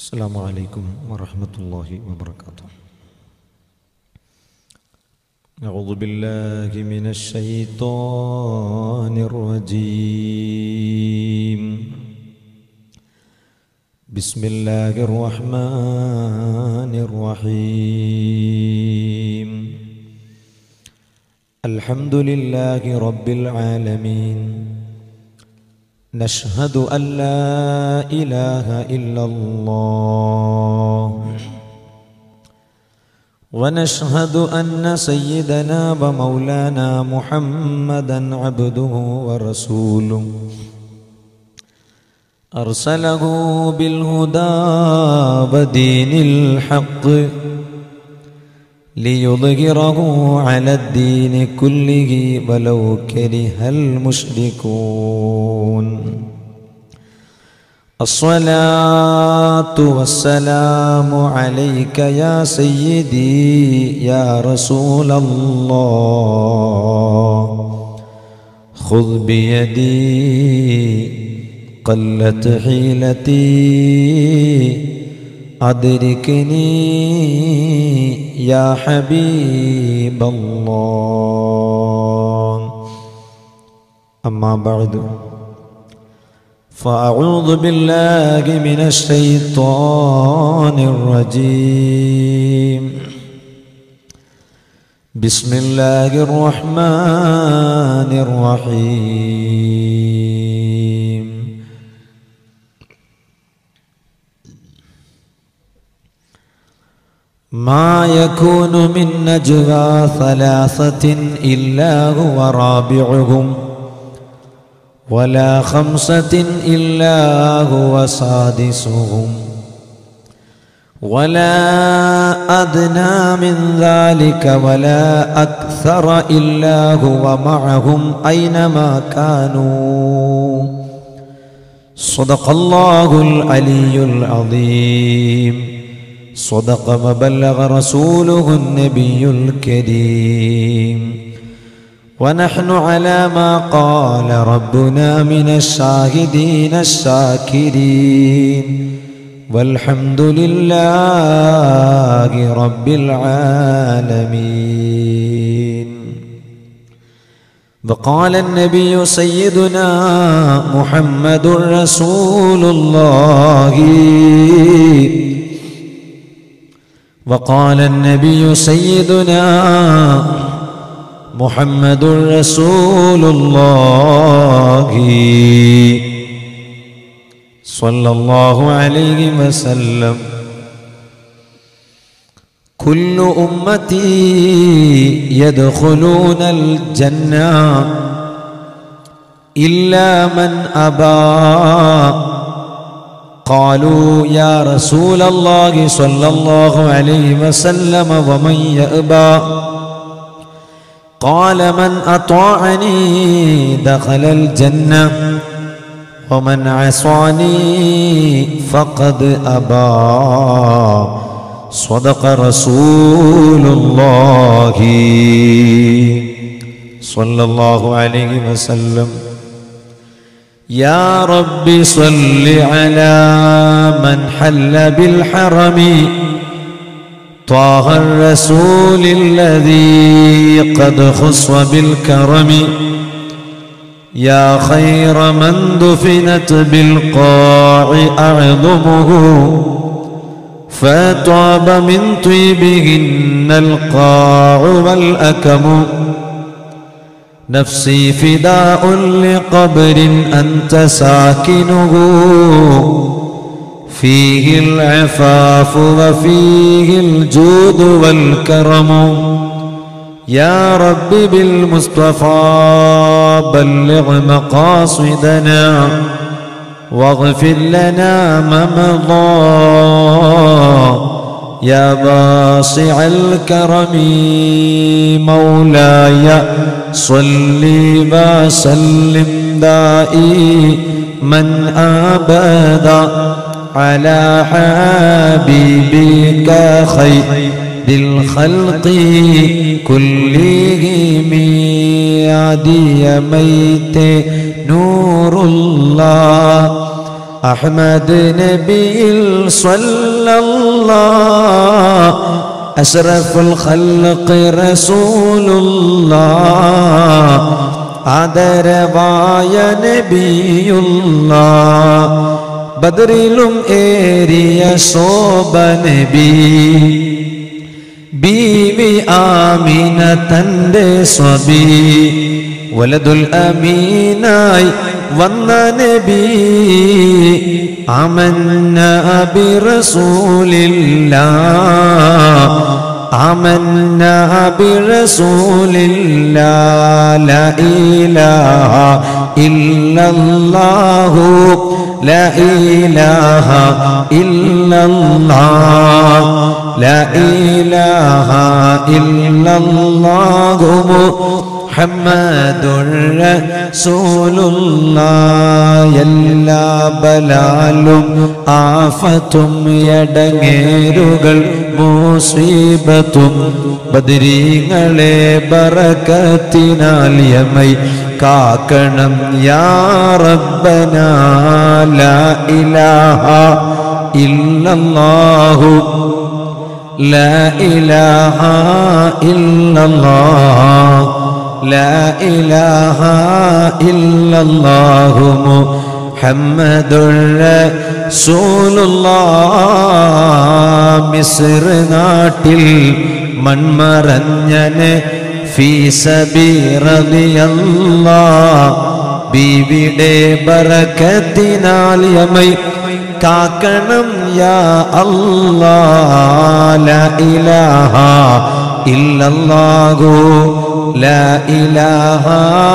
السلام عليكم ورحمة الله وبركاته أعوذ بالله من الشيطان الرجيم بسم الله الرحمن الرحيم الحمد لله رب العالمين نشهد أن لا إله إلا الله ونشهد أن سيدنا ومولانا محمدا عبده ورسوله أرسله بالهدى ودين الحق ليظهره على الدين كله ولو كره المشركون الصلاة والسلام عليك يا سيدي يا رسول الله خذ بيدي قلت حيلتي أدركني يا حبيب الله أما بعد فأعوذ بالله من الشيطان الرجيم بسم الله الرحمن الرحيم ما يكون من نجوى ثلاثة إلا هو رابعهم ولا خمسة إلا هو سادسهم ولا أدنى من ذلك ولا أكثر إلا هو معهم أينما كانوا صدق الله العلي العظيم صدق وبلغ رسوله النبي الكريم ونحن على ما قال ربنا من الشاهدين الشاكرين والحمد لله رب العالمين وقال النبي سيدنا محمد رسول الله وقال النبي سيدنا محمد رسول الله صلى الله عليه وسلم كل أمتي يدخلون الجنة إلا من أبى قالوا يا رسول الله صلى الله عليه وسلم ومن يأبى قال من أطاعني دخل الجنة ومن عصاني فقد أبى صدق رسول الله صلى الله عليه وسلم يا رب صل على من حل بالحرم طه الرسول الذي قد خص بالكرم يا خير من دفنت بالقاع أعظمه فطاب من طيبهن القاع والأكم نفسي فداء لقبر أنت ساكنه فيه العفاف وفيه الجود والكرم يا رب بالمصطفى بلغ مقاصدنا واغفر لنا ما مضى يا باسع الكرم مولاي صل وسلم دائي من أبدا على حبيبك خير بالخلق كلهم عدي ميت نور الله Ahmad നബിയിൽ സ്വല്ലല്ലാഹ് അഷ്റഫുൽ ഖൽഖ് റസൂലുള്ളാഹ് ആദരവായ നബിയുള്ള ബദറിലും ഏറിയ ശോഭ നബി ബീവി ആമീന തന്റെ സ്വബി വലതുൽ അമീനായി വന്ന നബി അമന്ന ബി റസൂലില്ലാ آمنا برسول الله لا إله إلا الله لا إله إلا الله لا إله إلا الله محمد رسول الله എല്ലാ ബലാലും ആഫത്തും എടങ്ങേരുകൾ മൂസീബത്തും ബദരീങ്ങളെ ബറക്കത്തിനാൽ യമൈ കാക്കണം യാ റബ്ബന ലാ ഇലാഹ ഇല്ലല്ലാഹു لا إله إلا الله لا إله إلا الله محمد رسول الله മിസ്ർ നാട്ടിൽ മൺമറഞ്ഞന് ഫീസബിറലിയല്ല ബീവിടെ ബറക്കത്തിനാൽ യമൈ കാക്കണം യാ അല്ലാ ലാ ഇലാഹ ഇല്ലല്ലാഹു ലാ ഇലാഹ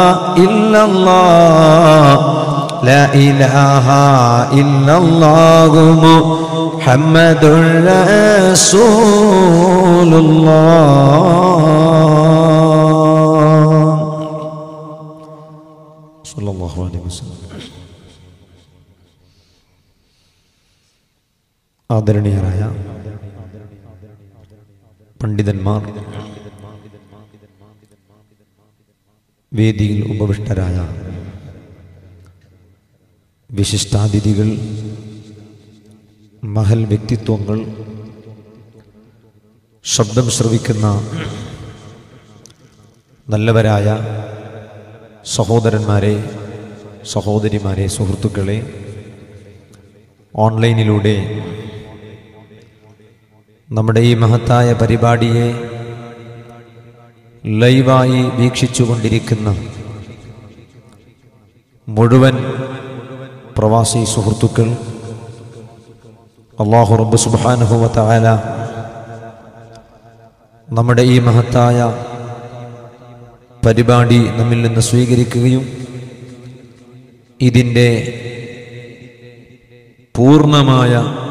ഇല്ലല്ലാഹ് ലാ ഇലാഹ ഇല്ലല്ലാഹു മുഹമ്മദുർ റസൂലുള്ളാഹ് സ്വല്ലല്ലാഹു അലൈഹി വസല്ലം ആദരണീയരായ പണ്ഡിതന്മാർ വേദിയിൽ ഉപവിഷ്ടരായ വിശിഷ്ടാതിഥികൾ മഹൽ വ്യക്തിത്വങ്ങൾ ശബ്ദം ശ്രവിക്കുന്ന നല്ലവരായ സഹോദരന്മാരെ സഹോദരിമാരെ സുഹൃത്തുക്കളെ ഓൺലൈനിലൂടെ നമ്മുടെ ഈ മഹത്തായ പരിപാടിയെ ലൈവായി വീക്ഷിച്ചുകൊണ്ടിരിക്കുന്ന മുഴുവൻ പ്രവാസി സുഹൃത്തുക്കൾ അള്ളാഹു റബ്ബ് സുബാനുഭവത്ത ആല നമ്മുടെ ഈ മഹത്തായ പരിപാടി നമ്മിൽ നിന്ന് സ്വീകരിക്കുകയും ഇതിൻ്റെ പൂർണ്ണമായ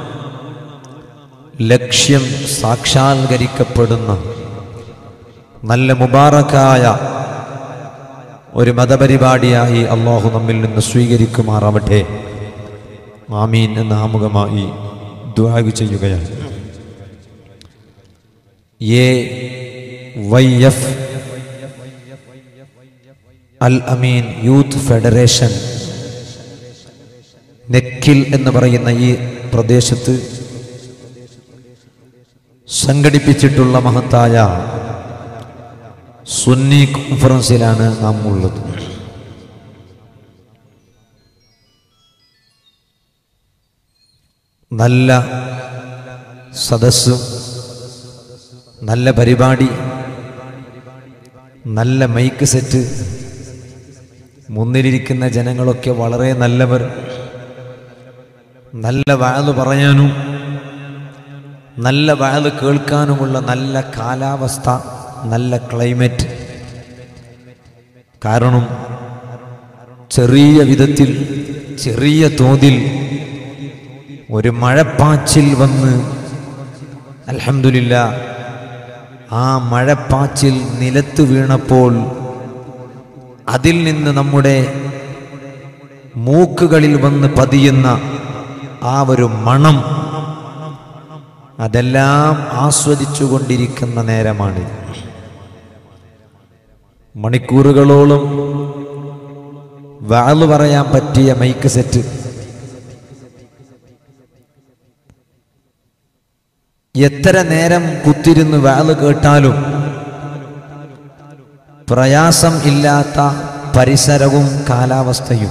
ലക്ഷ്യം സാക്ഷാത്കരിക്കപ്പെടുന്ന നല്ല മുബാറക്കായ ഒരു മതപരിപാടിയായി അള്ളാഹു നമ്മിൽ നിന്ന് സ്വീകരിക്കുമാറാവട്ടെ ആമീൻ എന്ന ആമുഖമായി ദ്വാഗ് ചെയ്യുകയാണ് A Y F Al Ameen youth federation നെക്കിൽ എന്ന് പറയുന്ന ഈ പ്രദേശത്ത് സംഘടിപ്പിച്ചിട്ടുള്ള മഹത്തായ സുന്നി കോൺഫറൻസിലാണ് നാം ഉള്ളത് നല്ല സദസ്സ് നല്ല പരിപാടി നല്ല മൈക്ക് സെറ്റ് മുന്നിലിരിക്കുന്ന ജനങ്ങളൊക്കെ വളരെ നല്ലവർ നല്ല വാഴ് പറയാനും നല്ല വാഴ് കേൾക്കാനുമുള്ള നല്ല കാലാവസ്ഥ നല്ല ക്ലൈമറ്റ് കാരണം ചെറിയ വിധത്തിൽ ചെറിയ തോതിൽ ഒരു മഴപ്പാച്ചിൽ വന്ന് അൽഹംദുലില്ല ആ മഴപ്പാച്ചിൽ നിലത്ത് വീണപ്പോൾ അതിൽ നിന്ന് നമ്മുടെ മൂക്കുകളിൽ വന്ന് പതിയുന്ന ആ ഒരു മണം അതെല്ലാം ആസ്വദിച്ചു കൊണ്ടിരിക്കുന്ന നേരമാണ് മണിക്കൂറുകളോളം വാള് പറയാൻ പറ്റിയ മൈക്ക് സെറ്റ് എത്ര നേരം കുത്തിരുന്ന് വാല് കേട്ടാലും പ്രയാസം ഇല്ലാത്ത പരിസരവും കാലാവസ്ഥയും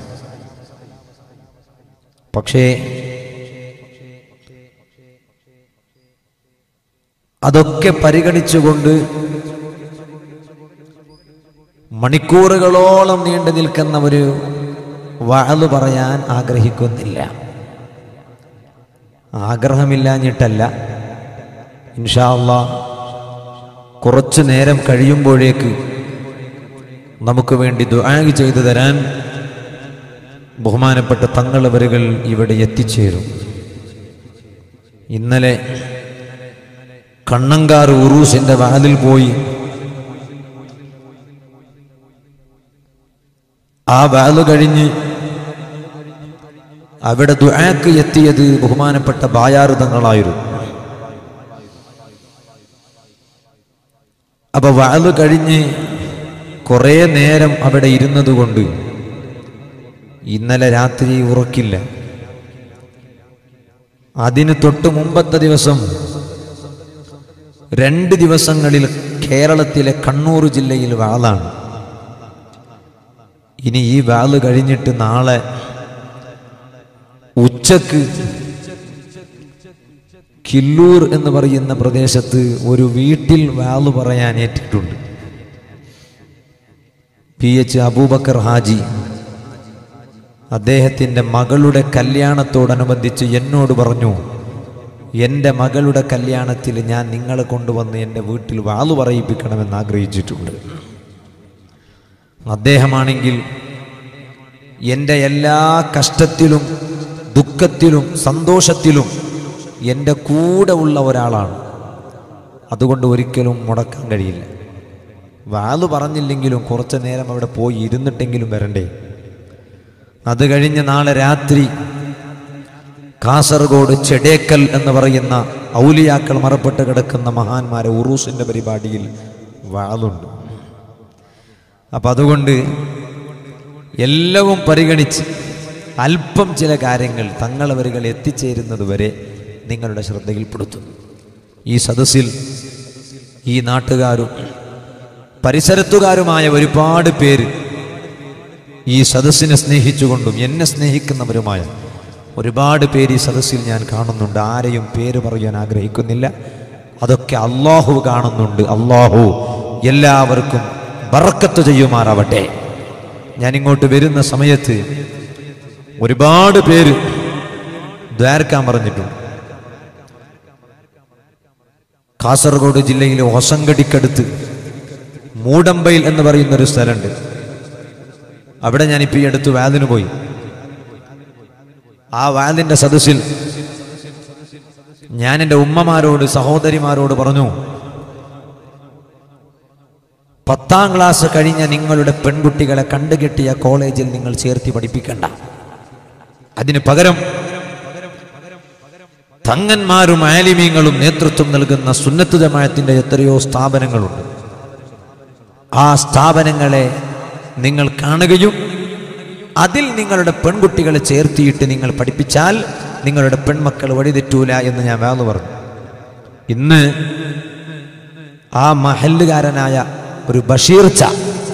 പക്ഷേ അതൊക്കെ പരിഗണിച്ചുകൊണ്ട് മണിക്കൂറുകളോളം നീണ്ടു നിൽക്കുന്ന ഒരു വാള് പറയാൻ ആഗ്രഹിക്കുന്നില്ല ആഗ്രഹമില്ലാഞ്ഞിട്ടല്ല ഇൻഷാ അള്ളാ കുറച്ചു നേരം കഴിയുമ്പോഴേക്ക് നമുക്ക് വേണ്ടി ദുആ ചെയ്തു തരാൻ ബഹുമാനപ്പെട്ട തങ്ങളവരുകൾ ഇവിടെ എത്തിച്ചേരും ഇന്നലെ കണ്ണങ്കാർ ഉറൂസിന്റെ വാതിൽ പോയി ആ വാല് കഴിഞ്ഞ് അവിടെ ദുആക്ക് എത്തിയത് ബഹുമാനപ്പെട്ട ബായാറുതങ്ങളായിരുന്നു അപ്പൊ വാല് കഴിഞ്ഞ് കുറേ നേരം അവിടെ ഇരുന്നതുകൊണ്ട് ഇന്നലെ രാത്രി ഉറക്കില്ല അതിന് തൊട്ട് മുമ്പത്തെ ദിവസം രണ്ട് ദിവസങ്ങളിൽ കേരളത്തിലെ കണ്ണൂർ ജില്ലയിൽ വാളാണ് ഇനി ഈ വാള് കഴിഞ്ഞിട്ട് നാളെ ഉച്ചക്ക് കില്ലൂർ എന്ന് പറയുന്ന പ്രദേശത്ത് ഒരു വീട്ടിൽ വാള് പറയാൻ ഏറ്റിട്ടുണ്ട് പി എച്ച് അബൂബക്കർ ഹാജി അദ്ദേഹത്തിൻ്റെ മകളുടെ കല്യാണത്തോടനുബന്ധിച്ച് എന്നോട് പറഞ്ഞു എൻ്റെ മകളുടെ കല്യാണത്തിൽ ഞാൻ നിങ്ങളെ കൊണ്ടുവന്ന് എൻ്റെ വീട്ടിൽ വാളു പറയിപ്പിക്കണമെന്ന് ആഗ്രഹിച്ചിട്ടുണ്ട് അദ്ദേഹമാണെങ്കിൽ എൻ്റെ എല്ലാ കഷ്ടത്തിലും ദുഃഖത്തിലും സന്തോഷത്തിലും എൻ്റെ കൂടെ ഉള്ള ഒരാളാണ് അതുകൊണ്ട് ഒരിക്കലും മുടക്കാൻ കഴിയില്ല വാളു പറഞ്ഞില്ലെങ്കിലും കുറച്ചു നേരം അവിടെ പോയി ഇരുന്നിട്ടെങ്കിലും വരണ്ടേ അത് കഴിഞ്ഞ് നാളെ രാത്രി കാസർഗോഡ് ചെടേക്കൽ എന്ന് പറയുന്ന ഔലിയാക്കൾ മറപ്പെട്ട് കിടക്കുന്ന മഹാന്മാരെ ഉറൂസിൻ്റെ പരിപാടിയിൽ വാളുണ്ട് അപ്പം അതുകൊണ്ട് എല്ലാവും പരിഗണിച്ച് അല്പം ചില കാര്യങ്ങൾ തങ്ങളവരുകൾ എത്തിച്ചേരുന്നത് വരെ നിങ്ങളുടെ ശ്രദ്ധയിൽപ്പെടുത്തുന്നു ഈ സദസ്സിൽ ഈ നാട്ടുകാരും പരിസരത്തുകാരുമായ ഒരുപാട് പേര് ഈ സദസ്സിനെ സ്നേഹിച്ചുകൊണ്ടും എന്നെ സ്നേഹിക്കുന്നവരുമായ ഒരുപാട് പേര് ഈ സദസ്സിൽ ഞാൻ കാണുന്നുണ്ട് ആരെയും പേര് പറയാൻ ആഗ്രഹിക്കുന്നില്ല അതൊക്കെ അള്ളാഹു കാണുന്നുണ്ട് അള്ളാഹു എല്ലാവർക്കും ബറക്കത്ത് ചെയ്യുമാറാവട്ടെ ഞാൻ ഇങ്ങോട്ട് വരുന്ന സമയത്ത് ഒരുപാട് പേര് ദ്വാരക്കാൻ പറഞ്ഞിട്ടുണ്ട് കാസർഗോഡ് ജില്ലയിലെ ഹൊസങ്കടിക്കടുത്ത് മൂടമ്പയിൽ എന്ന് പറയുന്ന ഒരു സ്ഥലമുണ്ട് അവിടെ ഞാനിപ്പോൾ ഈ അടുത്ത് വാതിന് പോയി ആ വാതിന്റെ സദസ്സിൽ ഞാൻ എൻ്റെ ഉമ്മമാരോട് സഹോദരിമാരോട് പറഞ്ഞു പത്താം ക്ലാസ് കഴിഞ്ഞ നിങ്ങളുടെ പെൺകുട്ടികളെ കണ്ടുകെട്ടിയ കോളേജിൽ നിങ്ങൾ ചേർത്തി പഠിപ്പിക്കണ്ട അതിന് പകരം തങ്ങന്മാരും ആലിമീങ്ങളും നേതൃത്വം നൽകുന്ന സുന്നത്ത് ജമാഅത്തിന്റെ എത്രയോ സ്ഥാപനങ്ങളുണ്ട് ആ സ്ഥാപനങ്ങളെ നിങ്ങൾ കാണുകയും അതിൽ നിങ്ങളുടെ പെൺകുട്ടികളെ ചേർത്തിയിട്ട് നിങ്ങൾ പഠിപ്പിച്ചാൽ നിങ്ങളുടെ പെൺമക്കൾ വഴിതെറ്റൂല എന്ന് ഞാൻ വേർന്നു പറഞ്ഞു ഇന്ന് ആ മഹല്ലുകാരനായ ഒരു ബഷീർ ച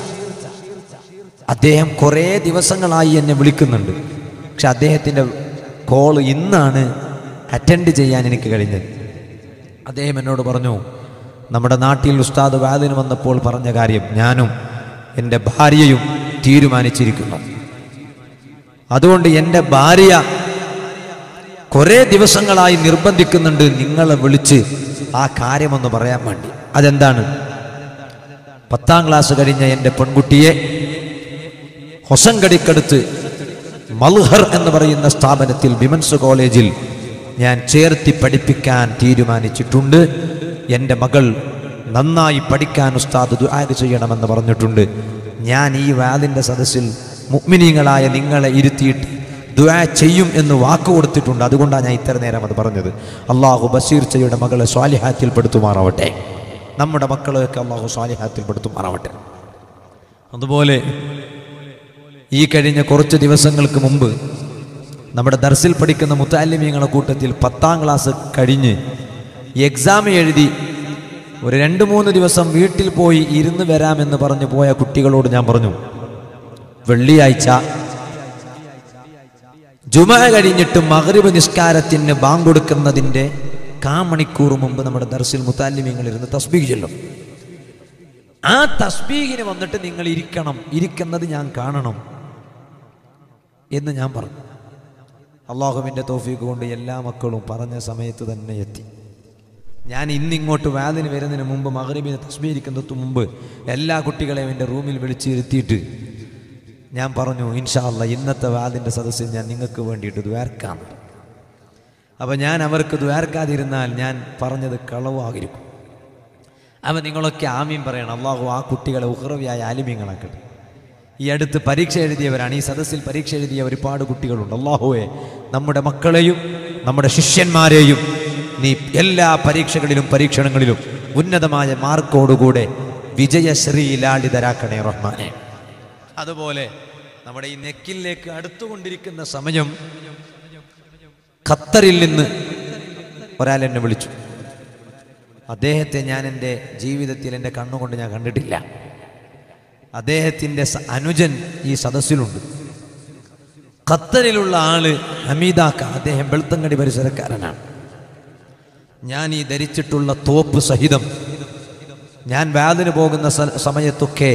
അദ്ദേഹം കുറേ ദിവസങ്ങളായി എന്നെ വിളിക്കുന്നുണ്ട് പക്ഷെ അദ്ദേഹത്തിൻ്റെ കോള് ഇന്നാണ് അറ്റൻഡ് ചെയ്യാൻ എനിക്ക് കഴിഞ്ഞത് അദ്ദേഹം എന്നോട് പറഞ്ഞു നമ്മുടെ നാട്ടിൽ ഉസ്താദ് വാദിന് വന്നപ്പോൾ പറഞ്ഞ കാര്യം ഞാനും എൻ്റെ ഭാര്യയും തീരുമാനിച്ചിരിക്കുന്നു അതുകൊണ്ട് എൻ്റെ ഭാര്യ കുറേ ദിവസങ്ങളായി നിർബന്ധിക്കുന്നുണ്ട് നിങ്ങളെ വിളിച്ച് ആ കാര്യമൊന്ന് പറയാൻ വേണ്ടി അതെന്താണ് പത്താം ക്ലാസ് കഴിഞ്ഞ എൻ്റെ പെൺകുട്ടിയെ ഹൊസങ്കടിക്കടുത്ത് മൽഹർ എന്ന് പറയുന്ന സ്ഥാപനത്തിൽ വിമൻസ് കോളേജിൽ ഞാൻ ചേർത്തി പഠിപ്പിക്കാൻ തീരുമാനിച്ചിട്ടുണ്ട് എൻ്റെ മകൾ നന്നായി പഠിക്കാൻ ഉസ്താദ് ദുആഗ് ചെയ്യണമെന്ന് പറഞ്ഞിട്ടുണ്ട് ഞാൻ ഈ വാദിൻ്റെ സദസ്സിൽ മുഗ്മിനീങ്ങളായ നിങ്ങളെ ഇരുത്തിയിട്ട് ദുആ ചെയ്യും എന്ന് വാക്ക് കൊടുത്തിട്ടുണ്ട് അതുകൊണ്ടാണ് ഞാൻ ഇത്ര നേരം അത് പറഞ്ഞത് അള്ളാഹു ബഷീർ ചയുടെ മകളെ സ്വാലിഹാത്തിൽ പെടുത്തുമാറാവട്ടെ നമ്മുടെ മക്കളെയൊക്കെ അള്ളാഹു സ്വാലിഹാത്തിൽ പെടുത്തുമാറാവട്ടെ അതുപോലെ ഈ കഴിഞ്ഞ കുറച്ച് ദിവസങ്ങൾക്ക് മുമ്പ് നമ്മുടെ ദർസിൽ പഠിക്കുന്ന മുത്താലിമീങ്ങളെ കൂട്ടത്തിൽ പത്താം ക്ലാസ് കഴിഞ്ഞ് എക്സാം എഴുതി ഒരു രണ്ട് മൂന്ന് ദിവസം വീട്ടിൽ പോയി ഇരുന്ന് വരാമെന്ന് പറഞ്ഞു പോയ കുട്ടികളോട് ഞാൻ പറഞ്ഞു വെള്ളിയാഴ്ച ജുമ കഴിഞ്ഞിട്ട് മഗ്രിബ് നിസ്കാരത്തിന് ബാങ്ക് കൊടുക്കുന്നതിൻ്റെ കാമണിക്കൂർ മുമ്പ് നമ്മുടെ ദർസിൽ മുത്താലിമ്യങ്ങൾ ഇരുന്ന് തസ്ബീഹ് ചൊല്ലും ആ തസ്ബീഹിന് വന്നിട്ട് നിങ്ങൾ ഇരിക്കണം ഇരിക്കുന്നത് ഞാൻ കാണണം എന്ന് ഞാൻ പറഞ്ഞു അള്ളാഹുവിൻ്റെ തോഫീക്ക് കൊണ്ട് എല്ലാ മക്കളും പറഞ്ഞ സമയത്ത് തന്നെ എത്തി ഞാൻ ഇന്നിങ്ങോട്ട് വാതിന് വരുന്നതിന് മുമ്പ് മകരബിന് തസ്ബീരിക്കുന്നതിന് മുമ്പ് എല്ലാ കുട്ടികളെയും എൻ്റെ റൂമിൽ വിളിച്ചിരുത്തിയിട്ട് ഞാൻ പറഞ്ഞു ഇൻഷാ അല്ല ഇന്നത്തെ വാതിൻ്റെ സദസ്സിൽ ഞാൻ നിങ്ങൾക്ക് വേണ്ടിയിട്ട് ദ്വാർക്കാം അപ്പം ഞാൻ അവർക്ക് ദ്വാർക്കാതിരുന്നാൽ ഞാൻ പറഞ്ഞത് കളവാകിരിക്കും അപ്പം നിങ്ങളൊക്കെ ആമീൻ പറയണം അള്ളാഹു ആ കുട്ടികളെ ഉഹ്റവിയായ ആലിമ്യങ്ങളാക്കട്ടെ ഈ അടുത്ത് പരീക്ഷ എഴുതിയവരാണ് ഈ സദസ്സിൽ പരീക്ഷ എഴുതിയ ഒരുപാട് കുട്ടികളുണ്ട് അള്ളാഹുവെ നമ്മുടെ മക്കളെയും നമ്മുടെ ശിഷ്യന്മാരെയും നീ എല്ലാ പരീക്ഷകളിലും പരീക്ഷണങ്ങളിലും ഉന്നതമായ മാർക്കോടുകൂടെ വിജയശ്രീലാളിതരാക്കണേ റഹ്മാനെ അതുപോലെ നമ്മുടെ ഈ നെക്കിലേക്ക് അടുത്തുകൊണ്ടിരിക്കുന്ന സമയം ഖത്തറിൽ നിന്ന് ഒരാൾ എന്നെ വിളിച്ചു അദ്ദേഹത്തെ ഞാൻ എൻ്റെ ജീവിതത്തിൽ എൻ്റെ കണ്ണുകൊണ്ട് ഞാൻ കണ്ടിട്ടില്ല അദ്ദേഹത്തിൻ്റെ സ- അനുജൻ ഈ സദസ്സിലുണ്ട് ഖത്തറിലുള്ള ആള് ഹമീദാക്ക അദ്ദേഹം വെളുത്തങ്കടി പരിസരക്കാരനാണ് ഞാൻ ഈ ധരിച്ചിട്ടുള്ള തോപ്പ് സഹിതം ഞാൻ വാതിന് പോകുന്ന സ- സമയത്തൊക്കെ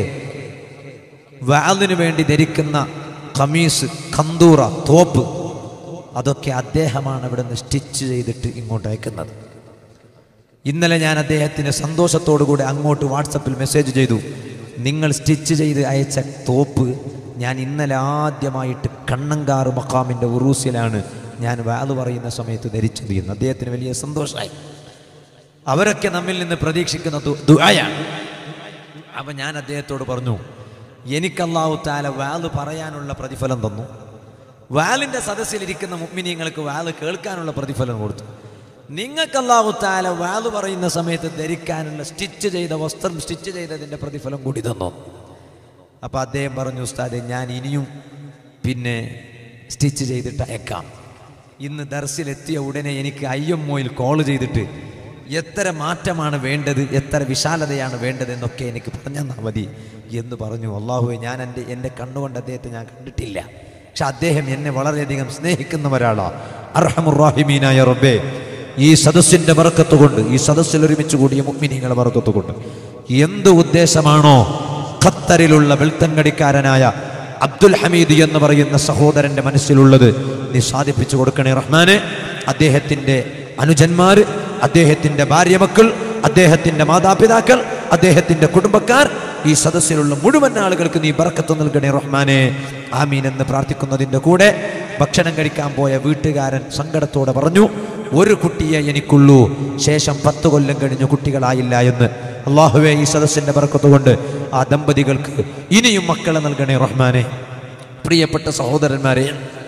വാതിന് വേണ്ടി ധരിക്കുന്ന ഖമീസ് കന്തൂറ തോപ്പ് അതൊക്കെ അദ്ദേഹമാണ് ഇവിടെ നിന്ന് സ്റ്റിച്ച് ചെയ്തിട്ട് ഇങ്ങോട്ട് അയക്കുന്നത് ഇന്നലെ ഞാൻ അദ്ദേഹത്തിന് സന്തോഷത്തോടു കൂടി അങ്ങോട്ട് വാട്സപ്പിൽ മെസ്സേജ് ചെയ്തു നിങ്ങൾ സ്റ്റിച്ച് ചെയ്ത് അയച്ച തോപ്പ് ഞാൻ ഇന്നലെ ആദ്യമായിട്ട് കണ്ണങ്കാറ് മക്കാമിൻ്റെ ഉറൂസിലാണ് ഞാൻ വാത് പറയുന്ന സമയത്ത് ധരിച്ചത് എന്ന് അദ്ദേഹത്തിന് വലിയ സന്തോഷമായി അവരൊക്കെ നമ്മിൽ നിന്ന് പ്രതീക്ഷിക്കുന്ന ദു- ദുആയാണ് അപ്പം ഞാൻ അദ്ദേഹത്തോട് പറഞ്ഞു എനിക്ക് അള്ളാഹു താല വാല് പറയാനുള്ള പ്രതിഫലം തന്നു വാലിൻ്റെ സദസ്സിലിരിക്കുന്ന മുഗ്മിനിയങ്ങൾക്ക് വാല് കേൾക്കാനുള്ള പ്രതിഫലം കൊടുത്തു നിങ്ങൾക്ക് അള്ളാഹു താല വാല് പറയുന്ന സമയത്ത് ധരിക്കാനുള്ള സ്റ്റിച്ച് ചെയ്ത വസ്ത്രം സ്റ്റിച്ച് ചെയ്തതിൻ്റെ പ്രതിഫലം കൂടി തന്നു അപ്പോൾ അദ്ദേഹം പറഞ്ഞു ഉസ്താദെ ഞാൻ ഇനിയും പിന്നെ സ്റ്റിച്ച് ചെയ്തിട്ട് അയക്കാം ഇന്ന് ദർസിലെത്തിയ ഉടനെ എനിക്ക് ഐ എം ഒയിൽ കോൾ ചെയ്തിട്ട് എത്ര മാറ്റമാണ് വേണ്ടത് എത്ര വിശാലതയാണ് വേണ്ടത് എന്നൊക്കെ എനിക്ക് പറഞ്ഞാൽ മതി എന്ന് പറഞ്ഞു അള്ളാഹുവെ ഞാൻ എൻ്റെ എൻ്റെ കണ്ണുകൊണ്ട് അദ്ദേഹത്തെ ഞാൻ കണ്ടിട്ടില്ല പക്ഷെ അദ്ദേഹം എന്നെ വളരെയധികം സ്നേഹിക്കുന്ന ഒരാളാണ് അർഹമുറാഹിമീനായ റബ്ബേ ഈ സദസ്സിൻ്റെ വറക്കത്ത് കൊണ്ട് ഈ സദസ്സിൽ ഒരുമിച്ച് കൂടിയ മുഗ്മിനികളെ വറക്കത്ത് കൊണ്ട് എന്ത് ഉദ്ദേശമാണോ ഖത്തറിലുള്ള വെൾത്തങ്കടിക്കാരനായ അബ്ദുൽ ഹമീദ് എന്ന് പറയുന്ന സഹോദരന്റെ മനസ്സിലുള്ളത് നീ സാധിപ്പിച്ചു കൊടുക്കണേ റഹ്മാനെ അദ്ദേഹത്തിന്റെ അനുജന്മാര് അദ്ദേഹത്തിന്റെ ഭാര്യമക്കൾ അദ്ദേഹത്തിന്റെ മാതാപിതാക്കൾ അദ്ദേഹത്തിന്റെ കുടുംബക്കാർ ഈ സദസ്സിലുള്ള മുഴുവൻ ആളുകൾക്ക് നീ ബറക്കത്ത് നൽകണേ റഹ്മാനെ ആമീൻ എന്ന് പ്രാർത്ഥിക്കുന്നതിൻ്റെ കൂടെ ഭക്ഷണം കഴിക്കാൻ പോയ വീട്ടുകാരൻ സങ്കടത്തോടെ പറഞ്ഞു ഒരു കുട്ടിയെ എനിക്കുള്ളൂ ശേഷം പത്ത് കൊല്ലം കഴിഞ്ഞു കുട്ടികളായില്ല എന്ന് അള്ളാഹുവെ ഈ സദസ്സിന്റെ ബറക്കത്ത് കൊണ്ട് ആ ദമ്പതികൾക്ക് ഇനിയും മക്കളെ നൽകണേ റഹ്മാനെ പ്രിയപ്പെട്ട സഹോദരന്മാരെ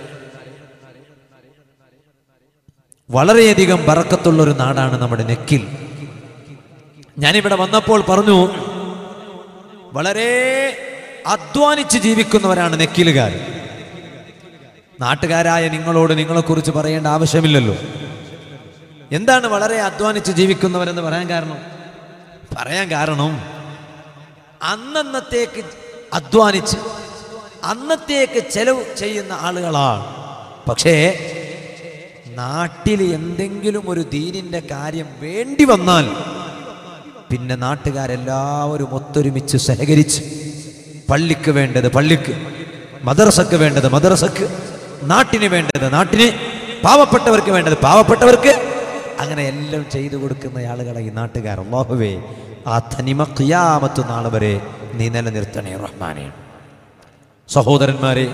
വളരെയധികം ബറക്കത്തുള്ള ഒരു നാടാണ് നമ്മുടെ നെക്കിൽ ഞാനിവിടെ വന്നപ്പോൾ പറഞ്ഞു വളരെ അധ്വാനിച്ച് ജീവിക്കുന്നവരാണ് നെക്കിലുകാർ നാട്ടുകാരായ നിങ്ങളോട് നിങ്ങളെക്കുറിച്ച് പറയേണ്ട ആവശ്യമില്ലല്ലോ എന്താണ് വളരെ അധ്വാനിച്ച് ജീവിക്കുന്നവരെന്ന് പറയാൻ കാരണം പറയാൻ കാരണം അന്നന്നത്തേക്ക് അധ്വാനിച്ച് അന്നത്തേക്ക് ചെലവ് ചെയ്യുന്ന ആളുകളാണ് പക്ഷേ നാട്ടിൽ എന്തെങ്കിലും ഒരു ദീനിന്റെ കാര്യം വേണ്ടി വന്നാൽ പിന്നെ നാട്ടുകാരെല്ലാവരും ഒത്തൊരുമിച്ച് സഹകരിച്ച് പള്ളിക്ക് വേണ്ടത് പള്ളിക്ക് മദ്രസക്ക് വേണ്ടത് മദ്രസക്ക് നാട്ടിന് വേണ്ടത് നാട്ടിന് പാവപ്പെട്ടവർക്ക് വേണ്ടത് പാവപ്പെട്ടവർക്ക് അങ്ങനെ എല്ലാം ചെയ്തു കൊടുക്കുന്ന ആളുകളെ ഈ നാട്ടുകാർ അള്ളാഹുവേ ആ തനിമ ഖിയാമത്ത് നാൾ വരെ നീ നിലനിർത്തണേ റഹ്മാനെ സഹോദരന്മാരെ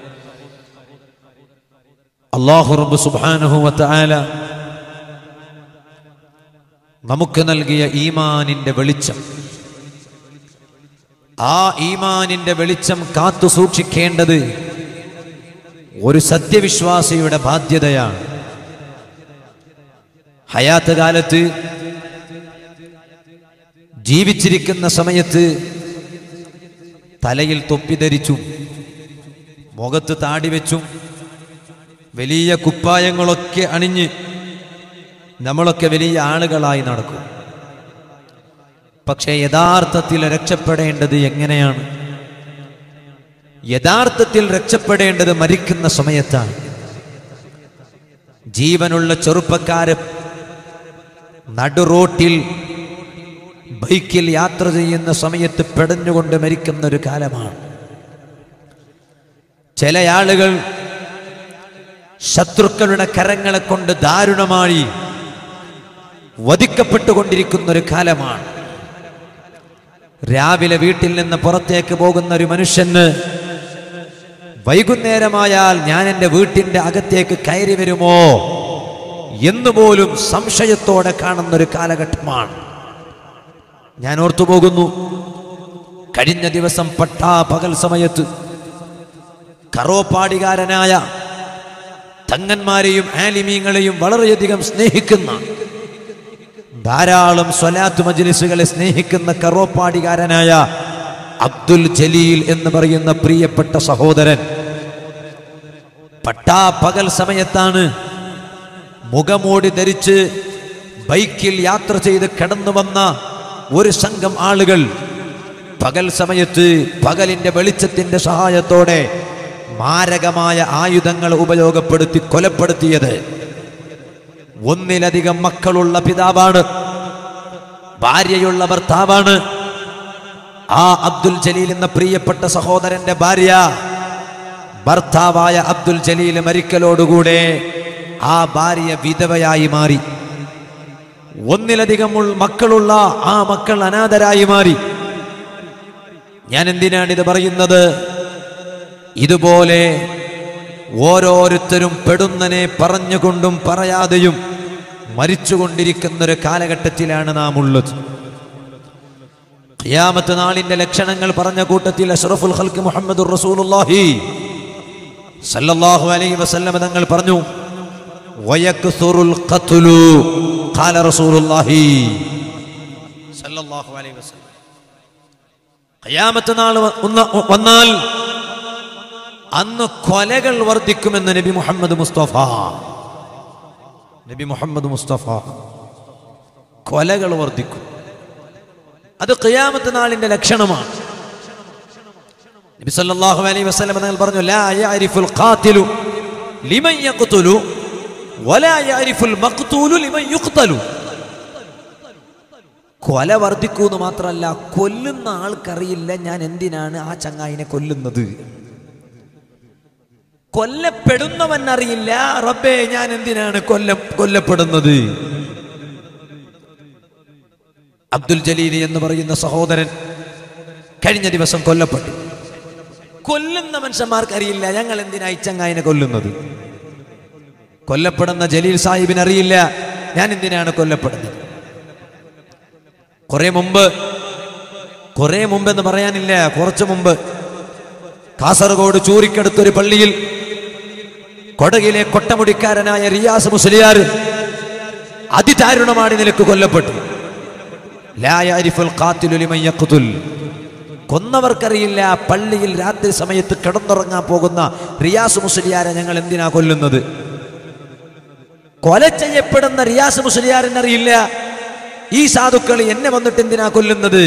അള്ളാഹു റബ്ബ് സുബ്ഹാനഹു വതആല നമുക്ക് നൽകിയ ഈമാനിന്റെ വെളിച്ചം ആ ഈമാനിന്റെ വെളിച്ചം കാത്തു സൂക്ഷിക്കേണ്ടത് ഒരു സത്യവിശ്വാസിയുടെ ബാധ്യതയാണ് ഹയാത്ത് കാലത്ത് ജീവിച്ചിരിക്കുന്ന സമയത്ത് തലയിൽ തൊപ്പി ധരിച്ചും മുഖത്ത് താടി വെച്ചും വലിയ കുപ്പായങ്ങളൊക്കെ അണിഞ്ഞ് നമ്മളൊക്കെ വലിയ ആളുകളായി നടക്കും പക്ഷേ യഥാർത്ഥത്തിൽ രക്ഷപ്പെടേണ്ടത് എങ്ങനെയാണ് യഥാർത്ഥത്തിൽ രക്ഷപ്പെടേണ്ടത് മരിക്കുന്ന സമയത്താണ് ജീവനുള്ള ചെറുപ്പക്കാര് നടുറോട്ടിൽ ബൈക്കിൽ യാത്ര ചെയ്യുന്ന സമയത്ത് പെടഞ്ഞുകൊണ്ട് മരിക്കുന്ന ഒരു കാലമാണ് ചില ആളുകൾ ശത്രുക്കളുടെ കരങ്ങളെ കൊണ്ട് ദാരുണമായി വധിക്കപ്പെട്ടുകൊണ്ടിരിക്കുന്ന ഒരു കാലമാണ് രാവിലെ വീട്ടിൽ നിന്ന് പുറത്തേക്ക് പോകുന്ന ഒരു മനുഷ്യന് വൈകുന്നേരമായാൽ ഞാൻ എൻ്റെ വീട്ടിൻ്റെ അകത്തേക്ക് കയറി വരുമോ എന്നുപോലും സംശയത്തോടെ കാണുന്ന ഒരു കാലഘട്ടമാണ് ഞാൻ ഓർത്തുപോകുന്നു കഴിഞ്ഞ ദിവസം പട്ടാ പകൽ സമയത്ത് കറോപ്പാടികാരനായ തങ്ങന്മാരെയും ആലിമീങ്ങളെയും വളരെയധികം സ്നേഹിക്കുന്ന ധാരാളം സ്വലാത്ത് മജ്ലിസുകളെ സ്നേഹിക്കുന്ന കറോപ്പാടികാരനായ അബ്ദുൽ ജലീൽ എന്ന് പറയുന്ന പ്രിയപ്പെട്ട സഹോദരൻ പട്ടാ പകൽ സമയത്താണ് മുഖമോടി ധരിച്ച് ബൈക്കിൽ യാത്ര ചെയ്ത് കടന്നു വന്ന ഒരു സംഘം ആളുകൾ പകൽ സമയത്ത് പകലിന്റെ വെളിച്ചത്തിന്റെ സഹായത്തോടെ മാരകമായ ആയുധങ്ങൾ ഉപയോഗപ്പെടുത്തി കൊലപ്പെടുത്തിയത് ഒന്നിലധികം മക്കളുള്ള പിതാവാണ് ഭാര്യയുള്ള ഭർത്താവാണ് ആ അബ്ദുൽ ജലീൽ എന്ന പ്രിയപ്പെട്ട സഹോദരന്റെ ഭാര്യ ഭർത്താവായ അബ്ദുൽ ജലീൽ മരിക്കലോടുകൂടെ ആ ഭാര്യ വിധവയായി മാറി ഒന്നിലധികം ഉൾ- മക്കളുള്ള ആ മക്കൾ അനാഥരായി മാറി ഞാൻ എന്തിനാണ് ഇത് പറയുന്നത് ഇതുപോലെ ഓരോരുത്തരും പെടുന്നനെ പറഞ്ഞുകൊണ്ടും പറയാതെയും മരിച്ചുകൊണ്ടിരിക്കുന്ന ഒരു കാലഘട്ടത്തിലാണ് നാം ഉള്ളത് ഖിയാമത്ത് നാളിന്റെ ലക്ഷണങ്ങൾ പറഞ്ഞ കൂട്ടത്തിൽ അഷ്റഫുൽ ഖൽക്ക് മുഹമ്മദ് റസൂലുള്ളാഹി സല്ലല്ലാഹു അലൈഹി വസല്ലം തങ്ങൾ പറഞ്ഞു വയക്സുറുൽ ഖത്ലു ഖാല റസൂലുള്ളാഹി സല്ലല്ലാഹു അലൈഹി വസല്ലം ഖിയാമത്ത് നാൾ വ- ഒന്ന് വന്നാൽ അന്ന് കൊലകൾ വർദ്ധിക്കുമെന്ന് നബി മുഹമ്മദ് മുസ്തഫ നബി മുഹമ്മദ് മുസ്തഫ കൊലകൾ വർദ്ധിക്കും അത് ഖിയാമത്ത് നാളിന്റെ ലക്ഷണമാണ് നബി സല്ലല്ലാഹു അലൈഹി വസല്ലം തങ്ങൾ പറഞ്ഞു ലാ യഅരിഫുൽ ഖാതിലു ലിമൻ യഖ്തുലു വലാ യഅരിഫുൽ മഖ്തൂലു ലിമൻ യുഖ്തലു കൊല വർദ്ധിക്കൂന്ന് മാത്രമല്ല കൊല്ലുന്ന ആൾക്കറിയില്ല ഞാൻ എന്തിനാണ് ആ ചങ്ങായിനെ കൊല്ലുന്നത് കൊല്ലപ്പെടുന്നവൻ അറിയില്ല റബ്ബേ ഞാൻ എന്തിനാണ് കൊല്ല കൊല്ലപ്പെടുന്നത് അബ്ദുൽ ജലീൽ എന്ന് പറയുന്ന സഹോദരൻ കഴിഞ്ഞ ദിവസം കൊല്ലപ്പെട്ടു കൊല്ലുന്ന മനുഷ്യന്മാർക്ക് അറിയില്ല ഞങ്ങൾ എന്തിനാ ഈ ചങ്ങായിനെ കൊല്ലുന്നത് കൊല്ലപ്പെടുന്ന ജലീൽ സാഹിബിന് അറിയില്ല ഞാൻ എന്തിനാണ് കൊല്ലപ്പെടുന്നത് കുറെ മുമ്പ് കുറെ മുമ്പ് എന്ന് പറയാനില്ല കുറച്ചു മുമ്പ് കാസർഗോഡ് ചൂരിക്കടുത്തൊരു പള്ളിയിൽ കൊടകിലെ കൊട്ടമുടിക്കാരനായ റിയാസ് മുസ്ലിയാർ അതിദാരുണമാണ് നിലക്ക് കൊല്ലപ്പെട്ടു ലാ യഅരിഫുൽ ഖാതിലു ലിമൻ യഖ്തുൽ. കൊന്നവർക്കറിയില്ല പള്ളിയിൽ രാത്രി സമയത്ത് കിടന്നുറങ്ങാൻ പോകുന്ന റിയാസ് മുസ്ലിയാരെ ഞങ്ങൾ എന്തിനാ കൊല്ലുന്നത് കൊല ചെയ്യപ്പെടുന്ന റിയാസ് മുസ്ലിയാറിനറിയില്ല ഈ സാധുക്കൾ എന്നെ വന്നിട്ട് എന്തിനാ കൊല്ലുന്നത്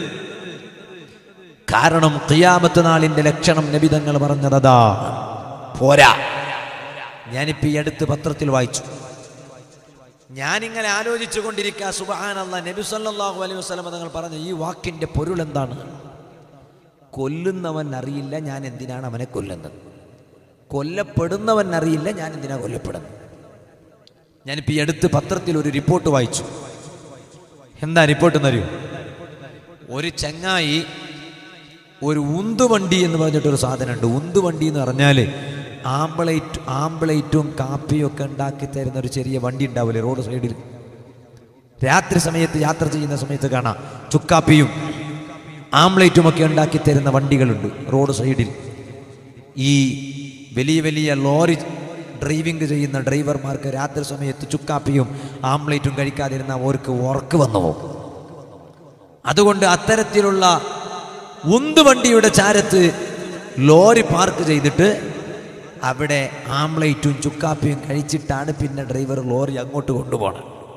കാരണം ഖിയാമത്ത് നാളിന്റെ ലക്ഷണം നബിതങ്ങൾ പറഞ്ഞതാ പോരാ ഞാനിപ്പോ ഈ അടുത്ത് പത്രത്തിൽ വായിച്ചു ഞാനിങ്ങനെ ആലോചിച്ചു കൊണ്ടിരിക്കുക സുബാനല്ല നബി സല്ലല്ലാഹു അലൈഹി വസല്ലം തങ്ങൾ പറഞ്ഞ ഈ വാക്കിന്റെ പൊരുൾ എന്താണ് കൊല്ലുന്നവൻ അറിയില്ല ഞാൻ എന്തിനാണ് അവനെ കൊല്ലുന്നത് കൊല്ലപ്പെടുന്നവൻ അറിയില്ല ഞാൻ എന്തിനാ കൊല്ലപ്പെടുന്നത് ഞാനിപ്പോൾ ഈ അടുത്ത് പത്രത്തിൽ ഒരു റിപ്പോർട്ട് വായിച്ചു എന്താ റിപ്പോർട്ട് എന്നറിയോ ഒരു ചങ്ങായി ഒരു ഉന്തുവണ്ടി എന്ന് പറഞ്ഞിട്ടൊരു സാധനമുണ്ട് ഉന്തുവണ്ടി എന്ന് പറഞ്ഞാൽ ആംബിളൈറ്റ് ആംബിളൈറ്റും കാപ്പിയും ഒക്കെ ഉണ്ടാക്കി തരുന്ന ഒരു ചെറിയ വണ്ടി ഉണ്ടാവില്ലേ റോഡ് സൈഡിൽ രാത്രി സമയത്ത് യാത്ര ചെയ്യുന്ന സമയത്ത് കാണാം ചുക്കാപ്പിയും ആംബ്ലേറ്റും ഒക്കെ ഉണ്ടാക്കി തരുന്ന വണ്ടികളുണ്ട് റോഡ് സൈഡിൽ ഈ വലിയ വലിയ ലോറി ഡ്രൈവിംഗ് ചെയ്യുന്ന ഡ്രൈവർമാർക്ക് രാത്രി സമയത്ത് ചുക്കാപ്പിയും ആംബ്ലേറ്റും കഴിക്കാതിരുന്ന അവർക്ക് ഉറക്ക് വന്നു പോകും അതുകൊണ്ട് അത്തരത്തിലുള്ള ഉന്തുവണ്ടിയുടെ ചാരത്ത് ലോറി പാർക്ക് ചെയ്തിട്ട് അവിടെ ആംബ്ലേറ്റും ചുക്കാപ്പിയും കഴിച്ചിട്ടാണ് പിന്നെ ഡ്രൈവർ ലോറി അങ്ങോട്ട് കൊണ്ടുപോകണം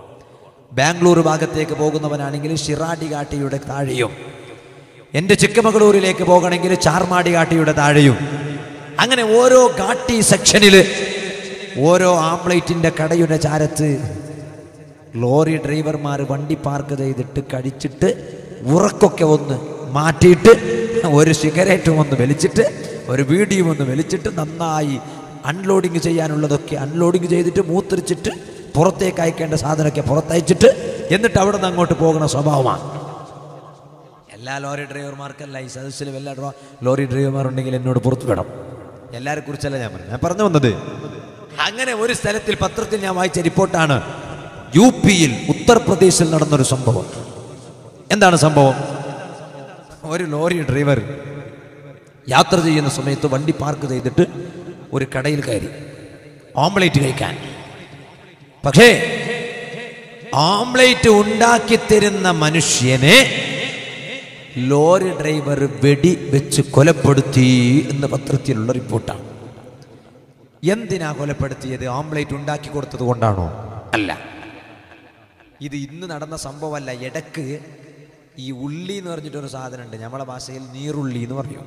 ബാംഗ്ലൂർ ഭാഗത്തേക്ക് പോകുന്നവനാണെങ്കിൽ ഷിറാഡി ഘാട്ടിയുടെ താഴെയും എൻ്റെ ചിക്കമകളൂരിലേക്ക് പോകണമെങ്കിൽ ചാർമാടി ഘാട്ടിയുടെ താഴെയും അങ്ങനെ ഓരോ ഘാട്ടി സെക്ഷനിൽ ഓരോ ആംപ്ലേറ്റിൻ്റെ കടയുടെ ചാരത്ത് ലോറി ഡ്രൈവർമാർ വണ്ടി പാർക്ക് ചെയ്തിട്ട് കഴിച്ചിട്ട് ഉറക്കൊക്കെ ഒന്ന് മാറ്റിയിട്ട് ഒരു സിഗരറ്റും ഒന്ന് വലിച്ചിട്ട് ഒരു വീഡിയോ ഒന്ന് വലിച്ചിട്ട് നന്നായി അൺലോഡിങ് ചെയ്യാനുള്ളതൊക്കെ അൺലോഡിങ് ചെയ്തിട്ട് മൂത്രിച്ചിട്ട് പുറത്തേക്ക് അയക്കേണ്ട സാധനമൊക്കെ പുറത്തയച്ചിട്ട് എന്നിട്ട് അവിടെ നിന്ന് അങ്ങോട്ട് പോകുന്ന സ്വഭാവമാണ് എല്ലാ ലോറി ഡ്രൈവർമാർക്കല്ല ഈ സദസ്സിൽ വല്ല ഡ്രോ- ലോറി ഡ്രൈവർമാരുണ്ടെങ്കിൽ എന്നോട് പുറത്തു വിടണം എല്ലാരെ കുറിച്ചല്ല ഞാൻ പറഞ്ഞു ഞാൻ പറഞ്ഞു വന്നത് അങ്ങനെ ഒരു സ്ഥലത്തിൽ പത്രത്തിൽ ഞാൻ വായിച്ച റിപ്പോർട്ടാണ് യു പിയിൽ ഉത്തർപ്രദേശിൽ നടന്നൊരു സംഭവം എന്താണ് സംഭവം ഒരു ലോറി ഡ്രൈവർ യാത്ര ചെയ്യുന്ന സമയത്ത് വണ്ടി പാർക്ക് ചെയ്തിട്ട് ഒരു കടയിൽ കയറി ഓംലേറ്റ് കഴിക്കാൻ പക്ഷേ ഓംലേറ്റ് ഉണ്ടാക്കി തരുന്ന മനുഷ്യനെ ലോറി ഡ്രൈവർ വെടി വെച്ച് കൊലപ്പെടുത്തി എന്ന് പത്രത്തിലുള്ള റിപ്പോർട്ടാണ് എന്തിനാ കൊലപ്പെടുത്തിയത് ഓംലേറ്റ് ഉണ്ടാക്കി കൊടുത്തത് കൊണ്ടാണോ അല്ല ഇത് ഇന്ന് നടന്ന സംഭവമല്ല ഇടക്ക് ഈ ഉള്ളി എന്ന് പറഞ്ഞിട്ടൊരു സാധനമുണ്ട് നമ്മളെ ഭാഷയിൽ നീറുള്ളി എന്ന് പറയും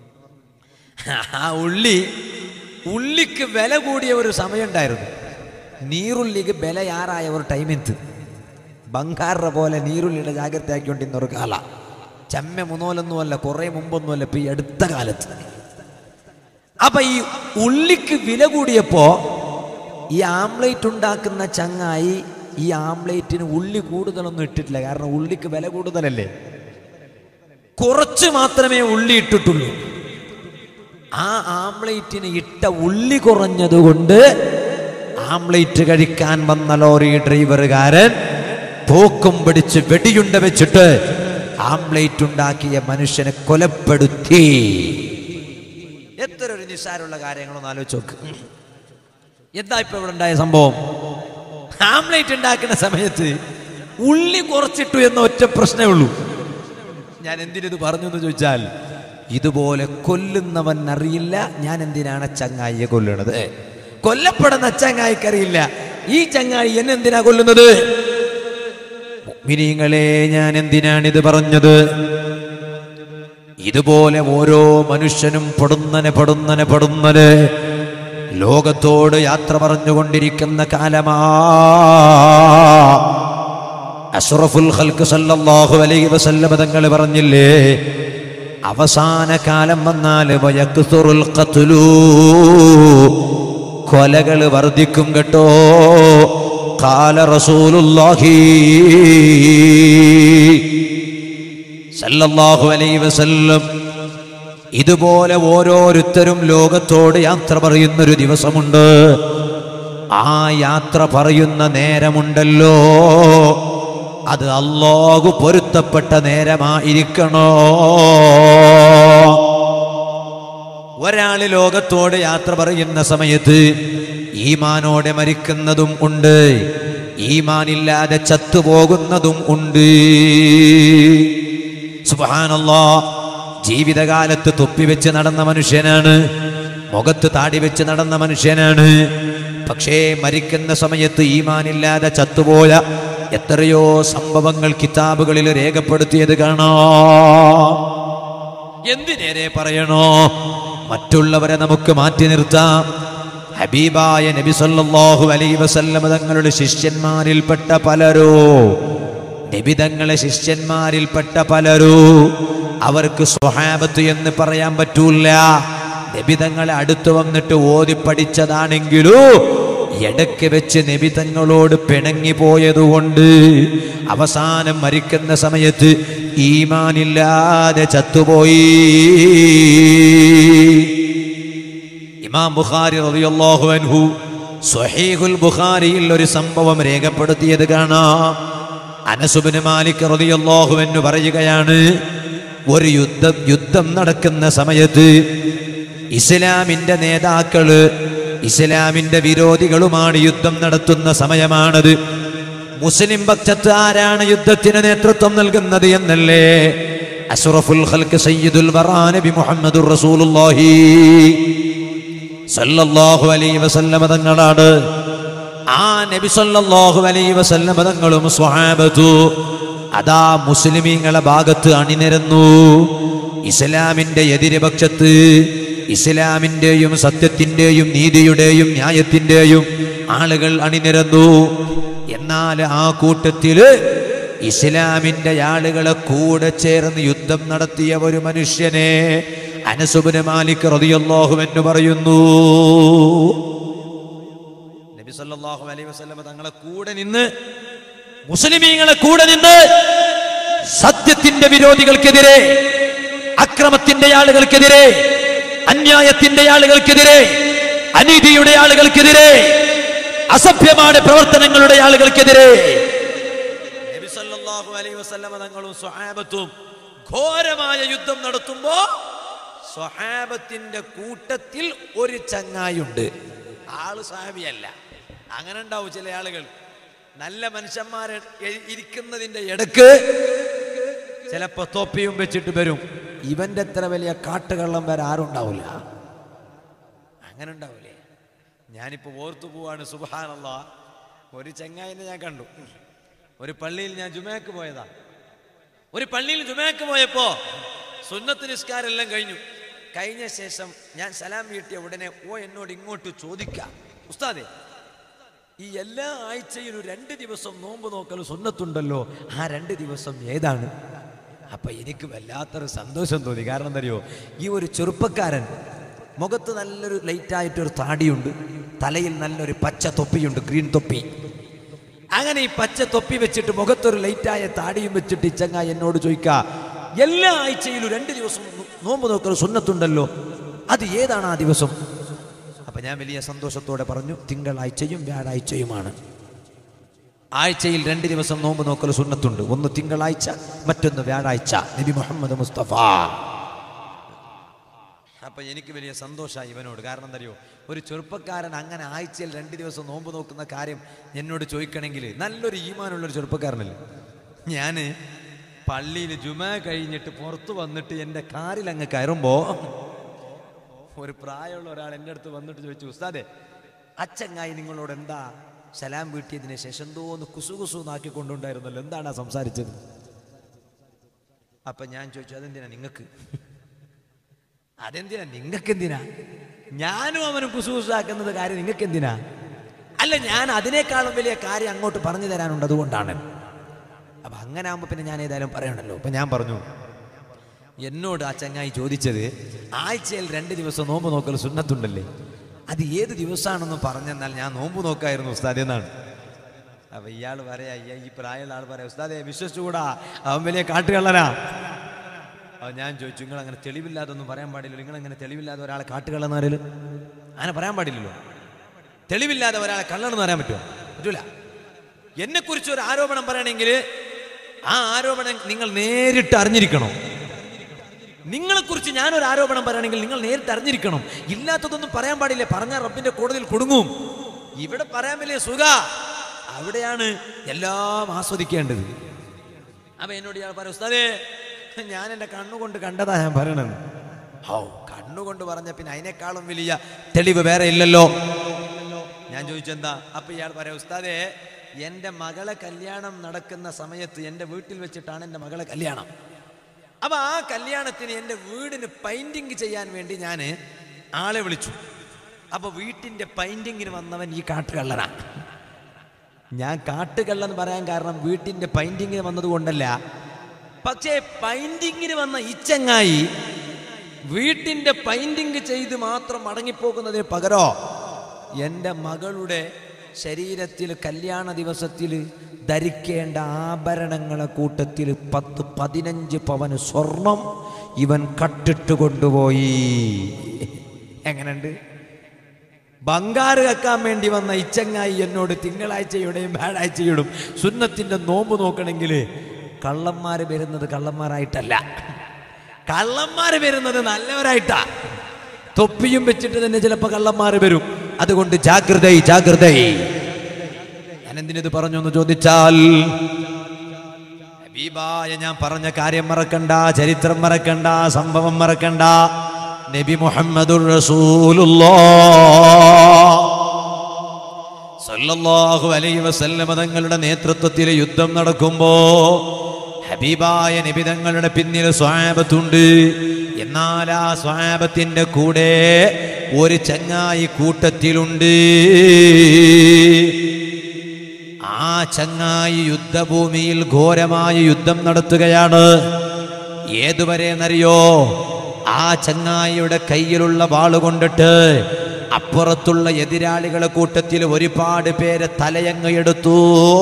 ആ ഉള്ളി ഉള്ളിക്ക് വില കൂടിയ ഒരു സമയമുണ്ടായിരുന്നു നീറുള്ളിക്ക് വിലയാറായ ഒരു ടൈം എന്ത് ബംഗാറിന്റെ പോലെ നീറുള്ളിയുടെ ജാഗ്രത ആക്കിക്കൊണ്ടിരുന്ന ഒരു കാല ചമ്മ മുന്നോലൊന്നുമല്ല കുറെ മുമ്പൊന്നുമല്ല ഇപ്പൊ ഈ അടുത്ത കാലത്ത് അപ്പൊ ഈ ഉള്ളിക്ക് വില കൂടിയപ്പോ ഈ ആംലേറ്റ് ഉണ്ടാക്കുന്ന ചങ്ങായി ഈ ആംലേറ്റിന് ഉള്ളി കൂടുതലൊന്നും ഇട്ടിട്ടില്ല കാരണം ഉള്ളിക്ക് വില കൂടുതലല്ലേ കുറച്ച് മാത്രമേ ഉള്ളി ഇട്ടിട്ടുള്ളൂ ആ ആംലേറ്റിന് ഇട്ട ഉള്ളി കുറഞ്ഞതുകൊണ്ട് ആംലേറ്റ് കഴിക്കാൻ വന്ന ലോറി ഡ്രൈവറുകാരൻ തോക്കും പിടിച്ച് വെടിയുണ്ട വെച്ചിട്ട് ആംലേറ്റ് ഉണ്ടാക്കിയ മനുഷ്യനെ കൊലപ്പെടുത്തി എത്ര ഒരു നിസ്സാരമുള്ള കാര്യങ്ങളൊന്ന് ആലോചിച്ച് നോക്ക് എന്താ ഇപ്പൊ ഇവിടെ ഉണ്ടായ സംഭവം ആംലേറ്റ് ഉണ്ടാക്കുന്ന സമയത്ത് ഉള്ളി കുറച്ചിട്ടു എന്ന ഒറ്റ പ്രശ്നമേ ഉള്ളൂ ഞാൻ എന്തിനിത് പറഞ്ഞു എന്ന് ചോദിച്ചാൽ ഇതുപോലെ കൊല്ലുന്നവൻ അറിയില്ല ഞാൻ എന്തിനാണ് ചങ്ങായിയെ കൊല്ലണത് കൊല്ലപ്പെടുന്ന ചങ്ങായിക്കറിയില്ല ഈ ചങ്ങായി എന്നെ എന്തിനാ കൊല്ലുന്നത് മിനിങ്ങളെ ഞാൻ എന്തിനാണിത് പറഞ്ഞത് ഇതുപോലെ ഓരോ മനുഷ്യനും പെടുന്നനെ പെടുന്നനെ പെടുന്നന് ലോകത്തോട് യാത്ര പറഞ്ഞുകൊണ്ടിരിക്കുന്ന കാലമാ അഷ്റഫുൽ ഖൽക്ക് സല്ലല്ലാഹു അലൈഹി വസല്ലമ തങ്ങൾ പറഞ്ഞില്ലേ അവസാന കാലം വന്നാൽ വയക്സുറുൽ ഖത്ലൂ കൊലകൾ വർദ്ധിക്കും കേട്ടോ കാല റസൂലുള്ളാഹി സല്ലല്ലാഹു അലൈഹി വസല്ലം ഇതുപോലെ ഓരോരുത്തരും ലോകത്തോട് യാത്ര പറയുന്നൊരു ദിവസമുണ്ട് ആ യാത്ര പറയുന്ന നേരമുണ്ടല്ലോ അത് അല്ലാഹു പൊരുത്തപ്പെട്ട നേരമായിരിക്കണോ ഒരാള് ലോകത്തോട് യാത്ര പറയുന്ന സമയത്ത് ഈമാനോടെ മരിക്കുന്നതും ഉണ്ട് ഈമാനില്ലാതെ ചത്തുപോകുന്നതും ഉണ്ട് സുബാനല്ലാ ജീവിതകാലത്ത് തൊപ്പി വെച്ച് നടന്ന മനുഷ്യനാണ് മുഖത്ത് താടി വെച്ച് നടന്ന മനുഷ്യനാണ് പക്ഷേ മരിക്കുന്ന സമയത്ത് ഈമാനില്ലാതെ ചത്തുപോയ എത്രയോ സംഭവങ്ങൾ കിതാബുകളിൽ രേഖപ്പെടുത്തിയത് കാണാം എന്തിനേരെ പറയണോ മറ്റുള്ളവരെ നമുക്ക് മാറ്റി നിർത്താം ഹബീബായ നബി സല്ലല്ലാഹു അലൈഹി വസല്ലമ തങ്ങളുടെ ശിഷ്യന്മാരിൽപ്പെട്ട പലരോ നബി തങ്ങളെ ശിഷ്യന്മാരിൽപ്പെട്ട പലരോ അവർക്ക് സ്വഹാബത്ത് എന്ന് പറയാൻ പറ്റൂല നബി തങ്ങളെ അടുത്ത് വന്നിട്ട് ഓതി പഠിച്ചതാണെങ്കിലോ ഇടയ്ക്ക് വെച്ച് നബി തങ്ങളോട് പിണങ്ങി പോയതുകൊണ്ട് അവസാനം മരിക്കുന്ന സമയത്ത് ഈമാനില്ലാതെ ചത്തുപോയി ഇമാം ബുഖാരി റളിയല്ലാഹു അൻഹു സ്വഹീഹുൽ ബുഖാരിയിൽ ഒരു സംഭവം രേഖപ്പെടുത്തിയത് കാണാം അനസുബിന് മാലിക് റളിയല്ലാഹു അൻഹു പറയുകയാണ് ഒരു യുദ്ധം യുദ്ധം നടക്കുന്ന സമയത്ത് ഇസ്ലാമിന്റെ നേതാക്കള് ഇസ്ലാമിന്റെ വിരോധികളുമാണ് യുദ്ധം നടത്തുന്ന സമയമാണത് മുസ്ലിം പക്ഷത്ത് ആരാണ് യുദ്ധത്തിന് നേതൃത്വം നൽകുന്നത് എന്നല്ലേ അഷ്റഫുൽ ഖൽക്ക് സയ്യിദുൽ വറാ നബി മുഹമ്മദുർ റസൂലുള്ളാഹി സല്ലല്ലാഹു അലൈഹി വസല്ലമ തങ്ങളാണ് ആ നബി സല്ലല്ലാഹു അലൈഹി വസല്ലം തങ്ങളും സ്വഹാബത്തു അതാ മുസ്ലിമീങ്ങളെ ഭാഗത്ത് അണിനിരന്നു ഇസ്ലാമിന്റെ എതിരുപക്ഷത്ത് ഇസ്ലാമിന്റെയും സത്യത്തിന്റെയും നീതിയുടെയും ന്യായത്തിന്റെയും ആളുകൾ അണിനിരന്നു എന്നാൽ ആ കൂട്ടത്തില് ഇസ്ലാമിന്റെ ആളുകളെ കൂടെ ചേർന്ന് യുദ്ധം നടത്തിയ ഒരു മനുഷ്യനെ അനസുബിന് മാലിക് റളിയല്ലാഹു എന്ന് പറയുന്നു നബി സല്ലല്ലാഹു അലൈഹി വസല്ലം തങ്ങളെ കൂടെ നിന്ന് മുസ്ലിമീങ്ങളെ കൂടെ നിന്ന് സത്യത്തിന്റെ വിരോധികൾക്കെതിരെ അക്രമത്തിന്റെ ആളുകൾക്കെതിരെ അന്യായത്തിന്റെ ആളുകൾക്കെതിരെ അനീതിയുടെ ആളുകൾക്കെതിരെ അസഭ്യമായ പ്രവർത്തനങ്ങളുടെ ആളുകൾക്കെതിരെ നബി സല്ലല്ലാഹു അലൈഹി വസല്ലമ തങ്ങളും സ്വഹാബത്തും ഘോരമായ യുദ്ധം നടത്തുമ്പോ സ്വഹാബത്തിന്റെ കൂട്ടത്തിൽ ഒരു ചങ്ങായുണ്ട് ആള് സാഹിയല്ല അങ്ങനെ ഉണ്ടാവും ചില ആളുകൾ നല്ല മനുഷ്യന്മാരെ എ- ഇരിക്കുന്നതിന്റെ ഇടക്ക് ചിലപ്പോ തൊപ്പിയും വെച്ചിട്ട് വരും ഇവന്റെ അത്ര വലിയ കാട്ടുകള്ളം വരെ ആരും ഉണ്ടാവില്ല അങ്ങനെ ഉണ്ടാവില്ലേ ഞാനിപ്പോ ഓർത്തു പോവാണ് സുബാനല്ല ഒരു ചെങ്ങായിനെ ഞാൻ കണ്ടു ഒരു പള്ളിയിൽ ഞാൻ ജുമേക്ക് പോയതാ ഒരു പള്ളിയിൽ ജുമേക്ക് പോയപ്പോ സുന്നത്ത് നിസ്കാരെല്ലാം കഴിഞ്ഞു കഴിഞ്ഞ ശേഷം ഞാൻ സലാം വീട്ടിയ ഉടനെ ഓ എന്നോട് ഇങ്ങോട്ട് ചോദിക്കാം ഉസ്താദേ ഈ എല്ലാ ആഴ്ചയിലും രണ്ട് ദിവസം നോമ്പ് നോക്കൽ സുന്നത്തുണ്ടല്ലോ ആ രണ്ട് ദിവസം ഏതാണ് അപ്പൊ എനിക്ക് വല്ലാത്തൊരു സന്തോഷം തോന്നി കാരണം എന്തറിയോ ഈ ഒരു ചെറുപ്പക്കാരൻ മുഖത്ത് നല്ലൊരു ലൈറ്റായിട്ടൊരു താടിയുണ്ട് തലയിൽ നല്ലൊരു പച്ച തൊപ്പിയുണ്ട് ഗ്രീൻ തൊപ്പി അങ്ങനെ ഈ പച്ച തൊപ്പി വെച്ചിട്ട് മുഖത്തൊരു ലൈറ്റായ താടിയും വെച്ചിട്ട് ഇച്ചങ്ങ എന്നോട് ചോദിക്ക എല്ലാ ആഴ്ചയിലും രണ്ട് ദിവസം നോ- നോമ്പ് നോക്കൽ സുന്നത്തുണ്ടല്ലോ അത് ഏതാണ് ആ ദിവസം അപ്പൊ ഞാൻ വലിയ സന്തോഷത്തോടെ പറഞ്ഞു തിങ്കളാഴ്ചയും വ്യാഴാഴ്ചയുമാണ് ആഴ്ചയിൽ രണ്ട് ദിവസം നോമ്പ് നോക്കൽ സുന്നത്തുണ്ട് ഒന്ന് തിങ്കളാഴ്ച മറ്റൊന്ന് വ്യാഴാഴ്ച നബി മുഹമ്മദ് മുസ്തഫ അപ്പൊ എനിക്ക് വലിയ സന്തോഷമായി ഇവനോട് കാരണം എന്തറിയോ ഒരു ചെറുപ്പക്കാരൻ അങ്ങനെ ആഴ്ചയിൽ രണ്ട് ദിവസം നോമ്പ് നോക്കുന്ന കാര്യം എന്നോട് ചോദിക്കണമെങ്കിൽ നല്ലൊരു ഈമാനുള്ളൊരു ചെറുപ്പക്കാരനല്ലേ ഞാന് പള്ളിയിൽ ജുമ കഴിഞ്ഞിട്ട് പുറത്തു വന്നിട്ട് എൻ്റെ കാറിൽ അങ്ങ് കയറുമ്പോ ഒരു പ്രായമുള്ള ഒരാൾ എൻ്റെ അടുത്ത് വന്നിട്ട് ചോദിച്ചു ഉസ്താദെ അച്ചങ്ങായി നിങ്ങളോട് എന്താ സലാം വീട്ടിയതിന് ശേഷം എന്തോ ഒന്ന് കുസു കുസു നാക്കി കൊണ്ടുണ്ടായിരുന്നല്ലോ എന്താണ് ആ സംസാരിച്ചത് അപ്പൊ ഞാൻ ചോദിച്ചു അതെന്തിനാ നിങ്ങൾക്ക് അതെന്തിനാ നിങ്ങൾക്ക് എന്തിനാ ഞാനും അവനും കുസു കുസാക്കുന്നത് കാര്യം നിങ്ങൾക്ക് എന്തിനാ അല്ല ഞാൻ അതിനേക്കാളും വലിയ കാര്യം അങ്ങോട്ട് പറഞ്ഞു തരാനുണ്ട് അതുകൊണ്ടാണ് അപ്പൊ അങ്ങനെ ആകുമ്പോ പിന്നെ ഞാൻ ഏതായാലും പറയണല്ലോ അപ്പൊ ഞാൻ പറഞ്ഞു എന്നോട് ആ ചങ്ങായി ചോദിച്ചത് ആഴ്ചയിൽ രണ്ട് ദിവസം നോമ്പ് നോക്കൽ സുന്നത്തുണ്ടല്ലേ അത് ഏത് ദിവസമാണെന്ന് പറഞ്ഞെന്നാൽ ഞാൻ നോമ്പ് നോക്കായിരുന്നു ഉസ്താദ് എന്നാണ് അപ്പൊ ഇയാൾ പറയാ അയ്യ ഈ പ്രായമുള്ള ആൾ പറയാം ഉസ്താദെ വിശ്വസിച്ചുകൂടാ അവൻ വലിയ കാട്ടുകള്ളനാ അപ്പൊ ഞാൻ ചോദിച്ചു നിങ്ങൾ അങ്ങനെ തെളിവില്ലാതെ ഒന്നും പറയാൻ പാടില്ലല്ലോ നിങ്ങൾ അങ്ങനെ തെളിവില്ലാതെ ഒരാളെ കാട്ടുകള്ളെന്ന് പറയല് അങ്ങനെ പറയാൻ പാടില്ലല്ലോ തെളിവില്ലാതെ ഒരാളെ കള്ളണെന്ന് പറയാൻ പറ്റുമോ പറ്റൂല എന്നെ കുറിച്ച് ഒരു ആരോപണം പറയണമെങ്കിൽ ആ ആരോപണം നിങ്ങൾ നേരിട്ട് അറിഞ്ഞിരിക്കണം നിങ്ങളെ കുറിച്ച് ഞാനൊരു ആരോപണം പറയണമെങ്കിൽ നിങ്ങൾ നേരിട്ട് അറിഞ്ഞിരിക്കണം ഇല്ലാത്തതൊന്നും പറയാൻ പാടില്ല പറഞ്ഞാൽ റബ്ബിന്റെ കോടതിയിൽ കൊടുങ്ങും ഇവിടെ പറയാൻ വലിയ സുഖ അവിടെയാണ് എല്ലാം ആസ്വദിക്കേണ്ടത് അപ്പൊ എന്നോട് ഇയാൾ പറയും ഉസ്താദേ ഞാൻ എൻ്റെ കണ്ണുകൊണ്ട് കണ്ടതാ ഞാൻ പറയണത് ഹൗ കണ്ണുകൊണ്ട് പറഞ്ഞ പിന്നെ അതിനേക്കാളും വലിയ തെളിവ് വേറെ ഇല്ലല്ലോ ഞാൻ ചോദിച്ചെന്താ അപ്പൊ ഇയാൾ പറയാം ഉസ്താദേ എൻ്റെ മകളെ കല്യാണം നടക്കുന്ന സമയത്ത് എൻ്റെ വീട്ടിൽ വെച്ചിട്ടാണ് എൻ്റെ മകളെ കല്യാണം അപ്പൊ ആ കല്യാണത്തിന് എൻ്റെ വീടിന് പെയിന്റിങ് ചെയ്യാൻ വേണ്ടി ഞാൻ ആളെ വിളിച്ചു അപ്പൊ വീട്ടിന്റെ പെയിന്റിങ്ങിന് വന്നവൻ ഈ കാട്ടുകള്ളനാ ഞാൻ കാട്ടുകള്ളെന്ന് പറയാൻ കാരണം വീട്ടിന്റെ പെയിന്റിങ്ങിന് വന്നത് കൊണ്ടല്ല പക്ഷേ പെയിന്റിങ്ങിന് വന്ന ഈ ചങ്ങായി വീട്ടിന്റെ പെയിന്റിങ് ചെയ്ത് മാത്രം മടങ്ങിപ്പോകുന്നതിന് പകരോ എൻ്റെ മകളുടെ ശരീരത്തിൽ കല്യാണ ദിവസത്തിൽ ധരിക്കേണ്ട ആഭരണങ്ങളെ കൂട്ടത്തിൽ പത്ത് പതിനഞ്ച് പവന് സ്വർണം ഇവൻ കട്ടിട്ട് കൊണ്ടുപോയി എങ്ങനെയുണ്ട് ബംഗാറ് കക്കാൻ വേണ്ടി വന്ന ഇച്ചങ്ങായി എന്നോട് തിങ്കളാഴ്ചയുടെയും വ്യാഴാഴ്ചയുടെയും സുന്നത്തിന്റെ നോമ്പ് നോക്കണമെങ്കിൽ കള്ളന്മാര് വരുന്നത് കള്ളന്മാരായിട്ടല്ല കള്ളന്മാര് വരുന്നത് നല്ലവരായിട്ടാ തൊപ്പിയും വെച്ചിട്ട് തന്നെ ചിലപ്പോ കള്ളന്മാര് വരും അതുകൊണ്ട് ജാഗ്രത ജാഗ്രത ഞാൻ എന്തിനത് പറഞ്ഞു എന്ന് ചോദിച്ചാൽ ഹബീബായ ഞാൻ പറഞ്ഞ കാര്യം മറക്കണ്ട ചരിത്രം മറക്കണ്ട സംഭവം മറക്കണ്ട നബി മുഹമ്മദുർ റസൂലുള്ളാഹ് സല്ലല്ലാഹു അലൈഹി വസല്ലമ തങ്ങളുടെ നേതൃത്വത്തിൽ യുദ്ധം നടക്കുമ്പോ ഹബീബായ നിബിതങ്ങളുടെ പിന്നിൽ സ്വാബത്തുണ്ട് എന്നാൽ ആ സ്വാബത്തിന്റെ കൂടെ ഒരു ചങ്ങായി കൂട്ടത്തിലുണ്ട് ആ ചങ്ങായി യുദ്ധഭൂമിയിൽ ഘോരമായ യുദ്ധം നടത്തുകയാണ് ഏതുവരെ എന്നറിയോ ആ ചങ്ങായിയുടെ കയ്യിലുള്ള വാളുകൊണ്ടിട്ട് അപ്പുറത്തുള്ള എതിരാളികളെ കൂട്ടത്തിൽ ഒരുപാട് പേരെ തലയങ്ങ് എടുത്തു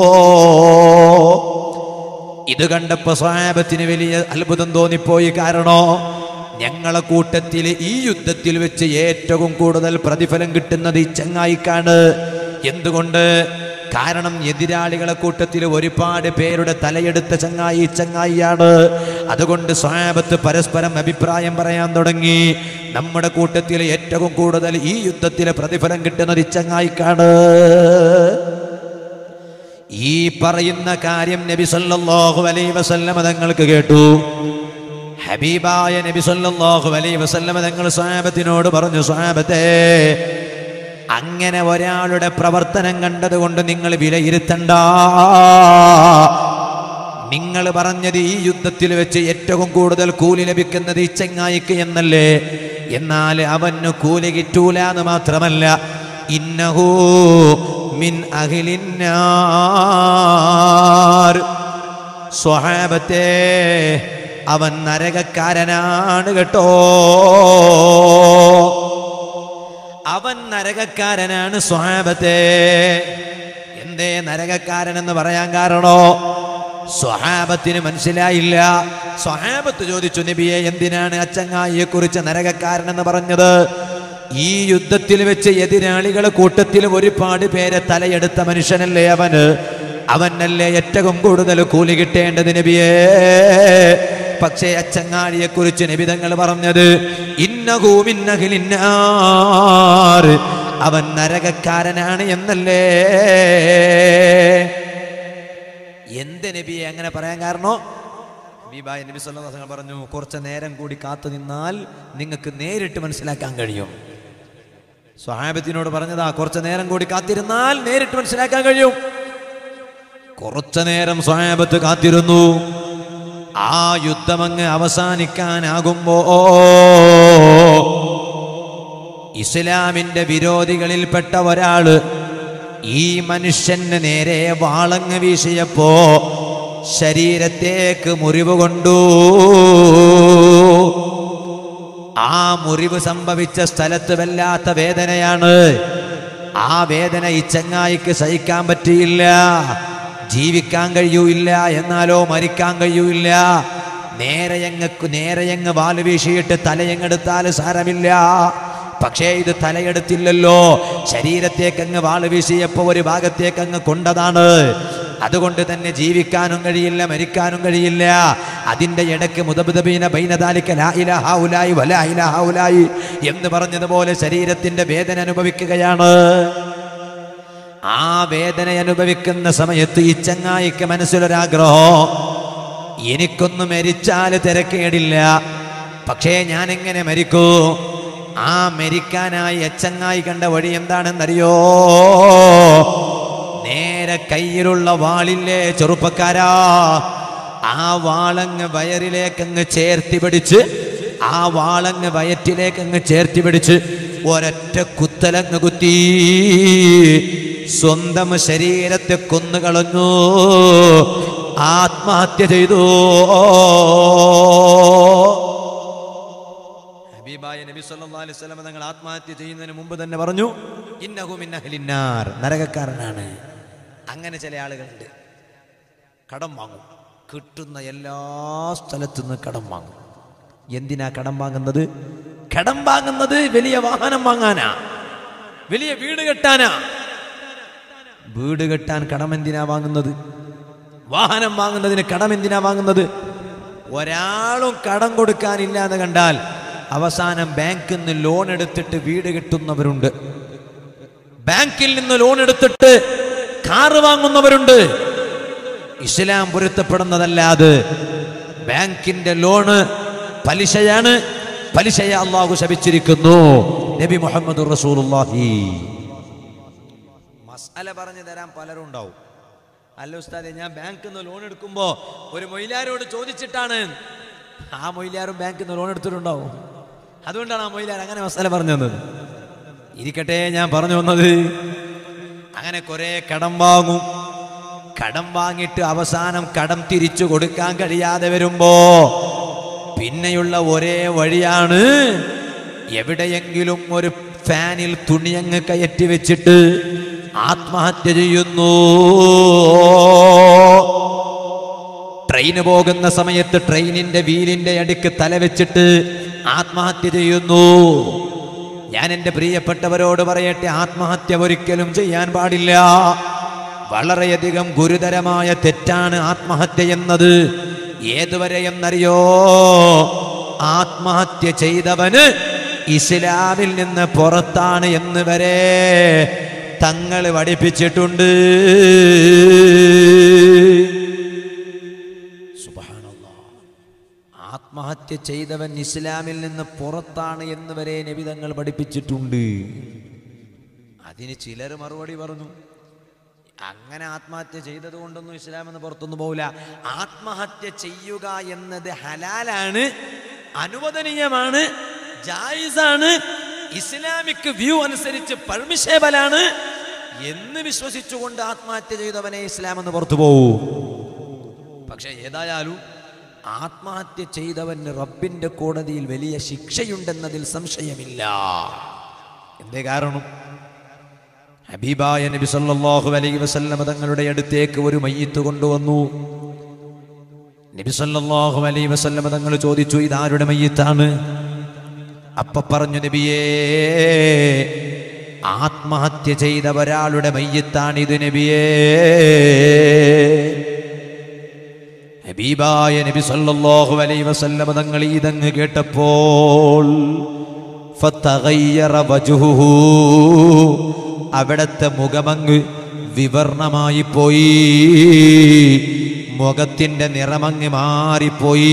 ഇത് കണ്ടപ്പോ സ്വാബത്തിന് വലിയ അത്ഭുതം തോന്നിപ്പോയി കാരണോ ഞങ്ങളെ കൂട്ടത്തിൽ ഈ യുദ്ധത്തിൽ വെച്ച് ഏറ്റവും കൂടുതൽ പ്രതിഫലം കിട്ടുന്നത് ഈ ചങ്ങായിക്കാണ് എന്തുകൊണ്ട് കാരണം എതിരാളികളെ കൂട്ടത്തിൽ ഒരുപാട് പേരുടെ തലയെടുത്ത ചങ്ങായി ഈ ചങ്ങായിയാണ് അതുകൊണ്ട് സ്വാബത്ത് പരസ്പരം അഭിപ്രായം പറയാൻ തുടങ്ങി നമ്മുടെ കൂട്ടത്തിൽ ഏറ്റവും കൂടുതൽ ഈ യുദ്ധത്തിലെ പ്രതിഫലം കിട്ടുന്നത് ഈ ചങ്ങായിക്കാണ് ഈ പറയുന്ന കാര്യം നബി സല്ലല്ലാഹു അലൈഹി വസല്ലമ തങ്ങൾക്ക് കേട്ടു ഹബീബായ നബി സല്ലല്ലാഹു അലൈഹി വസല്ലമ തങ്ങൾ സ്വഹാബത്തിനോട് പറഞ്ഞു സ്വഹാബത്തെ അങ്ങനെ ഒരാളുടെ പ്രവർത്തനം കണ്ടതുകൊണ്ട് നിങ്ങൾ വിലയിരുത്തണ്ട നിങ്ങൾ പറഞ്ഞത് ഈ യുദ്ധത്തിൽ വെച്ച് ഏറ്റവും കൂടുതൽ കൂലി ലഭിക്കുന്നത് ഈ ചെങ്ങായിക്ക് എന്നല്ലേ എന്നാൽ അവന് കൂലി കിട്ടൂല എന്ന് മാത്രമല്ല ഇന്നഹു മിൻ അഖിലിന്നാർ സ്വഹാബത്തെ അവൻ നരകക്കാരനാണ് കേട്ടോ അവൻ നരകക്കാരനാണ് സ്വഹാബത്തെ എന്തേ നരകക്കാരൻ എന്ന് പറയാൻ കാരണോ സ്വഹാബത്തിന് മനസ്സിലായില്ല സ്വഹാബത്ത് ചോദിച്ചു നബിയെ എന്തിനാണ് അച്ചങ്ങായിയെ കുറിച്ച് നരകക്കാരൻ എന്ന് പറഞ്ഞത് ഈ യുദ്ധത്തിൽ വെച്ച് എതിരാളികളെ കൂട്ടത്തിൽ ഒരുപാട് പേരെ തലയെടുത്ത മനുഷ്യനല്ലേ അവന് അവനല്ലേ ഏറ്റവും കൂടുതൽ കൂലി കിട്ടേണ്ടത് നബിയേ പക്ഷേ അച്ചങ്ങാടിയെ കുറിച്ച് നിബിതങ്ങൾ പറഞ്ഞത് ഇന്നഹൂമിന്നഹിലിന്നാർ അവൻ നരകക്കാരനാണ് എന്നല്ലേ എന്ത് നബിയെ അങ്ങനെ പറയാൻ കാരണോ ഹബീബായ നബി സല്ലല്ലാഹു അലൈഹി വസല്ലം പറഞ്ഞു കുറച്ച് നേരം കൂടി കാത്തു നിന്നാൽ നിങ്ങൾക്ക് നേരിട്ട് മനസ്സിലാക്കാൻ കഴിയും സ്വഹാബത്തിനോട് പറഞ്ഞതാ കുറച്ച് നേരം കൂടി കാത്തിരുന്നാൽ നേരിട്ട് മനസ്സിലാക്കാൻ കഴിയും കുറച്ചു നേരം സ്വഹാബത്ത് കാത്തിരുന്നു ആ യുദ്ധമങ്ങ് അവസാനിക്കാനാകുമ്പോ ഇസ്ലാമിന്റെ വിരോധികളിൽപ്പെട്ട ഒരാള് ഈ മനുഷ്യന് നേരെ വാളങ്ങ് വീശിയപ്പോ ശരീരത്തേക്ക് മുറിവ് കൊണ്ടു ആ മുറിവ് സംഭവിച്ച സ്ഥലത്ത് വല്ലാത്ത വേദനയാണ് ആ വേദന ഈ ചങ്ങായിക്ക് സഹിക്കാൻ പറ്റിയില്ല ജീവിക്കാൻ കഴിയൂല്ല എന്നാലോ മരിക്കാൻ കഴിയൂല്ല നേരെയങ്ങ് നേരെയങ്ങ് വാല് വീശിയിട്ട് തലയങ്ങെടുത്താൽ സാരമില്ല പക്ഷേ ഇത് തലയെടുത്തില്ലല്ലോ ശരീരത്തേക്ക് അങ്ങ് വാള് വീശിയപ്പോ ഒരു ഭാഗത്തേക്ക് അങ്ങ് കൊണ്ടതാണ് അതുകൊണ്ട് തന്നെ ജീവിക്കാനും കഴിയില്ല മരിക്കാനും കഴിയില്ല അതിന്റെ ഇടയ്ക്ക് മുതബുദബീന ബൈനദാലിക്ക ലാ ഇലാഹ ഉലായി വലാ ഇലാഹ ഉലായി എന്ന് പറഞ്ഞതുപോലെ ശരീരത്തിന്റെ വേദന അനുഭവിക്കുകയാണ് ആ വേദന അനുഭവിക്കുന്ന സമയത്ത് ഈ ചങ്ങായിക്ക് മനസ്സിലൊരാഗ്രഹം എനിക്കൊന്ന് മരിച്ചാൽ തിരക്കേടില്ല പക്ഷേ ഞാൻ എങ്ങനെ മരിക്കൂ ആ മരിക്കാനായി എച്ചങ്ങായി കണ്ട വഴി എന്താണെന്നറിയോ നേരെ കയ്യിലുള്ള വാളില്ലേ ചെറുപ്പക്കാരാ ആ വാളങ്ങ് വയറിലേക്കങ്ങ് ചേർത്തി പിടിച്ച് ആ വാളങ്ങ് വയറ്റിലേക്കങ്ങ് ചേർത്തി പിടിച്ച് ഒരൊറ്റ കുത്തലങ്ങ് കുത്തി സ്വന്തം ശരീരത്തെ കൊന്നുകളഞ്ഞു ആത്മഹത്യ ചെയ്തു ഹബീബായ നബി സല്ലല്ലാഹു അലൈഹി വസല്ലം തങ്ങൾ ആത്മഹത്യ ചെയ്യുന്നതിന് മുമ്പ് തന്നെ പറഞ്ഞു ഇന്നഹു മിൻ അഹ്ലിന്നാർ നരകക്കാരനാണ് അങ്ങനെ ചില ആളുകളുണ്ട് കടം വാങ്ങും കിട്ടുന്ന എല്ലാ സ്ഥലത്തു നിന്ന് കടം വാങ്ങും എന്തിനാ കടം വാങ്ങുന്നത് കടം വാങ്ങുന്നത് വലിയ വാഹനം വാങ്ങാനാ വലിയ വീട് കെട്ടാനാ വീട് കെട്ടാൻ കടം എന്തിനാ വാങ്ങുന്നത് വാഹനം വാങ്ങുന്നതിന് കടം എന്തിനാ വാങ്ങുന്നത് ഒരാളും കടം കൊടുക്കാനില്ല എന്ന് കണ്ടാൽ അവസാനം ബാങ്കിൽ നിന്ന് ലോൺ എടുത്തിട്ട് വീട് കിട്ടുന്നവരുണ്ട് ബാങ്കിൽ നിന്ന് ലോൺ എടുത്തിട്ട് കാറ് വാങ്ങുന്നവരുണ്ട് ഇസ്ലാം പൊരുത്തപ്പെടുന്നതല്ലാതെ ബാങ്കിന്റെ ലോണ് പലിശയാണ് പലിശയെ അള്ളാഹു ശപിച്ചിരിക്കുന്നു നബി മുഹമ്മദ് റസൂലുള്ളാഹി മസാല പറഞ്ഞു തരാൻ പലരും ഉണ്ടാവും അല്ല ഉസ്താദെ ഞാൻ ബാങ്കിൽ നിന്ന് ലോൺ എടുക്കുമ്പോൾ ഒരു മൊയിലാരോട് ചോദിച്ചിട്ടാണ് ആ മൊയിലാരും ബാങ്കിൽ നിന്ന് ലോൺ എടുത്തിട്ടുണ്ടാവും അതുകൊണ്ടാണ് ആ മൊയിലാർ അങ്ങനെ മസാല പറഞ്ഞു തന്നത് ഇരിക്കട്ടെ ഞാൻ പറഞ്ഞു വന്നത് അങ്ങനെ കുറെ കടം വാങ്ങും കടം വാങ്ങിയിട്ട് അവസാനം കടം തിരിച്ചു കൊടുക്കാൻ കഴിയാതെ വരുമ്പോ പിന്നെയുള്ള ഒരേ വഴിയാണ് എവിടെയെങ്കിലും ഒരു ഫാനിൽ തുണിയങ്ങ് കയറ്റി വെച്ചിട്ട് ആത്മഹത്യ ചെയ്യുന്നു ട്രെയിന് പോകുന്ന സമയത്ത് ട്രെയിനിന്റെ വീലിന്റെ അടുക്ക് തല വെച്ചിട്ട് ആത്മഹത്യ ചെയ്യുന്നു ഞാൻ എൻ്റെ പ്രിയപ്പെട്ടവരോട് പറയട്ടെ ആത്മഹത്യ ഒരിക്കലും ചെയ്യാൻ പാടില്ല വളരെയധികം ഗുരുതരമായ തെറ്റാണ് ആത്മഹത്യ എന്നത് ഏതുവരെ എന്നറിയോ ആത്മഹത്യ ചെയ്തവന് ഇസ്ലാമിൽ നിന്ന് പുറത്താണ് എന്ന് വരെ തങ്ങൾ പഠിപ്പിച്ചിട്ടുണ്ട് സുബ്ഹാനല്ലാഹ്. ആത്മഹത്യ ചെയ്തവൻ ഇസ്ലാമിൽ നിന്ന് പുറത്താണ് എന്ന് വരെ നബിതങ്ങൾ പഠിപ്പിച്ചിട്ടുണ്ട് അതിന് ചിലർ മറുപടി പറഞ്ഞു അങ്ങനെ ആത്മഹത്യ ചെയ്തത് കൊണ്ടൊന്നും ഇസ്ലാം എന്ന് പുറത്തൊന്നും പോകില്ല ആത്മഹത്യ ചെയ്യുക എന്നത് ഹലാലാണ് അനുവദനീയമാണ് ജായിസാണ് ഇസ്ലാമിക് വ്യൂ അനുസരിച്ച് പെർമിഷേബലാണ് എന്ന് വിശ്വസിച്ചുകൊണ്ട് ആത്മഹത്യ ചെയ്തവനെ ഇസ്ലാം എന്ന് പുറത്തു പോകൂ പക്ഷെ ഏതായാലും ആത്മഹത്യ ചെയ്തവന് റബ്ബിന്റെ കോടതിയിൽ വലിയ ശിക്ഷയുണ്ടെന്നതിൽ സംശയമില്ല എന്തേ കാരണം ഹബീബായ നബി സല്ലല്ലാഹു അലൈഹി വസല്ലമ തങ്ങളുടെ അടുത്തേക്ക് ഒരു മയ്യത്ത് കൊണ്ടുവന്നു നബി സല്ലല്ലാഹു അലൈഹി വസല്ലമ തങ്ങൾ ചോദിച്ചു ഇതാരുടെ മയ്യത്താണ് അപ്പ പറഞ്ഞു നബിയേ ആത്മഹത്യ ചെയ്ത ഒരാളുടെ മയ്യത്താണ് ഇത് നബിയേ ഹബീബായ നബി സല്ലല്ലാഹു അലൈഹി വസല്ലമ തങ്ങൾ ഇതങ്ങ് കേട്ടപ്പോൾ ഫതഗയ്യറ വജ്ഹുഹു അവിടത്തെ മുഖമങ്ങ് വിവർണമായി പോയി മുഖത്തിന്റെ നിറമങ്ങ് മാറിപ്പോയി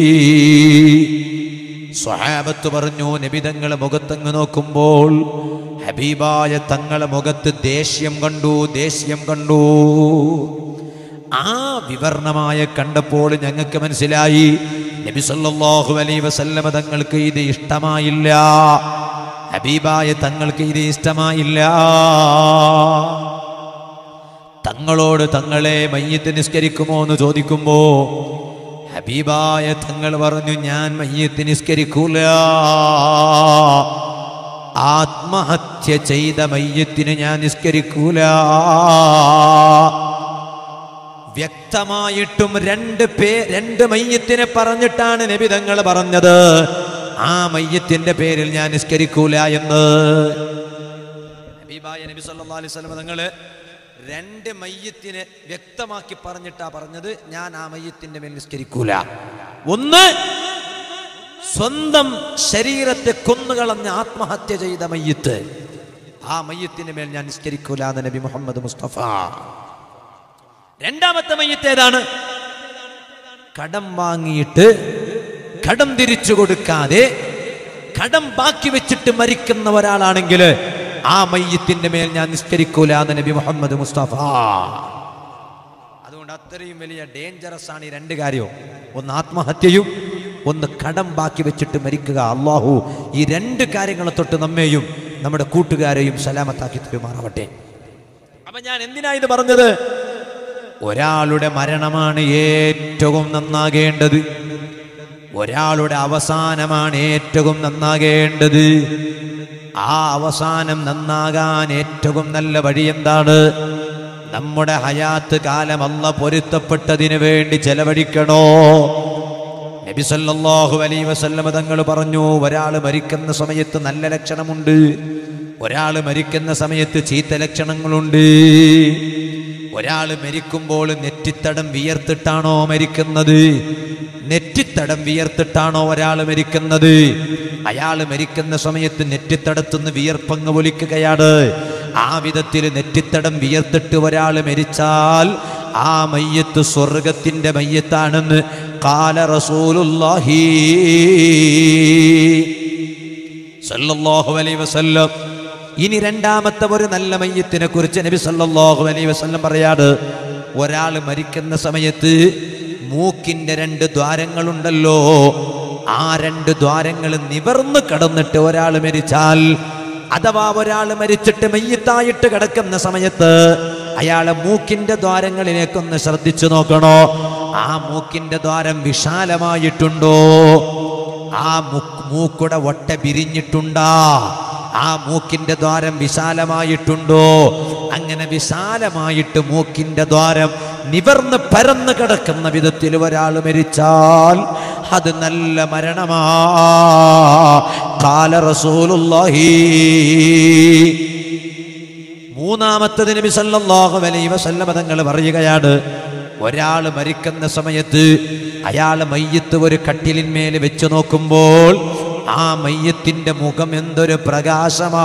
സ്വഹാബത്ത് പറഞ്ഞു നബിതങ്ങളെ മുഖത്തങ്ങ് നോക്കുമ്പോൾ ഹബീബായ തങ്ങളെ മുഖത്ത് ദേഷ്യം കണ്ടു ദേഷ്യം കണ്ടു ആ വിവരണമായ കണ്ടപ്പോൾ ഞങ്ങൾക്ക് മനസ്സിലായി നബി സല്ലല്ലാഹു അലൈഹി വസല്ലമ തങ്ങൾക്ക് ഇത് ഇഷ്ടമായില്ല ഹബീബായ തങ്ങൾക്ക് ഇത് ഇഷ്ടമായില്ല തങ്ങളോട് തങ്ങളെ മയ്യത്ത് നിസ്കരിക്കുമോ എന്ന് ചോദിക്കുമ്പോ ഹബീബായ തങ്ങൾ പറഞ്ഞു ഞാൻ മയ്യത്ത് നിസ്കരിക്കൂല ആത്മഹത്യ ചെയ്ത മയ്യത്തിന് ഞാൻ നിസ്കരിക്കൂല വ്യക്തമായിട്ടും രണ്ട് പേ രണ്ട് മയ്യത്തിനെ പറഞ്ഞിട്ടാണ് നബി തങ്ങൾ പറഞ്ഞത് ആ മയ്യത്തിന്റെ പേരിൽ ഞാൻ നിസ്കരിക്കൂല എന്ന് ഹബീബായ നബി സല്ലല്ലാഹു അലൈഹി വസല്ലം തങ്ങള് രണ്ട് മയ്യത്തിനെ വ്യക്തമാക്കി പറഞ്ഞിട്ടാ പറഞ്ഞത് ഞാൻ ആ മയ്യത്തിന്റെ മേൽ നിസ്കരിക്കൂല ഒന്ന് സ്വന്തം ശരീരത്തെ കൊന്നുകളഞ്ഞ് ആത്മഹത്യ ചെയ്ത മയ്യത്ത് ആ മയ്യത്തിന്റെ മേൽ ഞാൻ നിസ്കരിക്കൂല എന്ന് നബി മുഹമ്മദ് മുസ്തഫ രണ്ടാമത്തെ മയ്യത്ത് ഏതാണ് കടം വാങ്ങിയിട്ട് കടം തിരിച്ചു കൊടുക്കാതെ കടം ബാക്കി വെച്ചിട്ട് മരിക്കുന്ന ഒരാളാണെങ്കിൽ ആ മയ്യത്തിന്റെ മേൽ ഞാൻ നിസ്കരിക്കൂല എന്ന് നബി മുഹമ്മദ് മുസ്തഫ അതുകൊണ്ട് അത്രയും വലിയ ഡേഞ്ചറസ് ആണ് ഈ രണ്ട് കാര്യവും ഒന്ന് ആത്മഹത്യയും ഒന്ന് കടം ബാക്കി വെച്ചിട്ട് മരിക്കുക അള്ളാഹു ഈ രണ്ട് കാര്യങ്ങളെ തൊട്ട് നമ്മെയും നമ്മുടെ കൂട്ടുകാരെയും സലാമത്താക്കി തരുമാറാവട്ടെ അപ്പൊ ഞാൻ എന്തിനാ ഇത് പറഞ്ഞത് ഒരാളുടെ മരണമാണ് ഏറ്റവും നന്നാകേണ്ടത് ഒരാളുടെ അവസാനമാണ് ഏറ്റവും നന്നാകേണ്ടത് ആ അവസാനം നന്നാകാൻ ഏറ്റവും നല്ല വഴി എന്താണ് നമ്മുടെ ഹയാത്ത് കാലം അല്ല പൊരുത്തപ്പെട്ടതിന് വേണ്ടി ചെലവഴിക്കണോ നബി സല്ലല്ലാഹു അലൈഹി വസല്ലമ തങ്ങൾ പറഞ്ഞു ഒരാൾ മരിക്കുന്ന സമയത്ത് നല്ല ലക്ഷണമുണ്ട് ഒരാൾ മരിക്കുന്ന സമയത്ത് ചീത്ത ലക്ഷണങ്ങളുണ്ട് ഒരാൾ മരിക്കുമ്പോൾ നെറ്റിത്തടം വിയർത്തിട്ടാണോ മരിക്കുന്നത് നെറ്റിത്തടം വിയർത്തിട്ടാണോ ഒരാൾ മരിക്കുന്നത് അയാൾ മരിക്കുന്ന സമയത്ത് നെറ്റിത്തടത്തുനിന്ന് വിയർപ്പങ്ങ് ഒലിക്കുകയാണ് ആ വിധത്തിൽ നെറ്റിത്തടം വിയർത്തിട്ട് ഒരാൾ മരിച്ചാൽ ആ മയ്യത്ത് സ്വർഗത്തിന്റെ മയ്യത്താണെന്ന് കാല റസൂലുള്ളാഹി സല്ലല്ലാഹു അലൈഹി വസല്ലം ഇനി രണ്ടാമത്തെ ഒരു നല്ല മയ്യത്തിനെ കുറിച്ച് നബി സല്ലല്ലാഹു അലൈഹി വസല്ലം പറയാട് ഒരാൾ മരിക്കുന്ന സമയത്ത് മൂക്കിന്റെ രണ്ട് ദ്വാരങ്ങളുണ്ടല്ലോ ആ രണ്ട് ദ്വാരങ്ങൾ നിവർന്ന് കടന്നിട്ട് ഒരാൾ മരിച്ചാൽ അഥവാ ഒരാൾ മരിച്ചിട്ട് മയ്യത്തായിട്ട് കിടക്കുന്ന സമയത്ത് അയാളെ മൂക്കിന്റെ ദ്വാരങ്ങളിലേക്കൊന്ന് ശ്രദ്ധിച്ചു നോക്കണോ ആ മൂക്കിന്റെ ദ്വാരം വിശാലമായിട്ടുണ്ടോ ആ മുക്ക് മൂക്കുടെ ഒട്ട പിരിഞ്ഞിട്ടുണ്ടാ ആ മൂക്കിന്റെ ദ്വാരം വിശാലമായിട്ടുണ്ടോ അങ്ങനെ വിശാലമായിട്ട് മൂക്കിന്റെ ദ്വാരം നിവർന്ന് പരന്ന് കിടക്കുന്ന വിധത്തിൽ ഒരാൾ മരിച്ചാൽ അത് നല്ല മരണമാ കാല റസൂലുള്ളാഹി മൂന്നാമത്തത് നബി സല്ലല്ലാഹു അലൈഹി വസല്ലമ തങ്ങൾ പറയുകയാണ് ഒരാൾ മരിക്കുന്ന സമയത്ത് അയാൾ മയ്യത്ത് ഒരു കട്ടിലിന്മേൽ വെച്ച് നോക്കുമ്പോൾ ആ മയ്യത്തിന്റെ മുഖം എന്തൊരു പ്രകാശമാ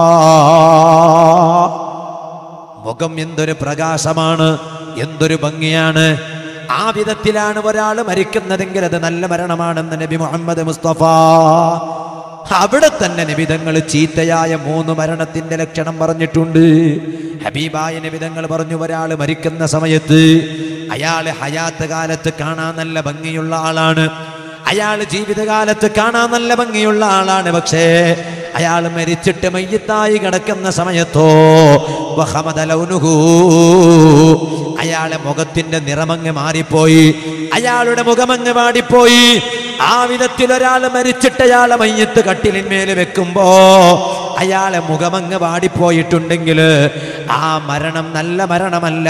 മുഖം എന്തൊരു പ്രകാശമാണ് എന്തൊരു ഭംഗിയാണ് ആ വിധത്തിലാണ് ഒരാൾ മരിക്കുന്നതെങ്കിൽ അത് നല്ല മരണമാണെന്ന് നബി മുഹമ്മദ് മുസ്തഫ അവിടെ തന്നെ നിബിതങ്ങൾ ചീത്തയായ മൂന്ന് മരണത്തിന്റെ ലക്ഷണം പറഞ്ഞിട്ടുണ്ട് ഹബീബായ നിബിതങ്ങൾ പറഞ്ഞു ഒരാൾ മരിക്കുന്ന സമയത്ത് അയാൾ ഹയാത്ത് കാലത്ത് കാണാൻ നല്ല ഭംഗിയുള്ള ആളാണ് അയാൾ ജീവിതകാലത്ത് കാണാൻ നല്ല ഭംഗിയുള്ള ആളാണ് പക്ഷേ അയാൾ മരിച്ചിട്ട് മയ്യത്തായി കിടക്കുന്ന സമയത്തോ വഹമദ ലൗനുഹു. അയാളെ മുഖത്തിന്റെ നിറമങ്ങ് മാറിപ്പോയി അയാളുടെ മുഖമങ്ങ് മാടിപ്പോയി ആ വിധത്തിൽ ഒരാൾ മരിച്ചിട്ട് അയാളെ മയ്യത്ത് കട്ടിലിന്മേൽ വെക്കുമ്പോ അയാളെ മുഖമങ്ങ് വാടിപ്പോയിട്ടുണ്ടെങ്കിൽ ആ മരണം നല്ല മരണമല്ല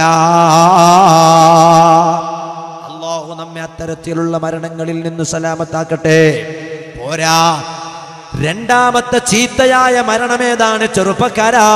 അള്ളാഹു നമ്മെ അത്തരത്തിലുള്ള മരണങ്ങളിൽ നിന്ന് സലാമത്താക്കട്ടെ പോരാ രണ്ടാമത്തെ ചീത്തയായ മരണമേതാണ് ചെറുപ്പക്കാരാ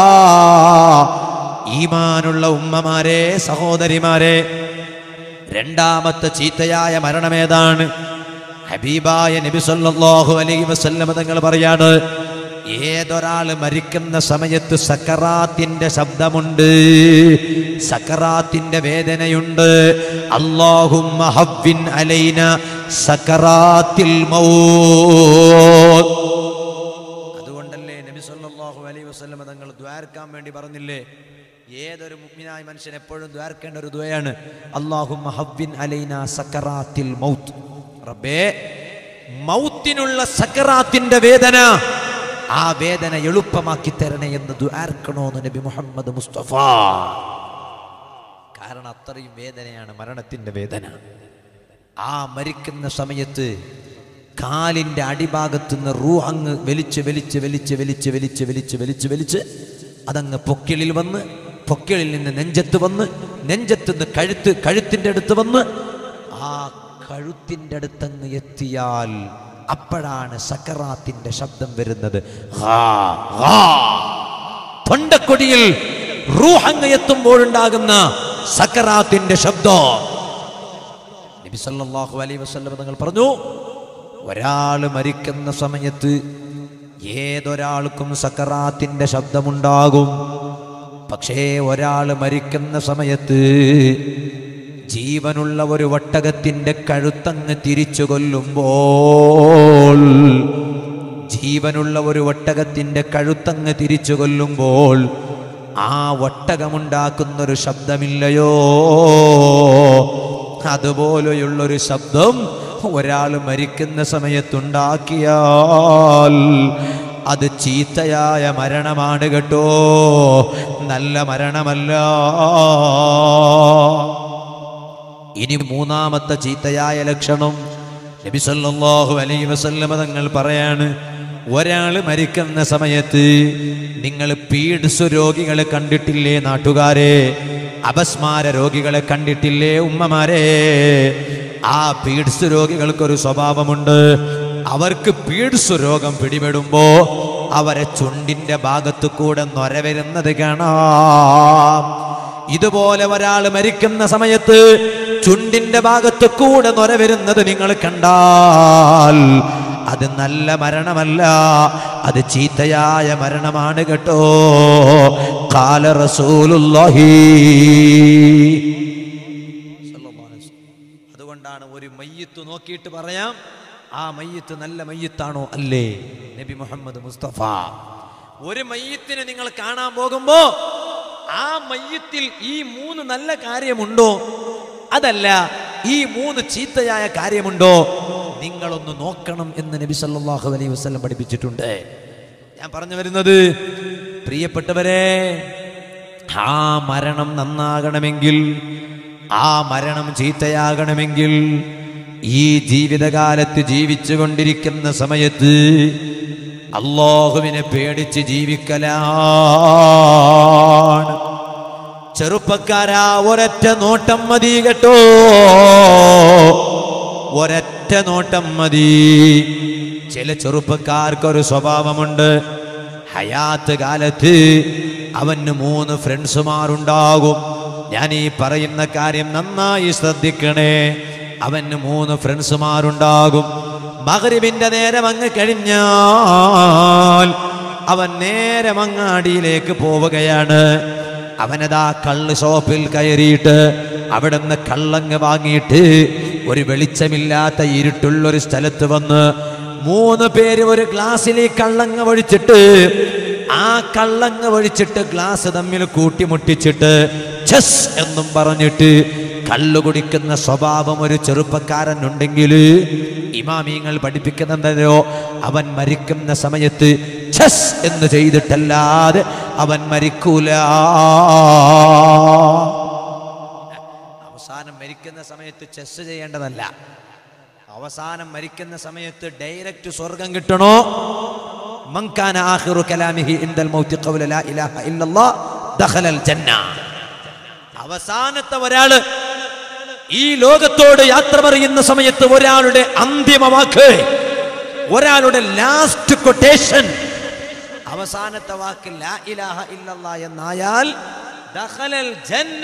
ഈമാനുള്ള ഉമ്മമാരെ സഹോദരിമാരെ രണ്ടാമത്തെ ചീത്തയായ മരണമേതാണ് ഹബീബായ നബി സല്ലല്ലാഹു അലൈഹി വസല്ലമ തങ്ങൾ പറയാണ് ഏതൊരാൾ മരിക്കുന്ന സമയത്ത് സക്കറാത്തിന്റെ ശബ്ദമുണ്ട് സക്കറാത്തിന്റെ വേദനയുണ്ട് അല്ലാഹുമ്മ ഹവ്വിൻ അലൈന സക്കറാത്തിൽ മൗത്ത് അതുകൊണ്ടല്ലേ നബി സല്ലല്ലാഹു അലൈഹി വസല്ലമ തങ്ങൾ ദ്വാരക്കാൻ വേണ്ടി പറഞ്ഞില്ലേ ഏതൊരു മുഗ്മിനായ മനുഷ്യൻ എപ്പോഴും ദ്വാരക്കേണ്ട ഒരു ദ്വയാണ് അല്ലാഹുമ്മ ഹവ്വിൻ അലൈന സക്കറാത്തിൽ മൗത്ത് റബ്ബേ മൗത്തിനുള്ള സക്കറാത്തിന്റെ വേദന ആ വേദന എളുപ്പമാക്കി തരണേ എന്ന് ദ്വാർക്കണോന്ന് നബി മുഹമ്മദ് മുസ്തഫ കാരണം അത്രയും വേദനയാണ് മരണത്തിന്റെ വേദന ആ മരിക്കുന്ന സമയത്ത് കാലിന്റെ അടിഭാഗത്ത് നിന്ന് റൂ അങ്ങ് വലിച്ച് വലിച്ച് വലിച്ച് വലിച്ച് വലിച്ച് വലിച്ച് വലിച്ച് വലിച്ച് അതങ്ങ് പൊക്കിളിൽ വന്ന് പൊക്കിളിൽ നിന്ന് നെഞ്ചത്ത് വന്ന് നെഞ്ചത്ത് നിന്ന് കഴുത്ത് കഴുത്തിന്റെ അടുത്ത് വന്ന് ആ കഴുത്തിന്റെ അടുത്തങ്ങ് എത്തിയാൽ അപ്പോഴാണ് സക്കറാത്തിന്റെ ശബ്ദം വരുന്നത് ഹാ, ഹാ. തൊണ്ടക്കൊടിയിൽ റൂഹങ്ങ് എത്തുമ്പോഴുണ്ടാകുന്ന സക്കറാത്തിന്റെ ശബ്ദം നബി സല്ലല്ലാഹു അലൈഹി വസല്ലം തങ്ങൾ പറഞ്ഞു ഒരാൾ മരിക്കുന്ന സമയത്ത് ഏതൊരാൾക്കും സക്കറാത്തിന്റെ ശബ്ദമുണ്ടാകും പക്ഷേ ഒരാൾ മരിക്കുന്ന സമയത്ത് ജീവനുള്ള ഒരു വട്ടകത്തിന്റെ കഴുത്തങ്ങ് തിരിച്ചു കൊല്ലുമ്പോൾ ജീവനുള്ള ഒരു ഒട്ടകത്തിന്റെ കഴുത്തങ്ങ് തിരിച്ചു കൊല്ലുമ്പോൾ ആ ഒട്ടകമുണ്ടാക്കുന്നൊരു ശബ്ദമില്ലയോ അതുപോലെയുള്ളൊരു ശബ്ദം ഒരാൾ മരിക്കുന്ന സമയത്തുണ്ടാക്കിയാൽ അത് ചീത്തയായ മരണമാണ് കേട്ടോ നല്ല മരണമല്ല ഇനി മൂന്നാമത്തെ ചീത്തയായ ലക്ഷണം നബി സല്ലല്ലാഹു അലൈഹി വസല്ലമ തങ്ങൾ പറയാണ് ഒരാൾ മരിക്കുന്ന സമയത്ത് നിങ്ങൾ പീഡ്സ് രോഗികളെ കണ്ടിട്ടില്ലേ നാട്ടുകാരെ അപസ്മാര രോഗികളെ കണ്ടിട്ടില്ലേ ഉമ്മമാരെ ആ പീഡ്സ് രോഗികൾക്കൊരു സ്വഭാവമുണ്ട് അവർക്ക് പീഡ്സ് രോഗം പിടിപെടുമ്പോ അവരെ ചുണ്ടിന്റെ ഭാഗത്തു കൂടെ നൊര വരുന്നത് കാണാം ഇതുപോലെ ഒരാൾ മരിക്കുന്ന സമയത്ത് ചുണ്ടിന്റെ ഭാഗത്ത് കൂടെ നൊര വരുന്നത് നിങ്ങൾ കണ്ടാൽ അത് നല്ല മരണമല്ല അത് ചീത്തയായ മരണമാണ് കേട്ടോ കാല റസൂലുള്ളാഹി അതുകൊണ്ടാണ് ഒരു മയ്യത്ത് നോക്കിയിട്ട് പറയാം ആ മയ്യത്ത് നല്ല മയ്യത്താണോ അല്ലേ നബി മുഹമ്മദ് മുസ്തഫ ഒരു മയ്യത്തിനെ നിങ്ങൾ കാണാൻ പോകുമ്പോ ആ മയ്യത്തിൽ ഈ മൂന്ന് നല്ല കാര്യമുണ്ടോ അതല്ല ഈ മൂന്ന് ചീത്തയായ കാര്യമുണ്ടോ നിങ്ങളൊന്ന് നോക്കണം എന്ന് നബി സല്ലല്ലാഹു അലൈഹി വസല്ലം പഠിപ്പിച്ചിട്ടുണ്ട് ഞാൻ പറഞ്ഞു വരുന്നത് പ്രിയപ്പെട്ടവരെ ആ മരണം നന്നാകണമെങ്കിൽ ആ മരണം ചീത്തയാകണമെങ്കിൽ ഈ ജീവിതകാലത്ത് ജീവിച്ചു കൊണ്ടിരിക്കുന്ന സമയത്ത് അള്ളാഹുവിനെ പേടിച്ച് ജീവിക്കലാണ് ചെറുപ്പക്കാരാ ഒരൊറ്റ നോട്ടം മതി കേട്ടോ ഒരൊറ്റ നോട്ടം മതി ചില ചെറുപ്പക്കാർക്കൊരു സ്വഭാവമുണ്ട് ഹയാത്ത് കാലത്ത് അവന് മൂന്ന് ഫ്രണ്ട്സുമാരുണ്ടാകും ഞാൻ ഈ പറയുന്ന കാര്യം നന്നായി ശ്രദ്ധിക്കണേ അവന് മൂന്ന് ഫ്രണ്ട്സുമാരുണ്ടാകും മകരിബിന്റെ നേരം അങ്ങ് കഴിഞ്ഞാൽ അവൻ നേരെ മങ്ങാടിയിലേക്ക് പോവുകയാണ് അവനതാ കള്ള് ഷോപ്പിൽ കയറിയിട്ട് അവിടുന്ന് കള്ളങ്ങ് വാങ്ങിയിട്ട് ഒരു വെളിച്ചമില്ലാത്ത ഇരുട്ടുള്ളൊരു സ്ഥലത്ത് വന്ന് മൂന്ന് പേര് ഒരു ഗ്ലാസ്സിൽ ഈ കള്ളങ്ങ ഒഴിച്ചിട്ട് ആ കള്ളങ്ങ ഒഴിച്ചിട്ട് ഗ്ലാസ് തമ്മിൽ കൂട്ടിമുട്ടിച്ചിട്ട് ചെസ് എന്നും പറഞ്ഞിട്ട് കള്ളു കുടിക്കുന്ന സ്വഭാവം ഒരു ചെറുപ്പക്കാരൻ ഉണ്ടെങ്കിൽ ഇമാമിയങ്ങൾ പഠിപ്പിക്കുന്നുണ്ടല്ലോ അവൻ മരിക്കുന്ന സമയത്ത് ചെസ് എന്ന് ചെയ്തിട്ടല്ലാതെ അവൻ മരിക്കൂല അവസാനം മരിക്കുന്ന സമയത്ത് ചെസ് ചെയ്യേണ്ടതല്ല അവസാനം മരിക്കുന്ന സമയത്ത് ഡയറക്റ്റ് സ്വർഗം കിട്ടണോ മങ്കാന ആഖിറു കലാമിഹി ഇൻദൽ മൗത്തി ഖൗല ലാ ഇലാഹ ഇല്ലല്ലാഹ് ദഖലൽ ജന്ന അവസാനത്തെ ഒരാള് ഈ ലോകത്തോട് യാത്ര പറയുന്ന സമയത്ത് ഒരാളുടെ അന്തിമ വാക്ക് ഒരാളുടെ ലാസ്റ്റ് കൊട്ടേഷൻ അവസാനത്തെ വാക്ക് ലാ ഇലാഹ ഇല്ലല്ലാ എന്നായാൽ ദഖലൽ ജന്ന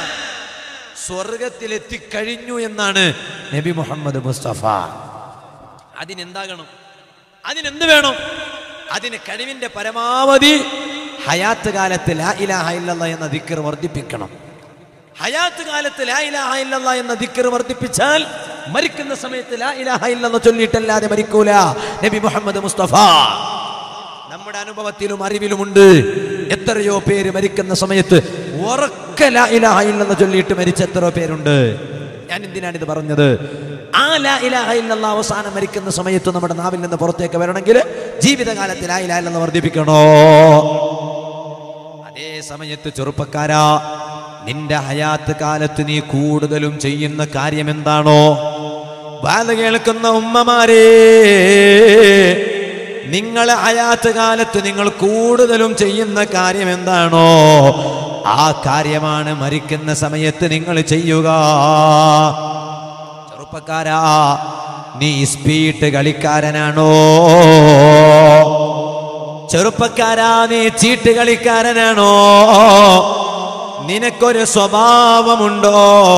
സ്വർഗത്തിലെത്തിക്കഴിഞ്ഞു എന്നാണ് നബി മുഹമ്മദ് മുസ്തഫ അതിനെന്താകണം അതിനെന്ത് വേണം അതിന് കഴിവിന്റെ പരമാവധി ഹയാത്ത് കാലത്ത് ലാ ഇലാഹ ഇല്ലല്ലാ എന്ന ദിക്കർ വർദ്ധിപ്പിക്കണം ഹയാത്ത് കാലത്ത് ലാ ഇലാഹ ഇല്ലല്ലാ എന്ന ദിക്കർ വർദ്ധിപ്പിച്ചാൽ മരിക്കുന്ന സമയത്ത് ലാ ഇലാഹ ഇല്ലെന്ന് ചൊല്ലിയിട്ടല്ലാതെ മരിക്കൂല നബി മുഹമ്മദ് മുസ്തഫ നമ്മുടെ അനുഭവത്തിലും അറിവിലുമുണ്ട് എത്രയോ പേര് മരിക്കുന്ന സമയത്ത് ഉറക്ക ലാ ഇലാഹ ഇല്ലെന്ന് ചൊല്ലിയിട്ട് മരിച്ച എത്രയോ പേരുണ്ട് ഞാൻ എന്തിനാണ് ഇത് പറഞ്ഞത് ആ ലാ ഇലാഹ ഇല്ലല്ലാ അവസാനം മരിക്കുന്ന സമയത്ത് നമ്മുടെ നാവിൽ നിന്ന് പുറത്തേക്ക് വരണമെങ്കിൽ ജീവിതകാലത്ത് ലാ ഇലാഹ ഇല്ലെന്ന് വർദ്ധിപ്പിക്കണോ അതേ സമയത്ത് ചെറുപ്പക്കാരാ നിന്റെ ഹയാത്ത് കാലത്ത് നീ കൂടുതലും ചെയ്യുന്ന കാര്യം എന്താണോ ബാധ കേൾക്കുന്ന ഉമ്മമാരേ നിങ്ങളെ ഹയാത്ത് കാലത്ത് നിങ്ങൾ കൂടുതലും ചെയ്യുന്ന കാര്യം എന്താണോ ആ കാര്യമാണ് മരിക്കുന്ന സമയത്ത് നിങ്ങൾ ചെയ്യുക ചെറുപ്പക്കാരാ നീ സ്പീഡ് കളിക്കാരനാണോ ചെറുപ്പക്കാരാ നീ ചീട്ട് കളിക്കാരനാണോ നിനക്കൊരു സ്വഭാവമുണ്ടോ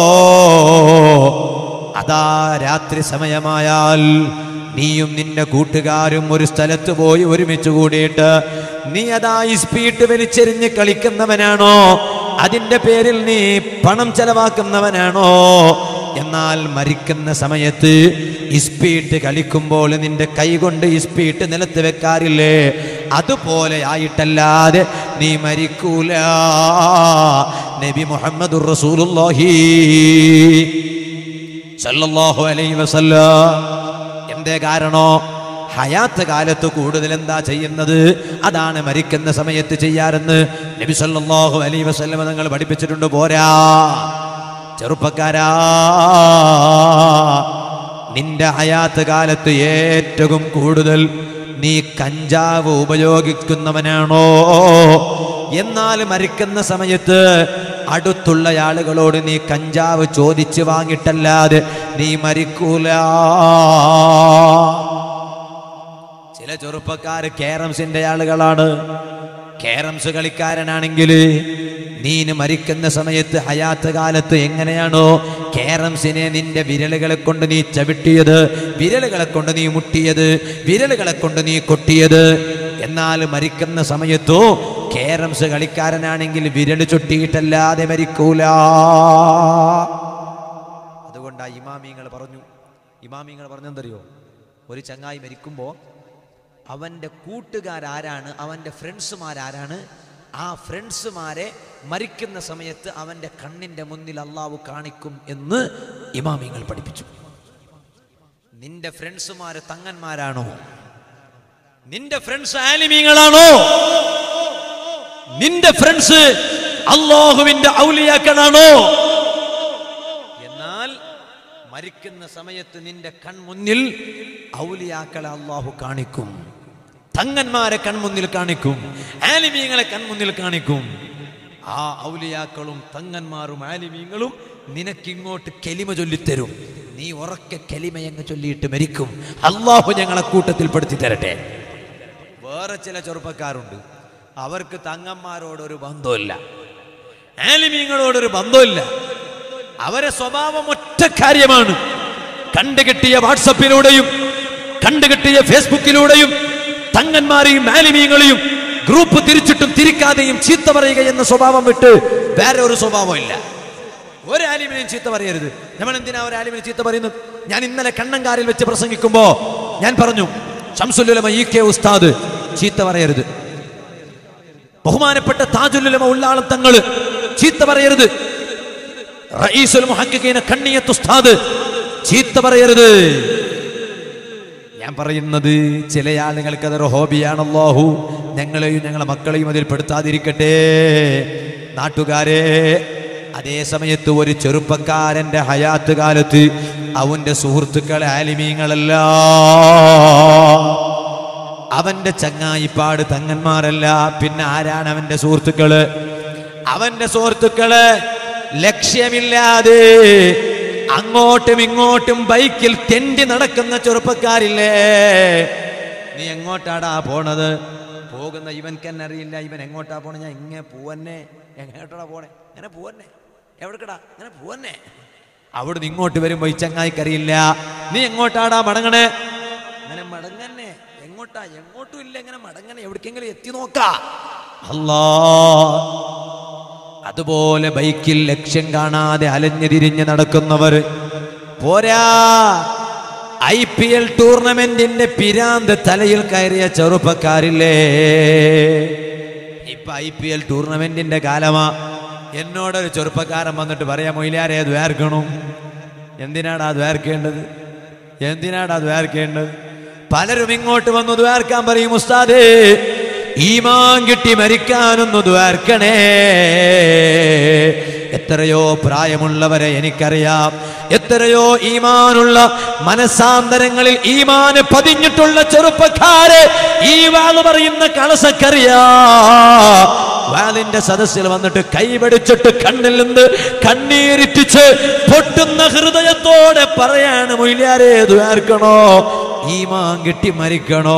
അതാ രാത്രി സമയമായാൽ നീയും നിന്റെ കൂട്ടുകാരും ഒരു സ്ഥലത്ത് പോയി ഒരുമിച്ച് കൂടിയിട്ട് നീ അതാ ഈ സ്പീഡ് വലിച്ചെറിഞ്ഞ് കളിക്കുന്നവനാണോ അതിന്റെ പേരിൽ നീ പണം ചെലവാക്കുന്നവനാണോ എന്നാൽ മരിക്കുന്ന സമയത്ത് ഇസ്പീട്ട് കളിക്കുമ്പോൾ നിന്റെ കൈ കൊണ്ട് ഇസ്പീട്ട് നിലത്ത് വെക്കാറില്ലേ അതുപോലെ ആയിട്ടല്ലാതെ നീ മരിക്കൂല നബി മുഹമ്മദ് റസൂലുള്ളാഹി സല്ലല്ലാഹു അലൈഹി വസല്ലം എന്തേ കാരണോ ഹയാത്ത് കാലത്ത് കൂടുതൽ എന്താ ചെയ്യുന്നത് അതാണ് മരിക്കുന്ന സമയത്ത് ചെയ്യാറെന്ന് നബി സല്ലല്ലാഹു അലൈഹി വസല്ലം തങ്ങൾ പഠിപ്പിച്ചിട്ടുണ്ട് പോരാ ചെറുപ്പക്കാരാ നിന്റെ ഹയാത്ത് കാലത്ത് ഏറ്റവും കൂടുതൽ നീ കഞ്ചാവ് ഉപയോഗിക്കുന്നവനാണോ എന്നാൽ മരിക്കുന്ന സമയത്ത് അടുത്തുള്ള ആളുകളോട് നീ കഞ്ചാവ് ചോദിച്ച് വാങ്ങിട്ടല്ലാതെ നീ മരിക്കൂല ചില ചെറുപ്പക്കാര് കേരംസിന്റെ ആളുകളാണ് കേരംസ് കളിക്കാരനാണെങ്കിൽ നീന് മരിക്കുന്ന സമയത്ത് ഹയാത്ത് കാലത്ത് എങ്ങനെയാണോ കേരംസിനെ നിന്റെ വിരലുകളെ കൊണ്ട് നീ ചവിട്ടിയത് വിരലുകളെ കൊണ്ട് നീ മുട്ടിയത് വിരലുകളെ കൊണ്ട് നീ കൊട്ടിയത് എന്നാൽ മരിക്കുന്ന സമയത്തോ കേരംസ് കളിക്കാരനാണെങ്കിൽ വിരൽ ചുട്ടിയിട്ടല്ലാതെ മരിക്കൂല അതുകൊണ്ടാ ഇമാമിങ്ങൾ പറഞ്ഞു ഇമാമിങ്ങൾ പറഞ്ഞെന്തറിയോ ഒരു ചങ്ങായി മരിക്കുമ്പോൾ അവൻ്റെ കൂട്ടുകാരാരാണ് അവൻ്റെ ഫ്രണ്ട്സുമാരാരാണ് ആ ഫ്രണ്ട്സുമാരെ മരിക്കുന്ന സമയത്ത് അവൻ്റെ കണ്ണിൻ്റെ മുന്നിൽ അള്ളാഹു കാണിക്കും എന്ന് ഇമാമിങ്ങൾ പഠിപ്പിച്ചു നിന്റെ ഫ്രണ്ട്സുമാര് തങ്ങന്മാരാണോ നിന്റെ ഫ്രണ്ട്സ് ആലിമീങ്ങളാണോ നിന്റെ ഫ്രണ്ട്സ് അള്ളാഹുവിന്റെ ഔലിയാക്കളാണോ എന്നാൽ മരിക്കുന്ന സമയത്ത് നിന്റെ കൺമുന്നിൽ ഔലിയാക്കളെ അള്ളാഹു കാണിക്കും തങ്ങന്മാരെ കൺമുന്നിൽ കാണിക്കും ആലിമീങ്ങളെ കൺമുന്നിൽ കാണിക്കും ആ ഔലിയാക്കളും തങ്ങന്മാരും ആലിമീങ്ങളും നിനക്കിങ്ങോട്ട് കെലിമ ചൊല്ലിത്തരും നീ ഉറക്കെ കെലിമയങ്ങ് ചൊല്ലിയിട്ട് മരിക്കും അള്ളാഹു ഞങ്ങളെ കൂട്ടത്തിൽ പെടുത്തി തരട്ടെ വേറെ ചില ചെറുപ്പക്കാരുണ്ട് അവർക്ക് തങ്ങന്മാരോടൊരു ബന്ധമില്ല ആലിമീങ്ങളോടൊരു ബന്ധമില്ല അവരെ സ്വഭാവം ഒറ്റ കാര്യമാണ് കണ്ടുകിട്ടിയ വാട്സപ്പിലൂടെയും കണ്ടുകിട്ടിയ ഫേസ്ബുക്കിലൂടെയും തങ്ങന്മാരെയും ആലിമീങ്ങളെയും ഗ്രൂപ്പ് തിരിച്ചിട്ടും തിരിക്കാതെയും ചീത്ത പറയുക എന്ന സ്വഭാവം വിട്ട് വേറെ ഒരു സ്വഭാവം ഇല്ല ഒരു ആലിമിനെയും ചീത്ത പറയരുത് നമ്മൾ എന്തിനാ ഒരു ആലിമിനെ ചീത്ത പറയുന്നത് ഞാൻ ഇന്നലെ കണ്ണങ്കാരിൽ വെച്ച് പ്രസംഗിക്കുമ്പോ ഞാൻ പറഞ്ഞു ഷംസുല്ലുലമ ഇ കെ ഉസ്താദ് ചീത്ത പറയരുത് ബഹുമാനപ്പെട്ട താജുല്ലുലമ ഉള്ളാളം തങ്ങള് ചീത്ത പറയരുത് റഈസുൽ മുഹക്കിഖീന കണ്ണിയത്ത് ഉസ്താദ് ചീത്ത പറയരുത് ഞാൻ പറയുന്നത് ചില ആളുകൾക്ക് അതൊരു ഹോബിയാണല്ലോഹു ഞങ്ങളെയും ഞങ്ങളെ മക്കളെയും അതിൽ പെടുത്താതിരിക്കട്ടെ നാട്ടുകാരെ അതേ സമയത്ത് ഒരു ചെറുപ്പക്കാരന്റെ ഹയാത്ത് കാലത്ത് അവന്റെ സുഹൃത്തുക്കളെ ആലിമീങ്ങളല്ല അവന്റെ ചങ്ങായിപ്പാട് തങ്ങന്മാരല്ല പിന്നെ ആരാണ് അവന്റെ സുഹൃത്തുക്കള് അവന്റെ സുഹൃത്തുക്കള് ലക്ഷ്യമില്ലാതെ അങ്ങോട്ടും ഇങ്ങോട്ടും ബൈക്കിൽ തെണ്ടി നടക്കുന്ന ചെറുപ്പക്കാരില്ലേ നീ എങ്ങോട്ടാടാ പോണത് പോകുന്ന ഇവൻക്ക് തന്നെ അറിയില്ല ഇവൻ എങ്ങോട്ടാ പോണേ ഞാൻ ഇങ്ങനെ പോവന്നെ എങ്ങോട്ടാ പോണേ ഇങ്ങനെ പോവന്നെ എവിടക്കടാ ഇങ്ങനെ പോവന്നെ അവിടുന്ന് ഇങ്ങോട്ട് വരുമ്പോ ഈ ചങ്ങായിക്കറിയില്ല നീ എങ്ങോട്ടാടാ മടങ്ങണേ അങ്ങനെ മടങ്ങന്നെ എങ്ങോട്ടാ എങ്ങോട്ടും ഇല്ല ഇങ്ങനെ മടങ്ങനെ എവിടേക്കെങ്കിലും എത്തി നോക്കാ അല്ലാ അതുപോലെ ബൈക്കിൽ ലക്ഷ്യം കാണാതെ അലഞ്ഞു തിരിഞ്ഞ് നടക്കുന്നവർ പോരാ ഐ പി എൽ ടൂർണമെന്റിന്റെ പിരാന്ത് തലയിൽ കയറിയ ചെറുപ്പക്കാരില്ലേ ഇപ്പൊ ഐ പി എൽ ടൂർണമെന്റിന്റെ കാലമാ എന്നോടൊരു ചെറുപ്പക്കാരൻ വന്നിട്ട് പറയാം മൊയിലാരെ ദ്വാർക്കണം എന്തിനാടാ ദ്വാർക്കേണ്ടത് എന്തിനാടാ ദ്വാർക്കേണ്ടത് പലരും ഇങ്ങോട്ട് വന്നു ദ്വാർക്കാൻ പറയും ഉസ്താദേ ഈമാൻ കിട്ടി മരിക്കാനൊന്നു ദ്വാർക്കണേ എത്രയോ പ്രായമുള്ളവരെ എനിക്കറിയാം എത്രയോ ഈമാനുള്ള മനസാന്തരങ്ങളിൽ ഈമാന് പതിഞ്ഞിട്ടുള്ള ചെറുപ്പക്കാരെ ഈ വാള് പറയുന്ന കളസക്കറിയാ വാലിന്റെ സദസ്സിൽ വന്നിട്ട് കൈപിടിച്ചിട്ട് കണ്ണിൽ നിന്ന് കണ്ണീരിറ്റിച്ച് പൊട്ടുന്ന ഹൃദയത്തോടെ പറയാണ് മൊയിലാരെ ദ്വാർക്കണോ ഈമാൻ കിട്ടി മരിക്കണോ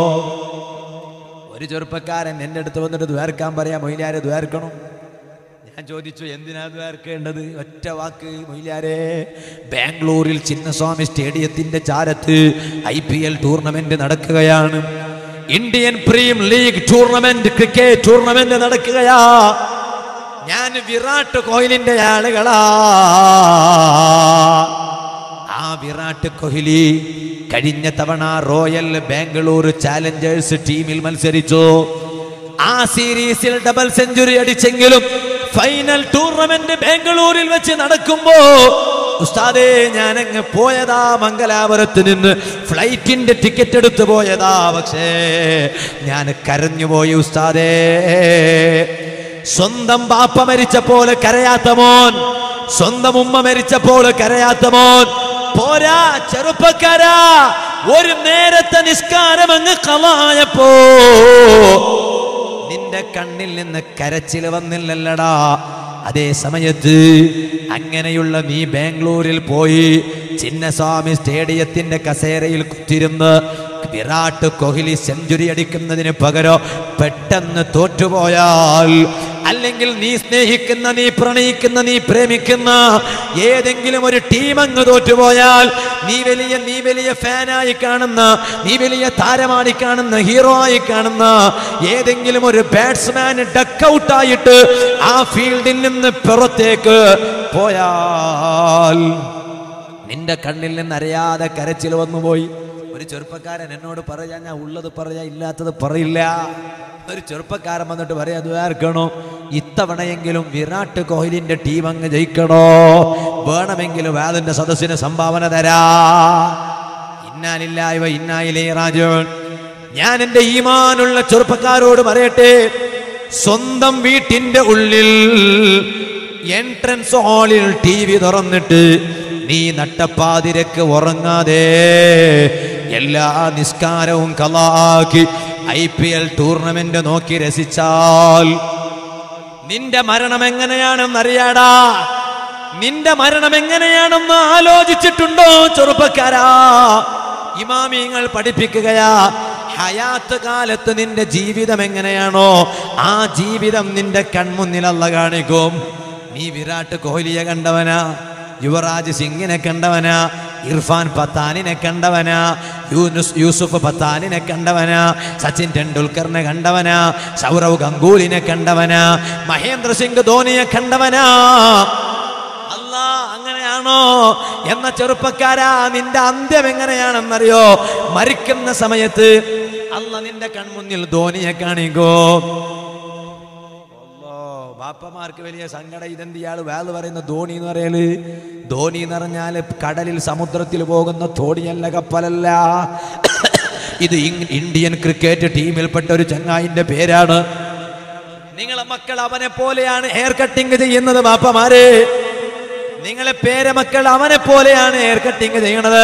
ഒരു ചെറുപ്പക്കാരൻ എൻ്റെ അടുത്ത് വന്നിട്ട് ദ്വാരക്കാൻ പറയാം മൊയിലാരെ ദ്വാരക്കണം ഞാൻ ചോദിച്ചു എന്തിനാ ദ്വാരക്കേണ്ടത് ഒറ്റ വാക്ക് മൊയിലാരെ ബാംഗ്ലൂരിൽ ചിന്നസ്വാമി സ്റ്റേഡിയത്തിന്റെ ചാരത്ത് ഐ പി എൽ ടൂർണമെന്റ് നടക്കുകയാണ് Indian premier league tournament cricket tournament നടക്കുകയാ ഞാൻ വിരാട് കോഹ്ലിന്റെ ആളുകളാ ആ വിരാട് കോഹ്ലി കഴിഞ്ഞ തവണ റോയൽ ബാംഗ്ലൂർ ചാലഞ്ചേഴ്സ് ടീമിൽ മത്സരിച്ചു ആ സീരീസിൽ ഡബിൾ സെഞ്ചുറി അടിച്ചെങ്കിലും ഫൈനൽ ടൂർണമെന്റ് ബാംഗ്ലൂരിൽ വെച്ച് നടക്കുമ്പോ ഉസ്താദേ ഞാനങ്ങ് പോയതാ മംഗലാപുരത്ത് നിന്ന് ഫ്ലൈറ്റിന്റെ ടിക്കറ്റ് എടുത്തു പോയതാ പക്ഷേ ഞാൻ കരഞ്ഞുപോയി ഉസ്താദേ സ്വന്തം ബാപ്പ മരിച്ച പോലെ കരയാത്ത മോൻ സ്വന്തം ഉമ്മ മരിച്ച പോലെ കരയാത്ത മോൻ പോരാ ചെറുപ്പക്കാരാ ഒരു നേരത്തെ നിസ്കാരം അങ്ങ് കളായപ്പോ നിന്റെ കണ്ണിൽ നിന്ന് കരച്ചിൽ വന്നില്ലല്ലടാ അതേ സമയത്ത് അങ്ങനെയുള്ള നീ ബാംഗ്ലൂരിൽ പോയി ചിന്നസ്വാമി സ്റ്റേഡിയത്തിന്റെ കസേരയിൽ കുത്തിരുന്ന് വിരാട് കോഹ്ലി സെഞ്ചുറി അടിക്കുന്നതിന് പകരം പെട്ടെന്ന് തോറ്റുപോയാൽ അല്ലെങ്കിൽ നീ സ്നേഹിക്കുന്ന നീ പ്രണയിക്കുന്ന നീ പ്രേമിക്കുന്ന ഏതെങ്കിലും ഒരു ടീം അങ്ങ് തോറ്റുപോയാൽ നീ വലിയ നീ വലിയ ഫാനായി കാണുന്ന നീ വലിയ താരമായി കാണുന്ന ഹീറോ ആയി കാണുന്ന ഏതെങ്കിലും ഒരു ബാറ്റ്സ്മാൻ ഡക്കൗട്ടായിട്ട് ആ ഫീൽഡിൽ നിന്ന് പുറത്തേക്ക് പോയാൽ നിന്റെ കണ്ണിൽ നിന്ന് അറിയാതെ കരച്ചിൽ വന്നുപോയി ഒരു ഒരു ചെറുപ്പക്കാരൻ എന്നോട് പറയാ ഞാൻ ഉള്ളത് പറയാ ഇല്ലാത്തത് പറയില്ല ഒരു ചെറുപ്പക്കാരൻ വന്നിട്ട് പറയാ അത് ആർക്കണോ ഇത്തവണയെങ്കിലും വിരാട് കോഹ്ലിന്റെ ടീം അങ്ങ് ജയിക്കണോ വേണമെങ്കിലും വേദന്റെ സദസ്സിന് സംഭാവന തരാ ഇന്നാലില്ലായവ ഇന്നായിലേ രാജവൻ ഞാൻ എന്റെ ഈമാനുള്ള ചെറുപ്പക്കാരോട് പറയട്ടെ സ്വന്തം വീട്ടിന്റെ ഉള്ളിൽ എൻട്രൻസ് ഹാളിൽ ടി വി തുറന്നിട്ട് നീ നട്ടപ്പാതിരക്ക് ഉറങ്ങാതെ എല്ലാ നിസ്കാരവും കലാക്കി ഐ പി എൽ ടൂർണമെന്റ് നോക്കി രസിച്ചാൽ നിന്റെ മരണം എങ്ങനെയാണെന്നറിയാടാ നിന്റെ മരണം എങ്ങനെയാണെന്ന് ആലോചിച്ചിട്ടുണ്ടോ ചെറുപ്പക്കാരാ ഇമാമിങ്ങൾ പഠിപ്പിക്കുകയാ ഹയാത്ത് കാലത്ത് നിന്റെ ജീവിതം എങ്ങനെയാണോ ആ ജീവിതം നിന്റെ കൺമുന്നിലല്ല കാണിക്കും നീ വിരാട് കോഹ്ലിയെ കണ്ടവനാ യുവറാജ് സിംഗിനെ കണ്ടവനാ ഇർഫാൻ പത്താനിനെ കണ്ടവനാ യൂനുസ് യൂസുഫ് പത്താനിനെ കണ്ടവനാ സച്ചിൻ ടെണ്ടുൽക്കറിനെ കണ്ടവനാ സൗരവ് ഗംഗൂലിനെ കണ്ടവനാ മഹേന്ദ്ര സിംഗ് ധോനിയെ കണ്ടവനാ അല്ല അങ്ങനെയാണോ എന്ന ചെറുപ്പക്കാരാ നിന്റെ അന്ത്യം എങ്ങനെയാണെന്നറിയോ മരിക്കുന്ന സമയത്ത് അല്ല നിന്റെ കൺമുന്നിൽ ധോനിയെ കാണിക്കോ അല്ലോ, ബാപ്പമാർക്ക് വലിയ സങ്കടം ഇതെന്ത് ഇയാള് വേല് പറയുന്ന ധോണി എന്ന് പറയല് ധോണി എന്ന് പറഞ്ഞാല് കടലിൽ സമുദ്രത്തിൽ പോകുന്ന ധോണിയല്ല കപ്പലല്ല ഇത് ഇങ് ഇന്ത്യൻ ക്രിക്കറ്റ് ടീമിൽപ്പെട്ട ഒരു ചങ്ങായിന്റെ പേരാണ് നിങ്ങളെ മക്കൾ അവനെ പോലെയാണ് ഹെയർ കട്ടിങ് ചെയ്യുന്നത് ബാപ്പമാര് നിങ്ങളെ പേരമക്കൾ അവനെ പോലെയാണ് ഹെയർ കട്ടിങ് ചെയ്യണത്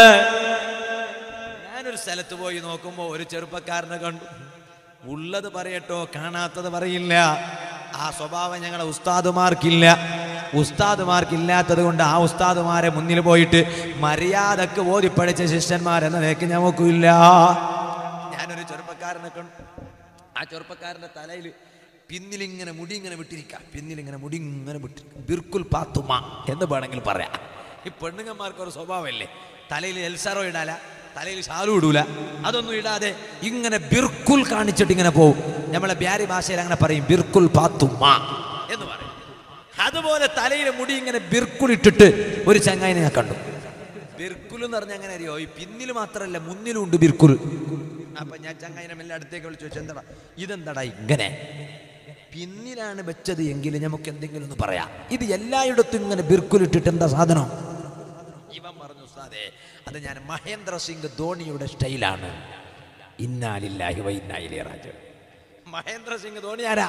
ഞാനൊരു സ്ഥലത്ത് പോയി നോക്കുമ്പോ ഒരു ചെറുപ്പക്കാരനെ കണ്ടു ഉള്ളത് പറയട്ടോ കാണാത്തത് പറയില്ല ആ സ്വഭാവം ഞങ്ങളെ ഉസ്താദുമാർക്കില്ല ഉസ്താദുമാർക്കില്ലാത്തത് കൊണ്ട് ആ ഉസ്താദുമാരെ മുന്നിൽ പോയിട്ട് മര്യാദക്ക് ഓതിപ്പടിച്ച ശിഷ്യന്മാരെന്ന നിലയ്ക്ക് ഞമ്മക്കില്ല ഞാനൊരു ചെറുപ്പക്കാരനെ കണ്ടു ആ ചെറുപ്പക്കാരന്റെ തലയിൽ പിന്നിലിങ്ങനെ മുടി ഇങ്ങനെ വിട്ടിരിക്കാം പിന്നിലിങ്ങനെ മുടി ഇങ്ങനെ വിട്ടിരിക്കാം ബിർക്കുൽ പാത്തുമ എന്ന് വേണമെങ്കിൽ പറയാം ഈ പെണ്ണുങ്ങന്മാർക്ക് ഒരു സ്വഭാവമല്ലേ തലയിൽ എൽസാറോ ഇടാല തലയിൽ ഷാലും ഇടൂല അതൊന്നും ഇടാതെ ഇങ്ങനെ ബിർക്കുൽ കാണിച്ചിട്ട് ഇങ്ങനെ പോവും നമ്മളെ ബ്യാരി ഭാഷയിൽ അങ്ങനെ പറയും ബിർക്കുൽ പാത്തുമ എന്ന് പറയും അതുപോലെ തലയിലെ മുടി ഇങ്ങനെ ബിർക്കുൽ ഇട്ടിട്ട് ഒരു ചങ്ങായിനെ ഞാൻ കണ്ടു ബിർക്കുൽ എന്ന് പറഞ്ഞാൽ എങ്ങനെ അറിയോ ഈ പിന്നിൽ മാത്രമല്ല മുന്നിലും ഉണ്ട് ബിർക്കുൽ അപ്പൊ ഞാൻ ചങ്ങായിനെ മെല്ലെ അടുത്തേക്ക് വിളിച്ചു വെച്ചു എന്താടാ ഇതെന്താടാ ഇങ്ങനെ പിന്നിലാണ് വെച്ചത് എങ്കിൽ നമുക്ക് എന്തെങ്കിലും ഒന്ന് പറയാം ഇത് എല്ലായിടത്തും ഇങ്ങനെ ബിർക്കുൽ ഇട്ടിട്ട് എന്താ സാധനം ഇവൻ പറഞ്ഞു ഉസ്താദേ അത് ഞാൻ മഹേന്ദ്ര സിംഗ് ധോണിയുടെ സ്റ്റൈലാണ് ഇന്നാലില്ലാഹി വ ഇന്നായിലേ രാജ മഹേന്ദ്ര സിംഗ് ധോണി ആരാ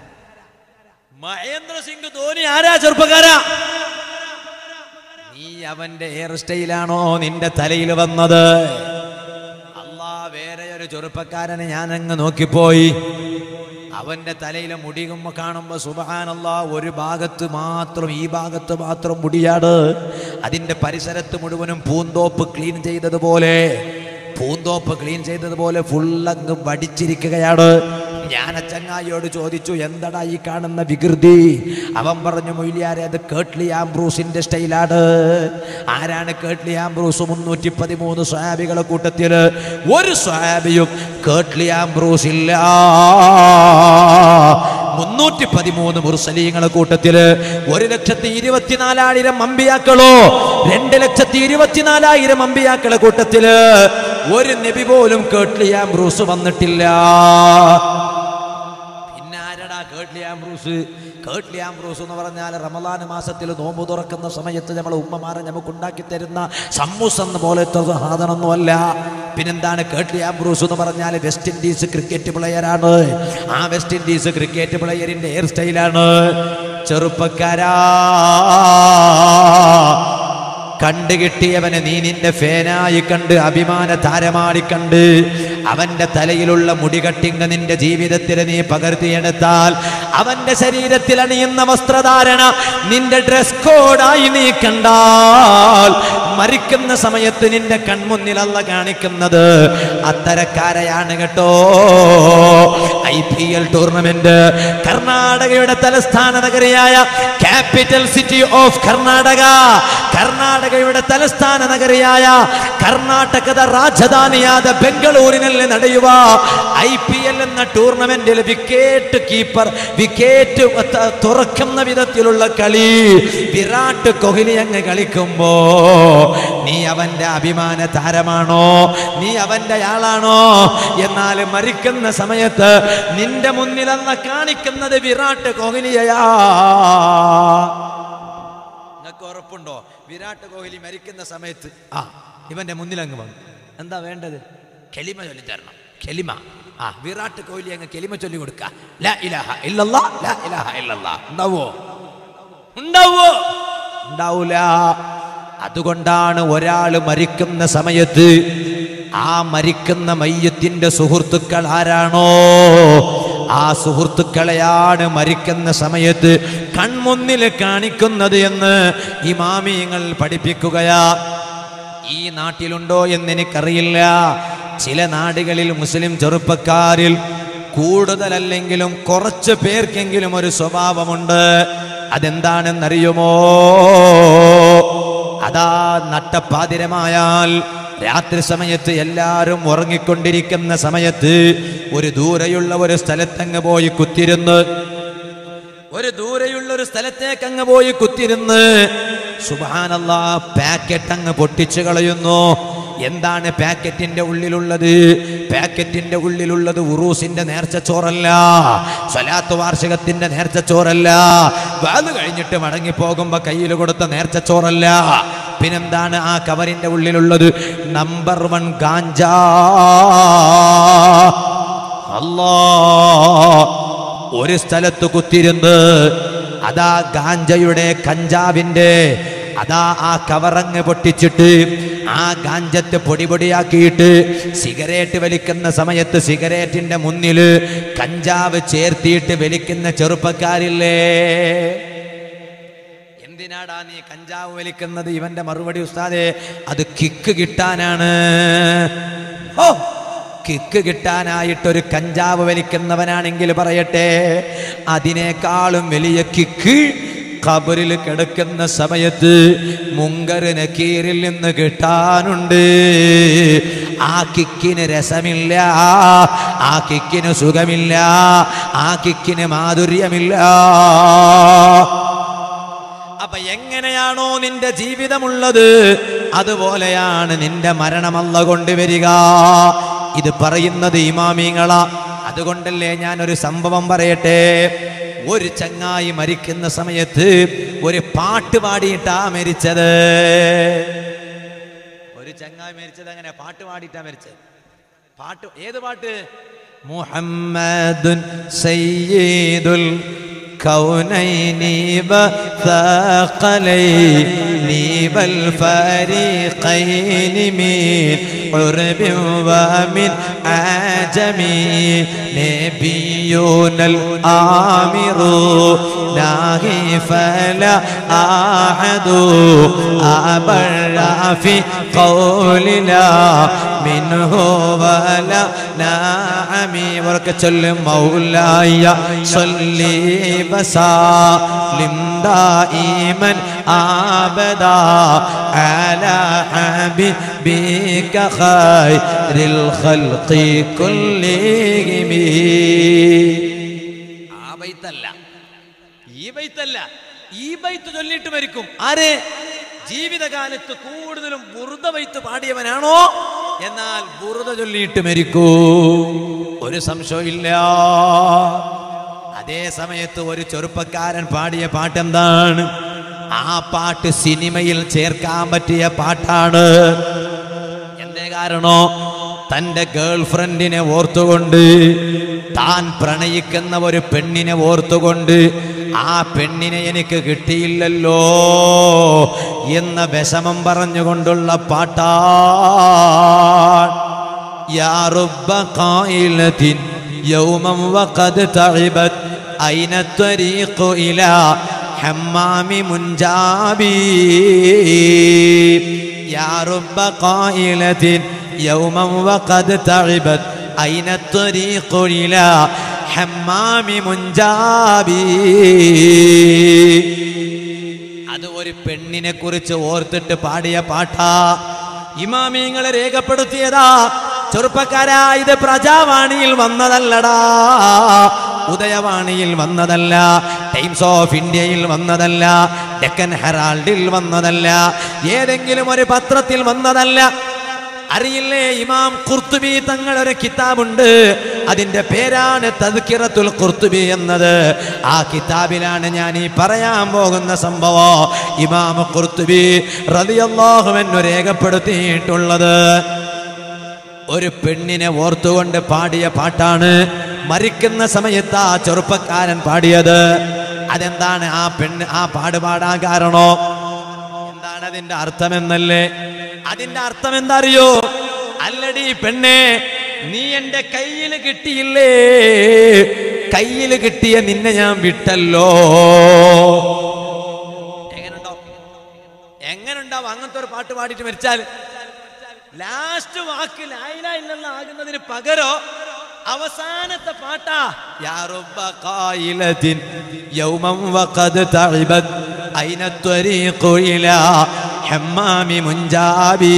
മഹേന്ദ്ര സിംഗ് ധോണി ആരാ ചെറുപ്പക്കാരാ നീ അവന്റെ ഹെയർ സ്റ്റൈലാണോ നിന്റെ തലയിൽ വന്നത് അല്ലാ വേറെ ഒരു ചെറുപ്പക്കാരനെ ഞാൻ അങ്ങ് നോക്കിപ്പോയി അവന്റെ തലയിലെ മുടികുമ്പോ കാണുമ്പോ സുബഹാനല്ല ഒരു ഭാഗത്ത് മാത്രം ഈ ഭാഗത്ത് മാത്രം മുടിയാണ് അതിന്റെ പരിസരത്ത് മുഴുവനും പൂന്തോപ്പ് ക്ലീൻ ചെയ്തതുപോലെ പൂന്തോപ്പ് ക്ലീൻ ചെയ്തതുപോലെ ഫുള്ളങ്ങ് വടിച്ചിരിക്കുകയാണ് ഞാൻ ആ ചങ്ങായിയോട് ചോദിച്ചു എന്തടാ ഈ കാണുന്ന വികൃതി അവൻ പറഞ്ഞു മൊയ്ലിയാരെ അത് കേട്ട്ലി ആംബ്രൂസിന്റെ സ്റ്റൈലാണ് ആരാണ് കേട്ട്ലി ആംബ്രൂസ് മുന്നൂറ്റി പതിമൂന്ന് സ്വാബികളെ കൂട്ടത്തിൽ ഒരു സ്വാബിയും കേട്ട്ലി ആംബ്രൂസ് ഇല്ല മുന്നൂറ്റി പതിമൂന്ന് മുർസലീങ്ങളെ കൂട്ടത്തില് ഒരു ലക്ഷത്തി ഇരുപത്തിനാലായിരം അമ്പിയാക്കളോ രണ്ട് ലക്ഷത്തി ഇരുപത്തിനാലായിരം അമ്പിയാക്കളെ കൂട്ടത്തില് ഒരു നബി പോലും കേട്ട്ലി ആംബ്രൂസ് വന്നിട്ടില്ല പിന്നെ ആരടാ കേട്ട്ലി ആംബ്രൂസ് കേട്ട്ലി ആംബ്രൂസ് എന്ന് പറഞ്ഞാൽ റമലാൻ മാസത്തിൽ നോമ്പ് തുറക്കുന്ന സമയത്ത് നമ്മളെ ഉമ്മമാരെ നമുക്ക് ഉണ്ടാക്കി തരുന്ന സമ്മൂസ് എന്ന പോലത്തെ സാധനമൊന്നുമല്ല പിന്നെന്താണ് കേട്ട്ലി ആംബ്രൂസ് എന്ന് പറഞ്ഞാൽ വെസ്റ്റ് ഇൻഡീസ് ക്രിക്കറ്റ് പ്ലെയറാണ് ആ വെസ്റ്റ് ഇൻഡീസ് ക്രിക്കറ്റ് പ്ലെയറിന്റെ ഹെയർ സ്റ്റൈലാണ് ചെറുപ്പക്കാരാ കണ്ടുകിട്ടിയവനെ നീ നിന്റെ ഫേനായി കണ്ട് അഭിമാന താരമാടി കണ്ട് അവന്റെ തലയിലുള്ള മുടി കട്ടിങ് നിന്റെ ജീവിതത്തിൽ നീ പകർത്തിയെടുത്താൽ അവന്റെ ശരീരത്തിൽ അണിയുന്ന വസ്ത്രധാരണ നിന്റെ ഡ്രസ് കോഡായി നീ കണ്ടാൽ മരിക്കുന്ന സമയത്ത് നിന്റെ കൺമുന്നിലല്ല കാണിക്കുന്നത് അത്തരക്കാരെയാണ് കേട്ടോ ഐ പി എൽ ടൂർണമെന്റ് കർണാടകയുടെ തലസ്ഥാന നഗരിയായ ക്യാപിറ്റൽ സിറ്റി ഓഫ് കർണാടക കർണാടകയുടെ തലസ്ഥാന നഗരിയായ കർണാടകದ ರಾಜಧಾನಿಯಾದ ಬೆಂಗಳೂರಿನಲ್ಲಿ ನಡೆಯುವ ഐ പി എൽ എന്ന ടൂർണമെന്റിൽ വിക്കറ്റ് കീപ്പർ വിക്കറ്റ് തുറക്കുന്ന വിധത്തിലുള്ള കളി വിരാട് കോഹ്ലി അങ്ങ് കളിക്കുമ്പോ നീ അവന്റെ അഭിമാന താരമാണോ നീ അവന്റെ ആളാണോ എന്നാൽ മരിക്കുന്ന സമയത്ത് നിന്റെ മുന്നിലെന്ന് കാണിക്കുന്നത് വിരാട് കോഹ്ലിയയാ നിങ്ങൾക്ക് ഉറപ്പുണ്ടോ വിരാട് കോഹ്ലി മരിക്കുന്ന സമയത്ത് ആ ഇവന്റെ മുന്നിൽ അങ്ങ് വന്നു എന്താ വേണ്ടത് കെലിമ ചൊല്ലി തരണം കെലിമ ആ വിരാട് കോഹ്ലി അങ്ങ് കെലിമ ചൊല്ലി കൊടുക്ക ലാ ഇലാഹ ഇല്ലല്ലാ ലാ ഇലാഹ ഇല്ലല്ലാ ഉണ്ടാവോ ഉണ്ടാവോ ഉണ്ടാവൂല അതുകൊണ്ടാണ് ഒരാൾ മരിക്കുന്ന സമയത്ത് ആ മരിക്കുന്ന മയ്യത്തിന്റെ സുഹൃത്തുക്കൾ ആരാണോ ആ സുഹൃത്തുക്കളെയാണ് മരിക്കുന്ന സമയത്ത് കൺമുന്നിൽ കാണിക്കുന്നത് എന്ന് ഇമാമിയങ്ങൾ പഠിപ്പിക്കുകയാ ഈ നാട്ടിലുണ്ടോ എന്ന് എനിക്കറിയില്ല ചില നാടുകളിൽ മുസ്ലിം ചെറുപ്പക്കാരിൽ കൂടുതലല്ലെങ്കിലും കുറച്ച് പേർക്കെങ്കിലും ഒരു സ്വഭാവമുണ്ട് അതെന്താണെന്നറിയുമോ അതാ നട്ടപ്പാതിരമായാൽ രാത്രി സമയത്ത് എല്ലാവരും ഉറങ്ങിക്കൊണ്ടിരിക്കുന്ന സമയത്ത് ഒരു ദൂരെയുള്ള ഒരു സ്ഥലത്തങ്ങ് പോയി കുത്തിരുന്ന് ഒരു ദൂരെയുള്ള ഒരു സ്ഥലത്തേക്ക് അങ്ങ് പോയി കുത്തിരുന്ന് സുബാനല്ല പാക്കറ്റ് അങ്ങ് പൊട്ടിച്ചു കളയുന്നു എന്താണ് പാക്കറ്റിന്റെ ഉള്ളിലുള്ളത് പാക്കറ്റിന്റെ ഉള്ളിലുള്ളത് ഉറൂസിന്റെ നേർച്ചച്ചോറല്ല സ്വലാത്ത് വാർഷികത്തിന്റെ നേർച്ചച്ചോറല്ല അത് കഴിഞ്ഞിട്ട് മടങ്ങി പോകുമ്പോ കയ്യിൽ കൊടുത്ത നേർച്ചച്ചോറല്ല പിന്നെന്താണ് ആ കവറിന്റെ ഉള്ളിലുള്ളത് നമ്പർ വൺ ഗാഞ്ചാ അല്ലാ ഒരു സ്ഥലത്ത് കുത്തിരുന്ന് അതാ ഗാഞ്ചയുടെ കഞ്ചാവിന്റെ അതാ ആ കവറങ്ങ് പൊട്ടിച്ചിട്ട് ആ ഗാഞ്ചത്ത് പൊടി പൊടിയാക്കിയിട്ട് സിഗരറ്റ് വലിക്കുന്ന സമയത്ത് സിഗരറ്റിന്റെ മുന്നിൽ കഞ്ചാവ് ചേർത്തിയിട്ട് വലിക്കുന്ന ചെറുപ്പക്കാരില്ലേ എന്തിനാടാ നീ കഞ്ചാവ് വലിക്കുന്നത് ഇവന്റെ മറുപടി ഉസ്താദെ അത് കിക്ക് കിട്ടാനാണ് ഓ കിക്ക് കിട്ടാനായിട്ടൊരു കഞ്ചാവ് വലിക്കുന്നവനാണെങ്കിൽ പറയട്ടെ അതിനേക്കാളും വലിയ കിക്ക് ഖബറിൽ കിടക്കുന്ന സമയത്ത് മുങ്കര് നക്കീരിൽ നിന്ന് കിട്ടാനുണ്ട് ആ കിക്കിന് രസമില്ല ആ കിക്കിന് സുഖമില്ല ആ കിക്കിന് മാധുര്യമില്ല അപ്പൊ എങ്ങനെയാണോ നിന്റെ ജീവിതമുള്ളത് അതുപോലെയാണ് നിന്റെ മരണമല്ല കൊണ്ടുവരിക ഇത് പറയുന്നത് ഇമാമിങ്ങളാ അതുകൊണ്ടല്ലേ ഞാൻ ഒരു സംഭവം പറയട്ടെ ഒരു ചങ്ങായി മരിക്കുന്ന സമയത്ത് ഒരു പാട്ട് പാടിയിട്ടാ മരിച്ചത് ഒരു ചങ്ങായി മരിച്ചത് അങ്ങനെ പാട്ട് പാടിയിട്ടാ മരിച്ചത് പാട്ട് ഏത് പാട്ട് മുഹമ്മദുൻ സയ്യിദുൽ كونين وثاقلين والفريقين من عرب ومن عجم نبينا الآمر ناهي فلا أحد أبر في قولنا منه ولا نعمي وركة مولاي صلي وسلم دائما أبدا على حبيبك خير الخلق كلهم ആ ബൈത്തല്ല ഈ ബൈത്തല്ല ഈ ബൈത്ത് ചൊല്ലിയിട്ട് മരിക്കും ആര് ജീവിതകാലത്ത് കൂടുതലും ബുറുദ ബൈത്ത് പാടിയവനാണോ എന്നാൽ ബുറുദ ചൊല്ലിയിട്ട് മരിക്കൂ ഒരു സംശയമില്ല അതേ സമയത്ത് ഒരു ചെറുപ്പക്കാരൻ പാടിയ പാട്ടെന്താണ് ആ പാട്ട് സിനിമയിൽ ചേർക്കാൻ പറ്റിയ പാട്ടാണ് എന്തേ കാരണോ തന്റെ ഗേൾ ഫ്രണ്ടിനെ ഓർത്തുകൊണ്ട് താൻ പ്രണയിക്കുന്ന ഒരു പെണ്ണിനെ ഓർത്തുകൊണ്ട് ആ പെണ്ണിനെ എനിക്ക് കിട്ടിയില്ലല്ലോ എന്ന വിഷമം പറഞ്ഞുകൊണ്ടുള്ള പാട്ടാ യാ റബ്ബ ഖായിലത്തിൻ യൗമം വഖദ് തഇബത് അയിന الطريق ഇലാ حمام منجابي يا رب قائلة يوما وقد تعبت أين الطريق إلى حمام منجابي അത് ഒരു പെണ്ണിനെ കുറിച്ച് ഓർത്തിട്ട് പാടിയ പാട്ടാ ഇമാമിങ്ങളെ രേഖപ്പെടുത്തിയതാ ചെറുപ്പക്കാരാ ഇത് പ്രജാവാണിയിൽ വന്നതല്ലടാ ഉദയവാണിയിൽ വന്നതല്ല ടൈംസ് ഓഫ് ഇന്ത്യയിൽ വന്നതല്ല ഡെക്കൻ ഹെറാൾഡിൽ വന്നതല്ല ഏതെങ്കിലും ഒരു പത്രത്തിൽ വന്നതല്ല അറിയില്ലേ ഇമാം ഖുർത്തുബി തങ്ങൾ ഒരു കിതാബുണ്ട് അതിന്റെ പേരാണ് തദ്കിറത്തുൽ ഖുർത്തുബി എന്നത് ആ കിതാബിലാണ് ഞാൻ ഈ പറയാൻ പോകുന്ന സംഭവം ഇമാം ഖുർത്തുബി റളിയല്ലാഹു അൻഹു രേഖപ്പെടുത്തിയിട്ടുള്ളത് ഒരു പെണ്ണിനെ ഓർത്തുകൊണ്ട് പാടിയ പാട്ടാണ് മരിക്കുന്ന സമയത്ത് ആ ചെറുപ്പക്കാരൻ പാടിയത് അതെന്താണ് ആ പെണ്ണ് ആ പാട് പാടാൻ കാരണോ എന്താണ് അതിന്റെ അർത്ഥമെന്നല്ലേ അതിന്റെ അർത്ഥം എന്താ അറിയോ അല്ലടി പെണ്ണെ നീ എന്റെ കയ്യിൽ കിട്ടിയില്ലേ കയ്യിൽ കിട്ടിയ നിന്നെ ഞാൻ വിട്ടല്ലോ എങ്ങനുണ്ടാവും എങ്ങനുണ്ടാവും അങ്ങനത്തെ ഒരു പാട്ട് പാടിയിട്ട് മരിച്ചാൽ ലാസ്റ്റ് വാക്ക് ലായില ഇല്ലെന്ന ആകുന്നതിന് പകരോ അവസാനത്തെ പാട്ടാ യാ റബ്ബ ഖായിലത്തിൻ യൗമൻ വഖദ് തഇബത് അയിന ത്വരീഖു ഇലാ ഹമ്മാമി മുൻജാബി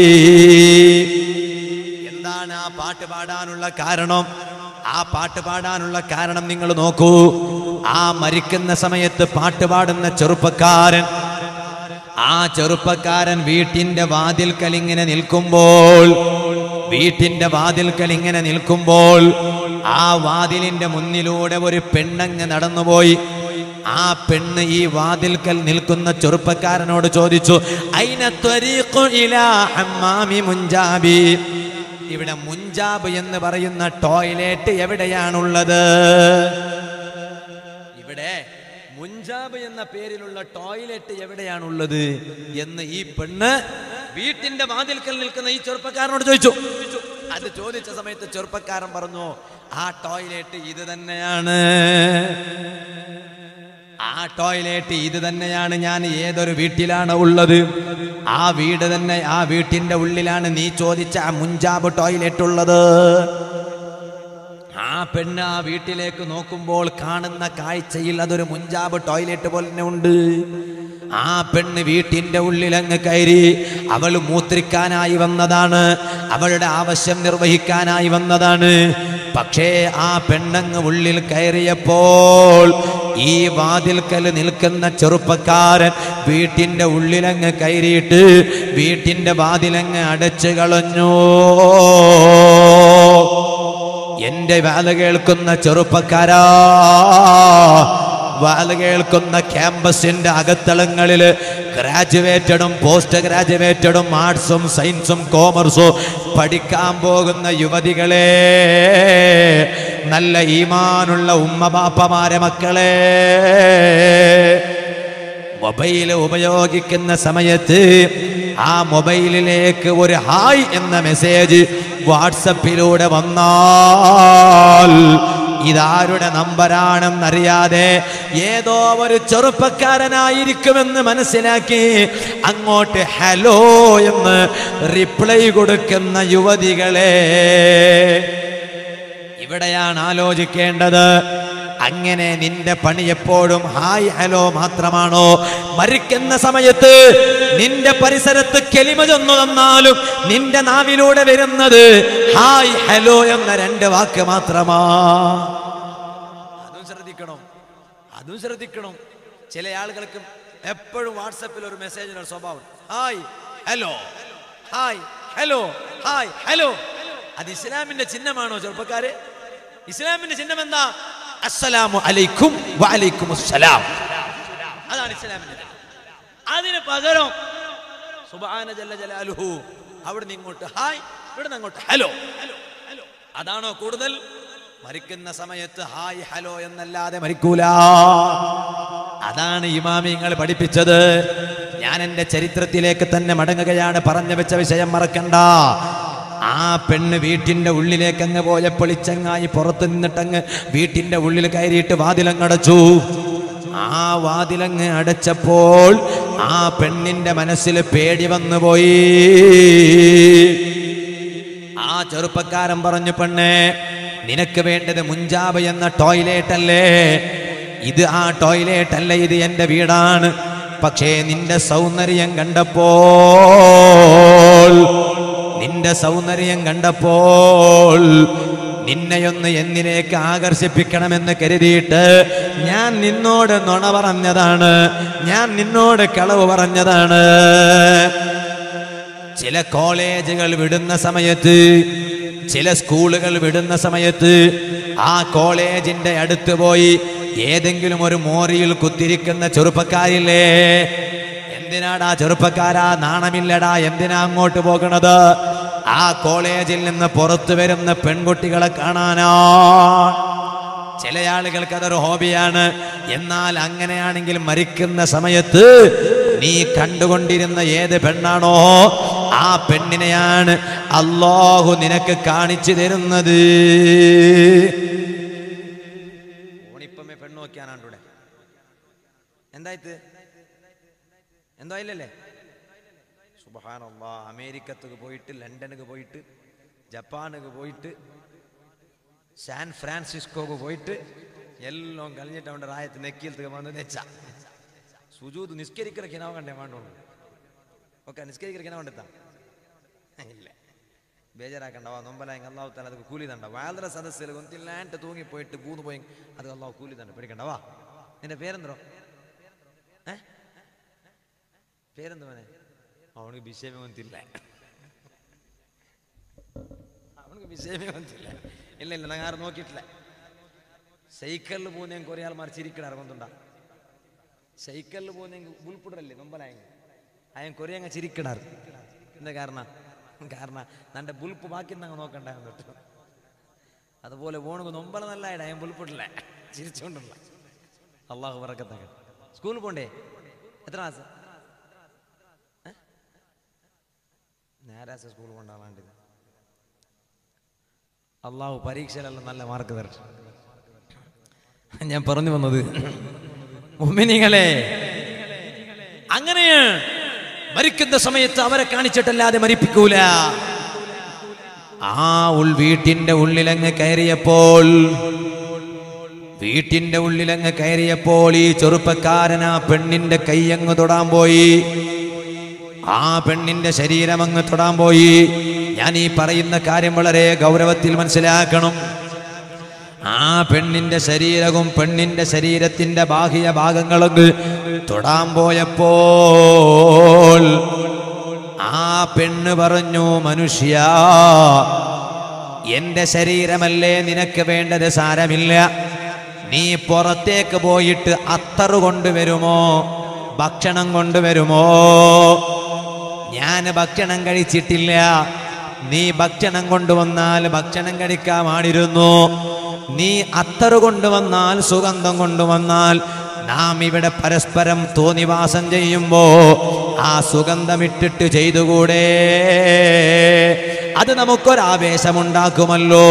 എന്താണ് ആ പാട്ട് പാടാനുള്ള കാരണം ആ പാട്ട് പാടാനുള്ള കാരണം നിങ്ങൾ നോക്കൂ ആ മരിക്കുന്ന സമയത്ത് പാട്ട് പാടുന്ന ചെറുപ്പക്കാരൻ ആ ചെറുപ്പക്കാരൻ വീട്ടിന്റെ വാതിൽക്കൽ ഇങ്ങനെ നിൽക്കുമ്പോൾ വീട്ടിന്റെ വാതിൽക്കൽ ഇങ്ങനെ നിൽക്കുമ്പോൾ ആ വാതിലിന്റെ മുന്നിലൂടെ ഒരു പെണ്ണങ്ങ് നടന്നുപോയി ആ പെണ്ണ് ഈ വാതിൽക്കൽ നിൽക്കുന്ന ചെറുപ്പക്കാരനോട് ചോദിച്ചു "അയിന ത്വരീഖു ഇലാ ഹമ്മാമി മുൻജാബി ഇവിടെ മുൻജാബ് എന്ന് പറയുന്ന ടോയ്ലറ്റ് എവിടെയാണുള്ളത് ഇവിടെ മുൻജാബ് എന്ന പേരിലുള്ള ടോയ്ലറ്റ് എവിടെയാണുള്ളത് എന്ന് ഈ പെണ്ണ് വീട്ടിന്റെ വാതിൽക്കൽ നിൽക്കുന്ന ഈ ചെറുപ്പക്കാരനോട് ചോദിച്ചു അത് ചോദിച്ച സമയത്ത് ചെറുപ്പക്കാരൻ പറഞ്ഞു ആ ടോയ്ലറ്റ് ഇത് തന്നെയാണ് ആ ടോയ്ലറ്റ് ഇത് തന്നെയാണ് ഞാൻ ഏതൊരു വീട്ടിലാണ് ഉള്ളത് ആ വീട് തന്നെ ആ വീട്ടിന്റെ ഉള്ളിലാണ് നീ ചോദിച്ച ആ മുൻജാബ് ടോയ്ലറ്റ് ഉള്ളത് ആ പെണ്ണ് ആ വീട്ടിലേക്ക് നോക്കുമ്പോൾ കാണുന്ന കാഴ്ചയിൽ അതൊരു മുൻജാബ് ടോയ്ലറ്റ് പോലെ തന്നെ ഉണ്ട് ആ പെണ്ണ് വീട്ടിന്റെ ഉള്ളിൽ അങ്ങ് കയറി അവൾ മൂത്രിക്കാനായി വന്നതാണ് അവളുടെ ആവശ്യം നിർവഹിക്കാനായി വന്നതാണ് പക്ഷേ ആ പെണ്ണങ്ങ് ഉള്ളിൽ കയറിയപ്പോൾ ഈ വാതിൽക്കൽ നിൽക്കുന്ന ചെറുപ്പക്കാരൻ വീട്ടിന്റെ ഉള്ളിലങ്ങ് കയറിയിട്ട് വീട്ടിന്റെ വാതിലങ്ങ് അടച്ചു കളഞ്ഞു എന്റെ വാല കേൾക്കുന്ന ചെറുപ്പക്കാരാ വാല കേൾക്കുന്ന ക്യാമ്പസിന്റെ അകത്തളങ്ങളില് ഗ്രാജുവേറ്റഡും പോസ്റ്റ് ഗ്രാജുവേറ്റഡും ആർട്സും സയൻസും കോമേഴ്സും പഠിക്കാൻ പോകുന്ന യുവതികളെ നല്ല ഈമാനുള്ള ഉമ്മ ബാപ്പമാരെ മക്കളെ മൊബൈൽ ഉപയോഗിക്കുന്ന സമയത്ത് ആ മൊബൈലിലേക്ക് ഒരു ഹായ് എന്ന മെസ്സേജ് വാട്സപ്പിലൂടെ വന്നാൽ ഇതാരുടെ നമ്പറാണെന്നറിയാതെ ഏതോ ഒരു ചെറുപ്പക്കാരനായിരിക്കുമെന്ന് മനസ്സിലാക്കി അങ്ങോട്ട് ഹലോ എന്ന് റിപ്ലൈ കൊടുക്കുന്ന യുവതികളെ ഇവിടെയാണ് ആലോചിക്കേണ്ടത് അങ്ങനെ നിന്റെ പണി എപ്പോഴും ഹായ് ഹലോ മാത്രമാണോ മരിക്കുന്ന സമയത്ത് നിന്റെ പരിസരത്ത് കെലിമ ചെന്നു തന്നാലും നിന്റെ നാവിലൂടെ വരുന്നത് ഹായ് ഹലോ എന്ന രണ്ട് വാക്ക് മാത്രമാ അതും ശ്രദ്ധിക്കണം അതും ശ്രദ്ധിക്കണം ചില ആളുകൾക്ക് എപ്പോഴും വാട്സപ്പിൽ ഒരു മെസ്സേജിന് സ്വഭാവം hi hello hi hello hi hello അത് ഇസ്ലാമിന്റെ ചിഹ്നമാണോ ചെറുപ്പക്കാര് ഇസ്ലാമിന്റെ ചിഹ്നം എന്താ അസ്സലാമു അലൈക്കും വഅലൈക്കും അസ്സലാം അതാണ് ഇസ്ലാമിന്റെ ചിഹ്നം. അതിന് പകരം സുബ്ഹാന ജല്ല ജലാലുഹു അവിടുന്ന് ഇങ്ങോട്ട് ഹായ് ഇവിടുന്ന് അങ്ങോട്ട് ഹലോ ഹലോ അതാണോ കൂടുതൽ മരിക്കുന്ന സമയത്ത് ഹായ് ഹലോ എന്നല്ലാതെ മരിക്കൂല അതാണ് ഇമാമിങ്ങൾ പഠിപ്പിച്ചത് ഞാൻ എന്റെ ചരിത്രത്തിലേക്ക് തന്നെ മടങ്ങുകയാണ് പറഞ്ഞു വെച്ച വിഷയം മറക്കണ്ട ആ പെണ്ണ് വീട്ടിന്റെ ഉള്ളിലേക്ക് അങ്ങ് പോയപ്പോൾ ഇച്ചങ്ങായി പുറത്ത് നിന്നിട്ടങ്ങ് വീട്ടിന്റെ ഉള്ളിൽ കയറിയിട്ട് വാതിലങ്ങടച്ചു ആ വാതിലങ്ങ് അടച്ചപ്പോൾ ആ പെണ്ണിന്റെ മനസ്സിൽ പേടി വന്നു പോയി ആ ചെറുപ്പക്കാരൻ പറഞ്ഞു പെണ്ണേ നിനക്ക് വേണ്ടത് മുഞ്ചാബ് എന്ന ടോയ്ലറ്റ് അല്ലേ ഇത് ആ ടോയ്ലറ്റ് അല്ല ഇത് എന്റെ വീടാണ് പക്ഷേ നിന്റെ സൗന്ദര്യം കണ്ടപ്പോൾ നിന്റെ സൗന്ദര്യം കണ്ടപ്പോൾ നിന്നെയൊന്ന് എന്നിലേക്ക് ആകർഷിപ്പിക്കണമെന്ന് കരുതിയിട്ട് ഞാൻ നിന്നോട് നുണ പറഞ്ഞതാണ് ഞാൻ നിന്നോട് കളവ് പറഞ്ഞതാണ് ചില കോളേജുകൾ വിടുന്ന സമയത്ത് ചില സ്കൂളുകൾ വിടുന്ന സമയത്ത് ആ കോളേജിന്റെ അടുത്ത് പോയി ഏതെങ്കിലും ഒരു മോറിയിൽ കുത്തിരിക്കുന്ന ചെറുപ്പക്കാരില്ലേ എന്തിനാടാ ചെറുപ്പക്കാരാ നാണമില്ലടാ എന്തിനാ അങ്ങോട്ട് പോകണത് ആ കോളേജിൽ നിന്ന് പുറത്തു വരുന്ന പെൺകുട്ടികളെ കാണാനാ ചില ആളുകൾക്ക് അതൊരു ഹോബിയാണ് എന്നാൽ അങ്ങനെയാണെങ്കിൽ മരിക്കുന്ന സമയത്ത് നീ കണ്ടുകൊണ്ടിരുന്ന ഏത് പെണ്ണാണോ ആ പെണ്ണിനെയാണ് അള്ളാഹു നിനക്ക് കാണിച്ചു തരുന്നത് ഓണിപ്പമേ പെണ്ണ് നോക്കിയാനാണ്ടൂടെ എന്തായിട്ട് എന്തോ ഇല്ലല്ലേ സുബഹാനല്ലാ അമേരിക്കത്തേക്ക് പോയിട്ട് ലണ്ടനുക്ക് പോയിട്ട് ജപ്പാനുക്ക് പോയിട്ട് സാൻ ഫ്രാൻസിസ്കോക്ക് പോയിട്ട് എല്ലാം കഴിഞ്ഞിട്ട് അവൻ്റെ റായത്ത് നെക്കിയൽത്തേക്ക് വന്ന് നെച്ച സുജൂത് നിസ്കരിക്കുന്ന കിനാവ് കണ്ടേ വേണ്ടോളൂ ഓക്കെ നിസ്കരിക്കുന്ന കിനാവ് കണ്ടെത്താം ഇല്ല ಬೇಜಾರಾಕಂಡವ ನೊಂಬಲಾಂಗ ಅಲ್ಲಾವು ತಾಲ ಅದಕ್ಕೆ ಕೂಲಿ ದಂಡ ವಾಲ್ರ ಸದಸ್ಯರು ಗೊಂತಿಲ್ಲಾಂಟ ತೂಗಿ പോയിട്ട് പൂന്ന് പോയി അത് അള്ളാഹു കൂലി തന്നെ പേടിക്കണ്ടവാ നിന്റെ പേരെന്തോ ഏ പേരെന്ത് മോനെ അവനിಗೆ വിഷയമേ വന്നില്ല അവനിಗೆ വിഷയമേ വന്നില്ല ഇല്ല ഇല്ല ഞാൻ ആരും നോക്കിയിട്ടില്ല സൈക്കിളിൽ പോകുന്ന കുറേ ആൾമാർ ചിരിക്കണ ഇറങ്ങുന്നുണ്ടാ സൈക്കിളിൽ പോകുന്നെങ്കിൽ ഉൾപ്പെടല്ലേ നൊമ്പലായെങ്കിൽ അയൻ കുറേ അങ്ങ് ചിരിക്കണാറ് എന്താ കാരണം കാരണം തൻ്റെ ബുൾപ്പ് ബാക്കി അങ്ങ് നോക്കണ്ടായിരുന്നു കേട്ടോ അതുപോലെ പോണക്ക് നൊമ്പല നല്ലായിട്ട് അയൻ ബുൾപ്പിട്ടില്ല ചിരിച്ചുകൊണ്ടുള്ള അള്ളാഹു പറക്കത്തൊക്കെ സ്കൂളിൽ പോണ്ടേ എത്ര മാസം ഞായറാഴ്ച സ്കൂളിൽ കൊണ്ടാവാണ്ടിത് അള്ളാഹു പരീക്ഷയിലെല്ലാം നല്ല മാർക്ക് തരട്ടെ ഞാൻ പറഞ്ഞു വന്നത് മുമ്മിനിങ്ങളെ അങ്ങനെയാണ് മരിക്കുന്ന സമയത്ത് അവരെ കാണിച്ചിട്ടല്ലാതെ മരിപ്പിക്കൂല ആ ഉൾ വീട്ടിന്റെ ഉള്ളിലങ്ങ് കയറിയപ്പോൾ വീട്ടിന്റെ ഉള്ളിലങ്ങ് കയറിയപ്പോൾ ഈ ചെറുപ്പക്കാരൻ ആ പെണ്ണിന്റെ കൈയങ്ങ് തൊടാൻ പോയി ആ പെണ്ണിന്റെ ശരീരം അങ്ങ് തൊടാൻ പോയി ഞാൻ ഈ പറയുന്ന കാര്യം വളരെ ഗൗരവത്തിൽ മനസ്സിലാക്കണം ആ പെണ്ണിന്റെ ശരീരവും പെണ്ണിന്റെ ശരീരത്തിന്റെ ബാഹ്യ ഭാഗങ്ങളൊക്കെ തൊടാൻ പോയപ്പോൾ ആ പെണ്ണ് പറഞ്ഞു മനുഷ്യ എന്റെ ശരീരമല്ലേ നിനക്ക് വേണ്ടത് സാരമില്ല നീ പുറത്തേക്ക് പോയിട്ട് അത്തറ് കൊണ്ടുവരുമോ ഭക്ഷണം കൊണ്ടുവരുമോ ഞാൻ ഭക്ഷണം കഴിച്ചിട്ടില്ല നീ ഭക്ഷണം കൊണ്ടുവന്നാൽ ഭക്ഷണം കഴിക്കാമാണിരുന്നു നീ അത്തറ് കൊണ്ടുവന്നാൽ സുഗന്ധം കൊണ്ടുവന്നാൽ നാം ഇവിടെ പരസ്പരം തോന്നിവാസം ചെയ്യുമ്പോ ആ സുഗന്ധമിട്ടിട്ട് ചെയ്തുകൂടെ അത് നമുക്കൊരാവേശമുണ്ടാക്കുമല്ലോ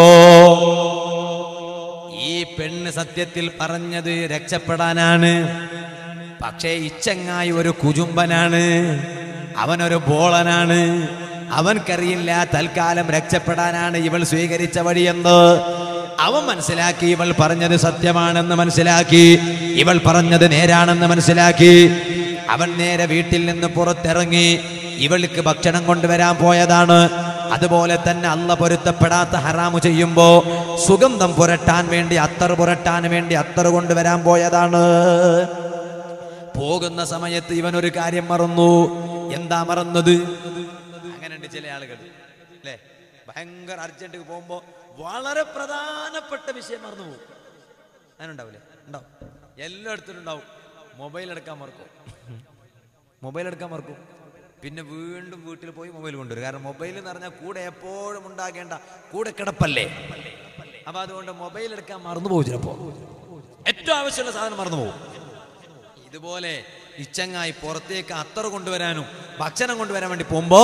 ഈ പെണ്ണ് സത്യത്തിൽ പറഞ്ഞത് രക്ഷപ്പെടാനാണ് പക്ഷേ ഇച്ചങ്ങായി ഒരു കുജുംബനാണ് അവനൊരു ബോളനാണ് അവൻക്കറിയില്ല തൽക്കാലം രക്ഷപ്പെടാനാണ് ഇവൾ സ്വീകരിച്ച വഴിയെന്ന് അവൻ മനസ്സിലാക്കി ഇവൾ പറഞ്ഞത് സത്യമാണെന്ന് മനസ്സിലാക്കി ഇവൾ പറഞ്ഞത് നേരാണെന്ന് മനസ്സിലാക്കി അവൻ നേരെ വീട്ടിൽ നിന്ന് പുറത്തിറങ്ങി ഇവൾക്ക് ഭക്ഷണം കൊണ്ടുവരാൻ പോയതാണ് അതുപോലെ തന്നെ അല്ല പൊരുത്തപ്പെടാത്ത ഹറാമു ചെയ്യുമ്പോ സുഗന്ധം പുരട്ടാൻ വേണ്ടി അത്തർ പുരട്ടാൻ വേണ്ടി അത്തർ കൊണ്ടുവരാൻ പോയതാണ് പോകുന്ന സമയത്ത് ഇവൻ ഒരു കാര്യം മറന്നു എന്താ മറന്നത് അങ്ങനെയുണ്ട് ചില ആളുകൾ അല്ലേ ഭയങ്കര അർജന്റ് പോകുമ്പോ വളരെ പ്രധാനപ്പെട്ട വിഷയം മറന്നു പോകും അങ്ങനെയുണ്ടാവില്ലേ ഉണ്ടാവും എല്ലായിടത്തും ഉണ്ടാവും മൊബൈൽ എടുക്കാൻ മറക്കും മൊബൈൽ എടുക്കാൻ മറക്കും പിന്നെ വീണ്ടും വീട്ടിൽ പോയി മൊബൈൽ കൊണ്ടുവരും കാരണം മൊബൈൽ എന്ന് പറഞ്ഞാൽ കൂടെ എപ്പോഴും ഉണ്ടാകേണ്ട കൂടെ കിടപ്പല്ലേ അപ്പൊ അതുകൊണ്ട് മൊബൈൽ എടുക്കാൻ മറന്നു പോകും ചിലപ്പോ ഏറ്റവും ആവശ്യമുള്ള സാധനം മറന്നു പോകും ഇതുപോലെ ഇച്ചങ്ങായി പുറത്തേക്ക് അത്തറ കൊണ്ടുവരാനും ഭക്ഷണം കൊണ്ടുവരാൻ വേണ്ടി പോകുമ്പോ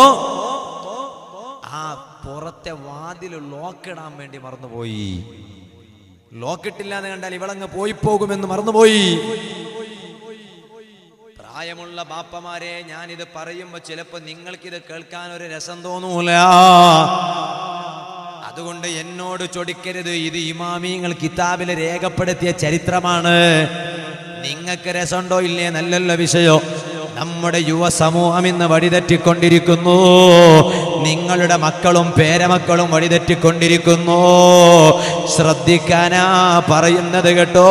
ആ പുറത്തെ വാതിൽ ലോക്കിടാൻ വേണ്ടി മറന്നുപോയി ലോക്കിട്ടില്ല എന്ന് കണ്ടാൽ ഇവളങ്ങ് പോയി പോകുമെന്ന് മറന്നുപോയി പ്രായമുള്ള ബാപ്പമാരെ ഞാനിത് പറയുമ്പോ ചിലപ്പോ നിങ്ങൾക്കിത് കേൾക്കാൻ ഒരു രസം തോന്നൂല അതുകൊണ്ട് എന്നോട് ചൊടിക്കരുത് ഇത് ഇമാമിങ്ങൾ കിതാബിൽ രേഖപ്പെടുത്തിയ ചരിത്രമാണ് നിങ്ങൾക്ക് രസമുണ്ടോ ഇല്ലേ നല്ലല്ലോ വിഷയോ നമ്മുടെ യുവ സമൂഹം ഇന്ന് വഴിതെറ്റിക്കൊണ്ടിരിക്കുന്നു നിങ്ങളുടെ മക്കളും പേരമക്കളും വഴിതെറ്റിക്കൊണ്ടിരിക്കുന്നു ശ്രദ്ധിക്കാനാ പറയുന്നത് കേട്ടോ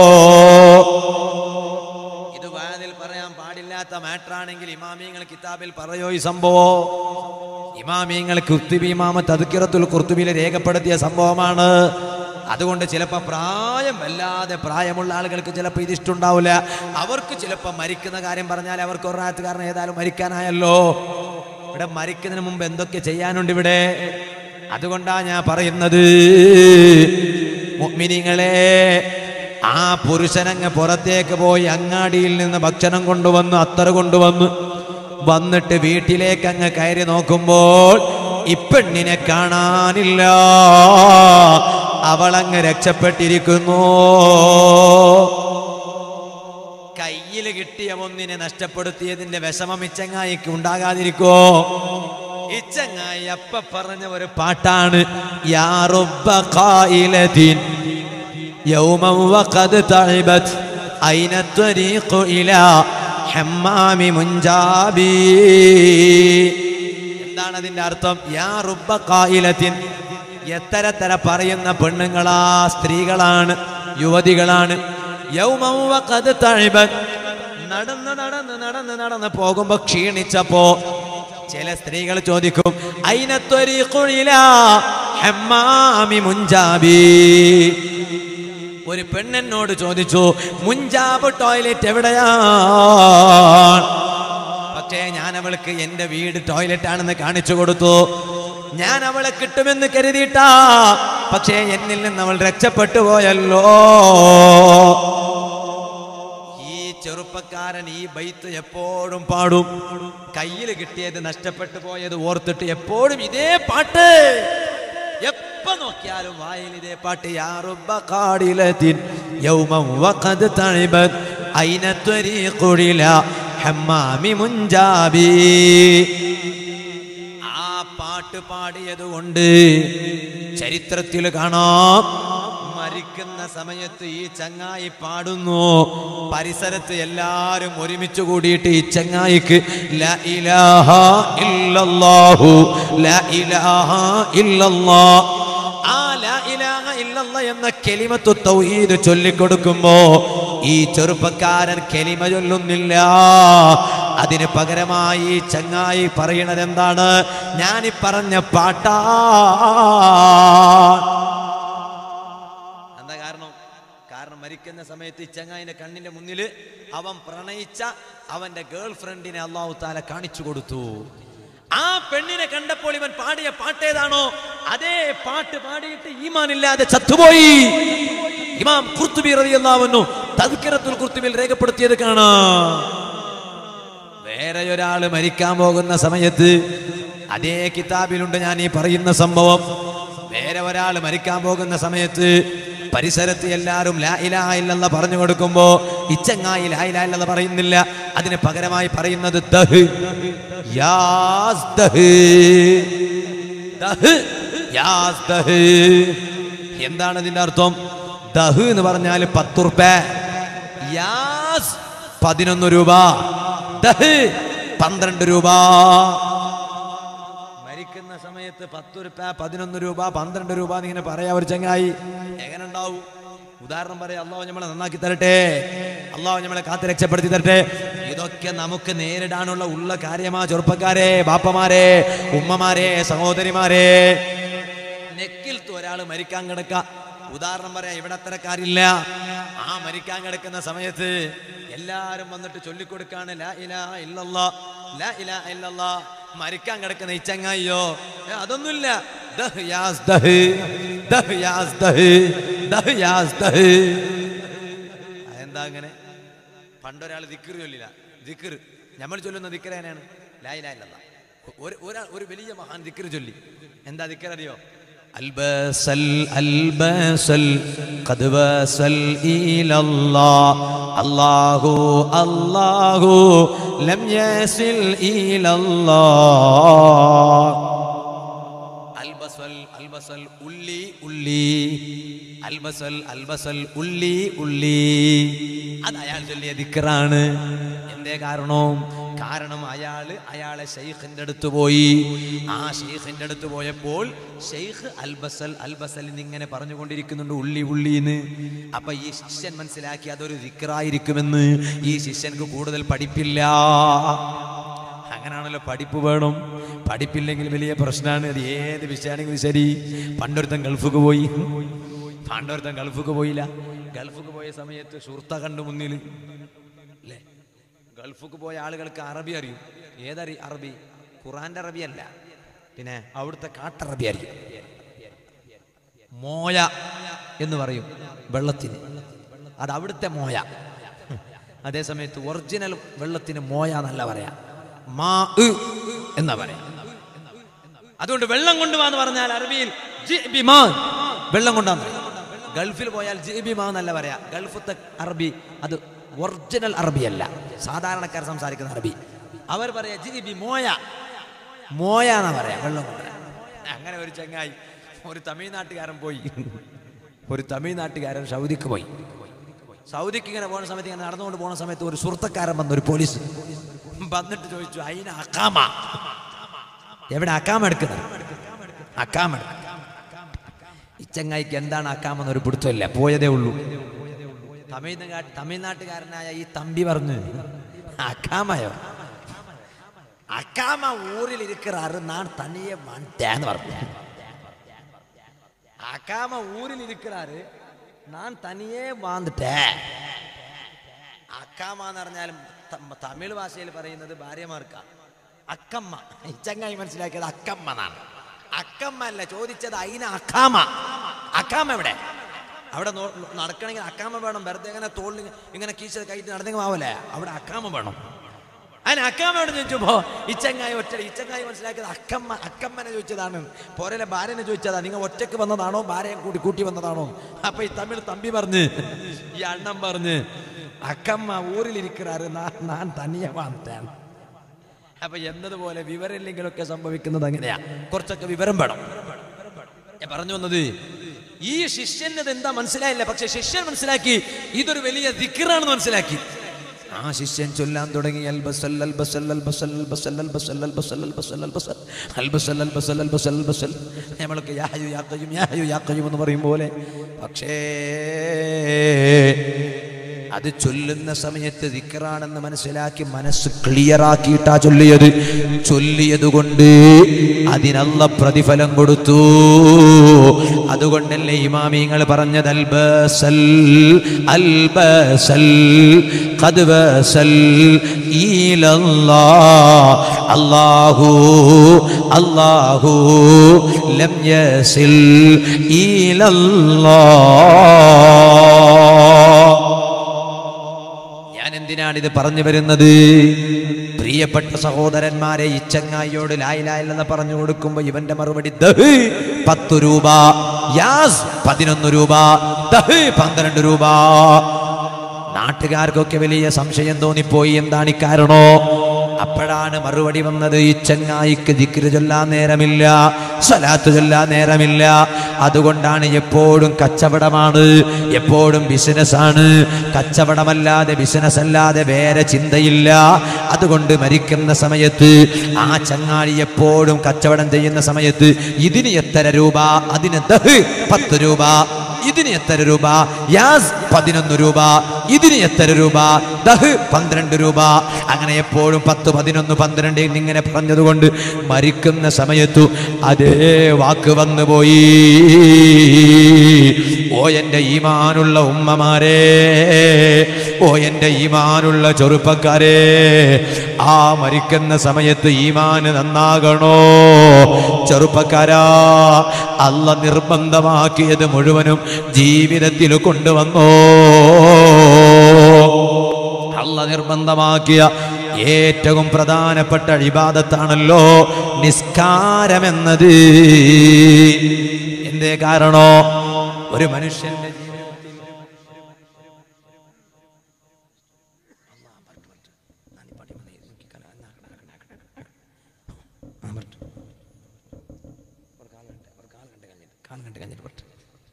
ഇത് വാതിൽ പറയാൻ പാടില്ലാത്ത മാറ്ററാണെങ്കിൽ ഇമാമിയങ്ങൾ കിതാബിൽ പറയോ ഈ സംഭവം ഇമാമിയങ്ങൾ കുർത്തുബി ഇമാമ തതുക്കിറത്തുൽ കുർത്തുബിയിൽ രേഖപ്പെടുത്തിയ സംഭവമാണ് അതുകൊണ്ട് ചിലപ്പോൾ പ്രായം വല്ലാതെ പ്രായമുള്ള ആളുകൾക്ക് ചിലപ്പോൾ ഇത് ഇഷ്ടമുണ്ടാവില്ല അവർക്ക് ചിലപ്പോൾ മരിക്കുന്ന കാര്യം പറഞ്ഞാൽ അവർക്ക് ഒരാത്ത് കാരണം ഏതായാലും മരിക്കാനായല്ലോ ഇവിടെ മരിക്കുന്നതിന് മുമ്പ് എന്തൊക്കെ ചെയ്യാനുണ്ട് ഇവിടെ അതുകൊണ്ടാ ഞാൻ പറയുന്നത് മുഅ്മിനീങ്ങളെ ആ പുരുഷനങ്ങ് പുറത്തേക്ക് പോയി അങ്ങാടിയിൽ നിന്ന് ഭക്ഷണം കൊണ്ടുവന്നു അത്തറ് കൊണ്ടുവന്നു വന്നിട്ട് വീട്ടിലേക്ക് അങ്ങ് കയറി നോക്കുമ്പോൾ ഇപ്പെണ്ണിനെ കാണാനില്ല അവളങ്ങ് രക്ഷപ്പെട്ടിരിക്കുന്നു കയ്യിൽ കിട്ടിയ ഒന്നിനെ നഷ്ടപ്പെടുത്തിയതിന്റെ വിഷമം ഇച്ചങ്ങായിക്ക് ഉണ്ടാകാതിരിക്കോ ഇച്ചങ്ങായി അപ്പ പറഞ്ഞ ഒരു പാട്ടാണ് യാ റബ്ബ ഖായിലത്തിൻ يوما وقد تعبت أين الطريق إلى حمام منجابي എന്താണ് അതിന്റെ അർത്ഥം യാ റുബ്ബ ഖായിലത്തിൻ എത്ര തര പറയുന്ന പെണ്ണുങ്ങളാ സ്ത്രീകളാണ് യുവതികളാണ് യൗമം വഖദ് തഅബത് നടന്ന് നടന്ന് നടന്ന് നടന്ന് പോകുമ്പോ ക്ഷീണിച്ചപ്പോ ചില സ്ത്രീകൾ ചോദിക്കും അയിനത്തൊരീ ഹമ്മാമി മുഞ്ചാബി ഒരു പെണ്ണെന്നോട് ചോദിച്ചു മുഞ്ചാബ് ടോയ്ലറ്റ് എവിടെയാണ് പക്ഷേ ഞാൻ അവൾക്ക് എന്റെ വീട് ടോയ്ലറ്റ് ആണെന്ന് കാണിച്ചു കൊടുത്തു ഞാൻ അവളെ കിട്ടുമെന്ന് കരുതിയിട്ടാ പക്ഷേ എന്നിൽ നിന്ന് അവൾ രക്ഷപ്പെട്ടു പോയല്ലോ ഈ ചെറുപ്പക്കാരൻ ഈ ബൈത്ത് എപ്പോഴും പാടും കയ്യിൽ കിട്ടിയത് നഷ്ടപ്പെട്ടു പോയത് ഓർത്തിട്ട് എപ്പോഴും ഇതേ പാട്ട് എപ്പ നോക്കിയാലും വായിൽ ഇതേ പാട്ട് യാ റബ്ബ ഖാഡിലത്തിൻ യൗമം വഖദ് തഇബത് ഐന ത്വരീഖുലില ഹമ്മാമി മുഞ്ചാബി ആ പാട്ട് പാടിയത് കൊണ്ട് ചരിത്രത്തിൽ കാണാം മരിക്കുന്ന സമയത്ത് ഈ ചങ്ങായി പാടുന്നു പരിസരത്ത് എല്ലാരും ഒരുമിച്ച് കൂടിയിട്ട് ഈ ചങ്ങായിക്ക് ല ഇലാഹ ഇല്ലല്ലാഹു ല ഇലാഹ ഇല്ലല്ലാ ആ ലാ ഇലാഹ ഇല്ലല്ലാ എന്ന കെലിമത്തു തൗഹീദ് ചൊല്ലിക്കൊടുക്കുമ്പോ ഈ ചെറുപ്പക്കാരൻ കെലിമ ചൊല്ലുന്നില്ല അതിന് പകരമായി ഈ ചങ്ങായി പറയണത് എന്താണ് ഞാനീ പറഞ്ഞ പാട്ടാ എന്താ കാരണം കാരണം മരിക്കുന്ന സമയത്ത് ഈ ചങ്ങായിന്റെ കണ്ണിന്റെ മുന്നിൽ അവൻ പ്രണയിച്ച അവന്റെ ഗേൾ ഫ്രണ്ടിനെ അള്ളാഹു താല കാണിച്ചു കൊടുത്തു ആ പെണ്ണിനെ കണ്ടപ്പോൾ ഇവൻ പാടിയ പാട്ടേതാണോ അതേ പാട്ട് പാടിയിട്ട് ഈമാനില്ലാതെ ചത്തുപോയി ഇമാം കുർത്തുബി റളിയല്ലാഹു തദ്കിറത്തുൽ കുർത്തുബിൽ രേഖപ്പെടുത്തിയത് കാണാം വേറെ ഒരാള് മരിക്കാൻ പോകുന്ന സമയത്ത് അതേ കിതാബിലുണ്ട് ഞാൻ ഈ പറയുന്ന സംഭവം വേറെ ഒരാൾ മരിക്കാൻ പോകുന്ന സമയത്ത് പരിസരത്ത് എല്ലാവരും ലാ ഇലാഹ ഇല്ലല്ലാ പറഞ്ഞു കൊടുക്കുമ്പോ ഇച്ചങ്ങായി ലാ ഇലാഹ ഇല്ലല്ലാ പറയുന്നില്ല അതിന് പകരമായി പറയുന്നത് ദഹ് യാസ് ദഹ് ദഹ് യാസ് ദഹ് എന്താണ് ഇതിന്റെ അർത്ഥം ദഹ് എന്ന് പറഞ്ഞാൽ പത്തുറുപ്പ യാസ് പതിനൊന്ന് രൂപ ദഹ് പന്ത്രണ്ട് രൂപ മരിക്കുന്ന സമയത്ത് പത്ത് രൂപ പതിനൊന്ന് രൂപ പന്ത്രണ്ട് രൂപ എന്നിങ്ങനെ പറയാ ഒരു ചങ്ങായി എങ്ങനെ ഉണ്ടാവും ഉദാഹരണം പറയാം അള്ളാഹു നമ്മളെ നന്നാക്കി തരട്ടെ അള്ളാഹു നമ്മളെ കാത്ത് രക്ഷപ്പെടുത്തി തരട്ടെ ഇതൊക്കെ നമുക്ക് നേരിടാനുള്ള ഉള്ള കാര്യമാ ചെറുപ്പക്കാരെ ബാപ്പമാരെ ഉമ്മമാരെ സഹോദരിമാരെ നെക്കിൽ ഒരാൾ മരിക്കാൻ കിടക്ക ഉദാഹരണം പറയാം ഇവിടെ അത്തരക്കാരില്ല ആ മരിക്കാൻ കിടക്കുന്ന സമയത്ത് എല്ലാരും വന്നിട്ട് ചൊല്ലിക്കൊടുക്കാണ് ലാ ഇലാഹ ഇല്ലല്ലാ ലാ ഇലാഹ ഇല്ലല്ലാ മരിക്കാൻ കിടക്കുന്ന ഈ ചങ്ങായിയോ ഏ, അതൊന്നുമില്ല ദഹ് യാസ് ദഹ് ദഹ് യാസ് ദഹ് ദഹ് യാസ് ദഹ് അതെന്താ അങ്ങനെ പണ്ടൊരാൾ ദിക്കർ ചൊല്ലില്ല ദിക്കർ നമ്മൾ ചൊല്ലുന്ന ദിക്കർ എങ്ങനെയാണ് ലാ ഇലാഹ ഇല്ലല്ലാ ഒരു ഒരാൾ ഒരു വലിയ മഹാൻ ദിക്കർ ചൊല്ലി എന്താ ദിക്കർ അറിയോ البس البس قد وصل الى الله الله الله لم يصل الى الله البصل البصل ഉള്ളി ഉള്ളി അൽബസൽ അൽബസൽ ഉള്ളി ഉള്ളി അത് അയാൾ ചൊല്ലിയ ദിക്കറാണ് എന്തേ കാരണവും കാരണം അയാള് അയാളെ ഷെയ്ഖിന്റെ അടുത്ത് പോയി ആ ഷെയ്ഖിന്റെ അടുത്ത് പോയപ്പോൾ ഷെയ്ഖ് അൽബസൽ അൽബസൽ എന്നിങ്ങനെ പറഞ്ഞുകൊണ്ടിരിക്കുന്നുണ്ട് ഉള്ളി ഉള്ളിന്ന് അപ്പൊ ഈ ശിഷ്യൻ മനസ്സിലാക്കി അതൊരു ദിക്കറായിരിക്കുമെന്ന് ഈ ശിഷ്യൻക്ക് കൂടുതൽ പഠിപ്പില്ല അങ്ങനാണല്ലോ പഠിപ്പ് വേണം പഠിപ്പില്ലെങ്കിൽ വലിയ പ്രശ്നമാണ് അത് ഏത് വിഷയമാണെങ്കിലും ശരി പണ്ടൊരുത്തൻ ഗൾഫിക്ക് പോയി പണ്ടൊരുത്തൻ ഗൾഫിക്ക് പോയില്ല ഗൾഫിക്ക് പോയ സമയത്ത് ഷുർത്ത കണ്ടു മുന്നിൽ അല്ലേ ഗൾഫിക്ക് പോയ ആളുകൾക്ക് അറബി അറിയും ഏതറി അറബി ഖുറാന്റെ അറബി അല്ല പിന്നെ അവിടുത്തെ കാട്ടറബി അറിയും മോയ എന്ന് പറയും വെള്ളത്തിന് അത് അവിടുത്തെ മോയ അതേ സമയത്ത് ഒറിജിനൽ വെള്ളത്തിന് മോയ എന്നല്ല പറയാ മാ ഇ എന്നാ പറയാ അതുകൊണ്ട് വെള്ളം കൊണ്ടുപോകാന്ന് പറഞ്ഞാൽ അറബിയിൽ ജിബിമാ വെള്ളം കൊണ്ടാന്ന് പറയും ഗൾഫിൽ പോയാൽ ജിബിമാ എന്നല്ല പറയാ ഗൾഫത്തെ അറബി അത് ഒറിജിനൽ അറബി അല്ല സാധാരണക്കാർ സംസാരിക്കുന്ന അറബി അവർ പറയാ ജിബി മോയ മോയ എന്നാ പറയാ വെള്ളം കൊണ്ട് അങ്ങനെ ഒരു ചങ്ങായി ഒരു തമിഴ്നാട്ടുകാരൻ പോയി ഒരു തമിഴ്നാട്ടുകാരൻ സൗദിക്ക് പോയി സൗദിക്ക് ഇങ്ങനെ പോകുന്ന സമയത്ത് ഇങ്ങനെ നടന്നുകൊണ്ട് പോകുന്ന സമയത്ത് ഒരു സുഹൃത്തക്കാരൻ വന്നു ഒരു പോലീസ് വന്നിട്ട് ചോദിച്ചു അയിന് അക്കാമ എവിടെ അക്കാമ എടുക്കുന്നത് അക്കാമ എടുക്കുന്നത്. ഈ ചങ്ങായിക്ക് എന്താണ് അക്കാമെന്ന് ഒരു പിടുത്തമില്ല പോയതേ ഉള്ളൂ തമിഴ്നാ തമിഴ്നാട്ടുകാരനായ ഈ തമ്പി പറഞ്ഞു അക്കാമയോ അക്കാമ ഊരിൽ ഇരിക്കാറ് നാൻ തനിയെ വണ്ടേന്ന് പറഞ്ഞു അക്കാമ ഊരിൽ ഇരിക്കാറ് നാൻ തനിയെ വാന്നിട്ടേ അക്കാമ എന്ന് പറഞ്ഞാലും ത- തമിഴ് ഭാഷയിൽ പറയുന്നത് ഭാര്യമാർക്കാ അക്കമ്മ ഈ ചങ്ങായി മനസ്സിലാക്കിയത് അക്കമ്മ എന്നാണ് അക്കമ്മ അല്ല ചോദിച്ചത് അതിന് അക്കാമ അക്കാമ എവിടെ അവിടെ നോ- നടക്കണമെങ്കിൽ അക്കാമ വേണം വെറുതെ ഇങ്ങനെ തോളിൽ ഇങ്ങ- ഇങ്ങനെ കീശ കൈറ്റ് നടന്നെങ്കിൽ ആവല്ലേ അവിടെ അക്കാമ വേണം അതിന് അക്കാമ എവിടെ ചോദിച്ചപ്പോ ഇച്ചങ്ങായി ഒറ്റ ഇച്ചങ്ങായി മനസ്സിലാക്കിയത് അക്കമ്മ അക്കമ്മനെ ചോദിച്ചതാണ് പോരലെ ഭാര്യനെ ചോദിച്ചതാ നിങ്ങൾ ഒറ്റക്ക് വന്നതാണോ ഭാര്യയെ കൂട്ടി കൂട്ടി വന്നതാണോ അപ്പൊ ഈ തമിഴ് തമ്പി പറഞ്ഞ് ഈ അണ്ണൻ പറഞ്ഞ് അക്കമ്മ ഊരിലിരിക്കാറ് ഞാൻ തനിയെ വന്നിട്ടാണ് അപ്പൊ എന്നതുപോലെ വിവരമില്ലെങ്കിലൊക്കെ സംഭവിക്കുന്നത് അങ്ങനെയാ കുറച്ചൊക്കെ വിവരം വേണം ഞാൻ പറഞ്ഞു വന്നത് ഈ ശിഷ്യന് ഇത് എന്താ മനസ്സിലായില്ല പക്ഷെ ശിഷ്യൻ മനസ്സിലാക്കി ഇതൊരു വലിയ ദിക്കറാണെന്ന് മനസ്സിലാക്കി ആ ശിഷ്യൻ ചൊല്ലാൻ തുടങ്ങി അൽബസൽ അൽബസൽ അൽബസൽ അൽബസൽ അൽബസൽ അൽബസൽ അൽബസൽ അൽബസൽ അൽബസൽ അൽബസൽ അൽബസൽ അൽബസൽ നമ്മളൊക്കെ യാഹയു യാക്കയും യാഹയു യാക്കയും എന്ന് പറയും പോലെ പക്ഷേ അത് ചൊല്ലുന്ന സമയത്ത് ദിക്കറാണെന്ന് മനസ്സിലാക്കി മനസ്സ് ക്ലിയർ ആക്കിയിട്ടാ ചൊല്ലിയത് ചൊല്ലിയത് കൊണ്ട് അതിനല്ല പ്രതിഫലം കൊടുത്തു അതുകൊണ്ടല്ലേ ഇമാമിങ്ങൾ പറഞ്ഞത് അൽബസൽ അൽബസൽ ഖദ് ബസൽ ഈലല്ലാ അല്ലാഹു അല്ലാഹു ലം യസിൽ ഈലല്ലാ ഞാൻ എന്തിനാണ് ഇത് പറഞ്ഞു വരുന്നത് പ്രിയപ്പെട്ട സഹോദരന്മാരെ ഈ ചങ്ങായിയോട് ലായിലായില്ലെന്ന് പറഞ്ഞു കൊടുക്കുമ്പോ ഇവന്റെ മറുപടി ദഹ് പത്ത് രൂപ യാസ് പതിനൊന്ന് രൂപ ദഹ് പന്ത്രണ്ട് രൂപ നാട്ടുകാർക്കൊക്കെ വലിയ സംശയം തോന്നിപ്പോയി എന്താണ് ഈ കാരണോ അപ്പോഴാണ് മറുപടി വന്നത് ഈ ചങ്ങായിക്ക് ദിക്ര് ചൊല്ലാൻ നേരമില്ല സ്വലാത്ത് ചൊല്ലാൻ നേരമില്ല അതുകൊണ്ടാണ് എപ്പോഴും കച്ചവടമാണ് എപ്പോഴും ബിസിനസ്സാണ് കച്ചവടമല്ലാതെ ബിസിനസ് അല്ലാതെ വേറെ ചിന്തയില്ല അതുകൊണ്ട് മരിക്കുന്ന സമയത്ത് ആ ചങ്ങാടി എപ്പോഴും കച്ചവടം ചെയ്യുന്ന സമയത്ത് ഇതിന് എത്ര രൂപ അതിന് ദഹ് പത്ത് രൂപ ഇതിന് എത്ര രൂപ യാസ് പതിനൊന്ന് രൂപ ഇതിന് എത്ര രൂപ ദഹ് പന്ത്രണ്ട് രൂപ അങ്ങനെ എപ്പോഴും പത്ത് പതിനൊന്ന് പന്ത്രണ്ട് എന്നിങ്ങനെ പറഞ്ഞതുകൊണ്ട് മരിക്കുന്ന സമയത്തു അതേ വാക്ക് വന്നു പോയി ഓ എൻ്റെ ഈമാനുള്ള ഉമ്മമാരെ ഓ എൻ്റെ ഈമാനുള്ള ചെറുപ്പക്കാരെ ആ മരിക്കുന്ന സമയത്ത് ഈമാന് നന്നാകണോ ചെറുപ്പക്കാരാ അല്ല നിർബന്ധമാക്കിയത് മുഴുവനും ജീവിതത്തിൽ കൊണ്ടുവന്നോ അല്ല നിർബന്ധമാക്കിയ ഏറ്റവും പ്രധാനപ്പെട്ട ഇബാദത്താണല്ലോ നിസ്കാരമെന്നത് എന്തേ കാരണോ ഒരു മനുഷ്യന്റെ ജീവിതത്തിൽ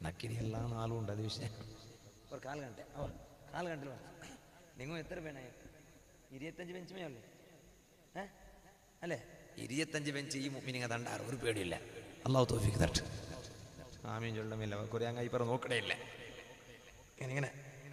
നക്കിരി എല്ലാ നാളും ഉണ്ട് അത് വിഷയം ഒരു കാല് കണ്ടേ ഓ കാല് കണ്ടല്ലോ നിങ്ങൾ എത്ര വേണേ ഇരുപത്തഞ്ച് ബെഞ്ച് ഉള്ളേ ഏ അല്ലേ ഇരുപത്തഞ്ച് ബെഞ്ച് ഈ മിനിങ്ങ തണ്ടാറ് ഒരു പേടിയില്ല അള്ളാഹു തോഫിക്ക് തട്ട് ആമീൻ ചൊല്ലമില്ല കുറേ അങ്ങ് ഇപ്പറ നോക്കടേ ഇല്ല ഇങ്ങനെ ഇങ്ങനെ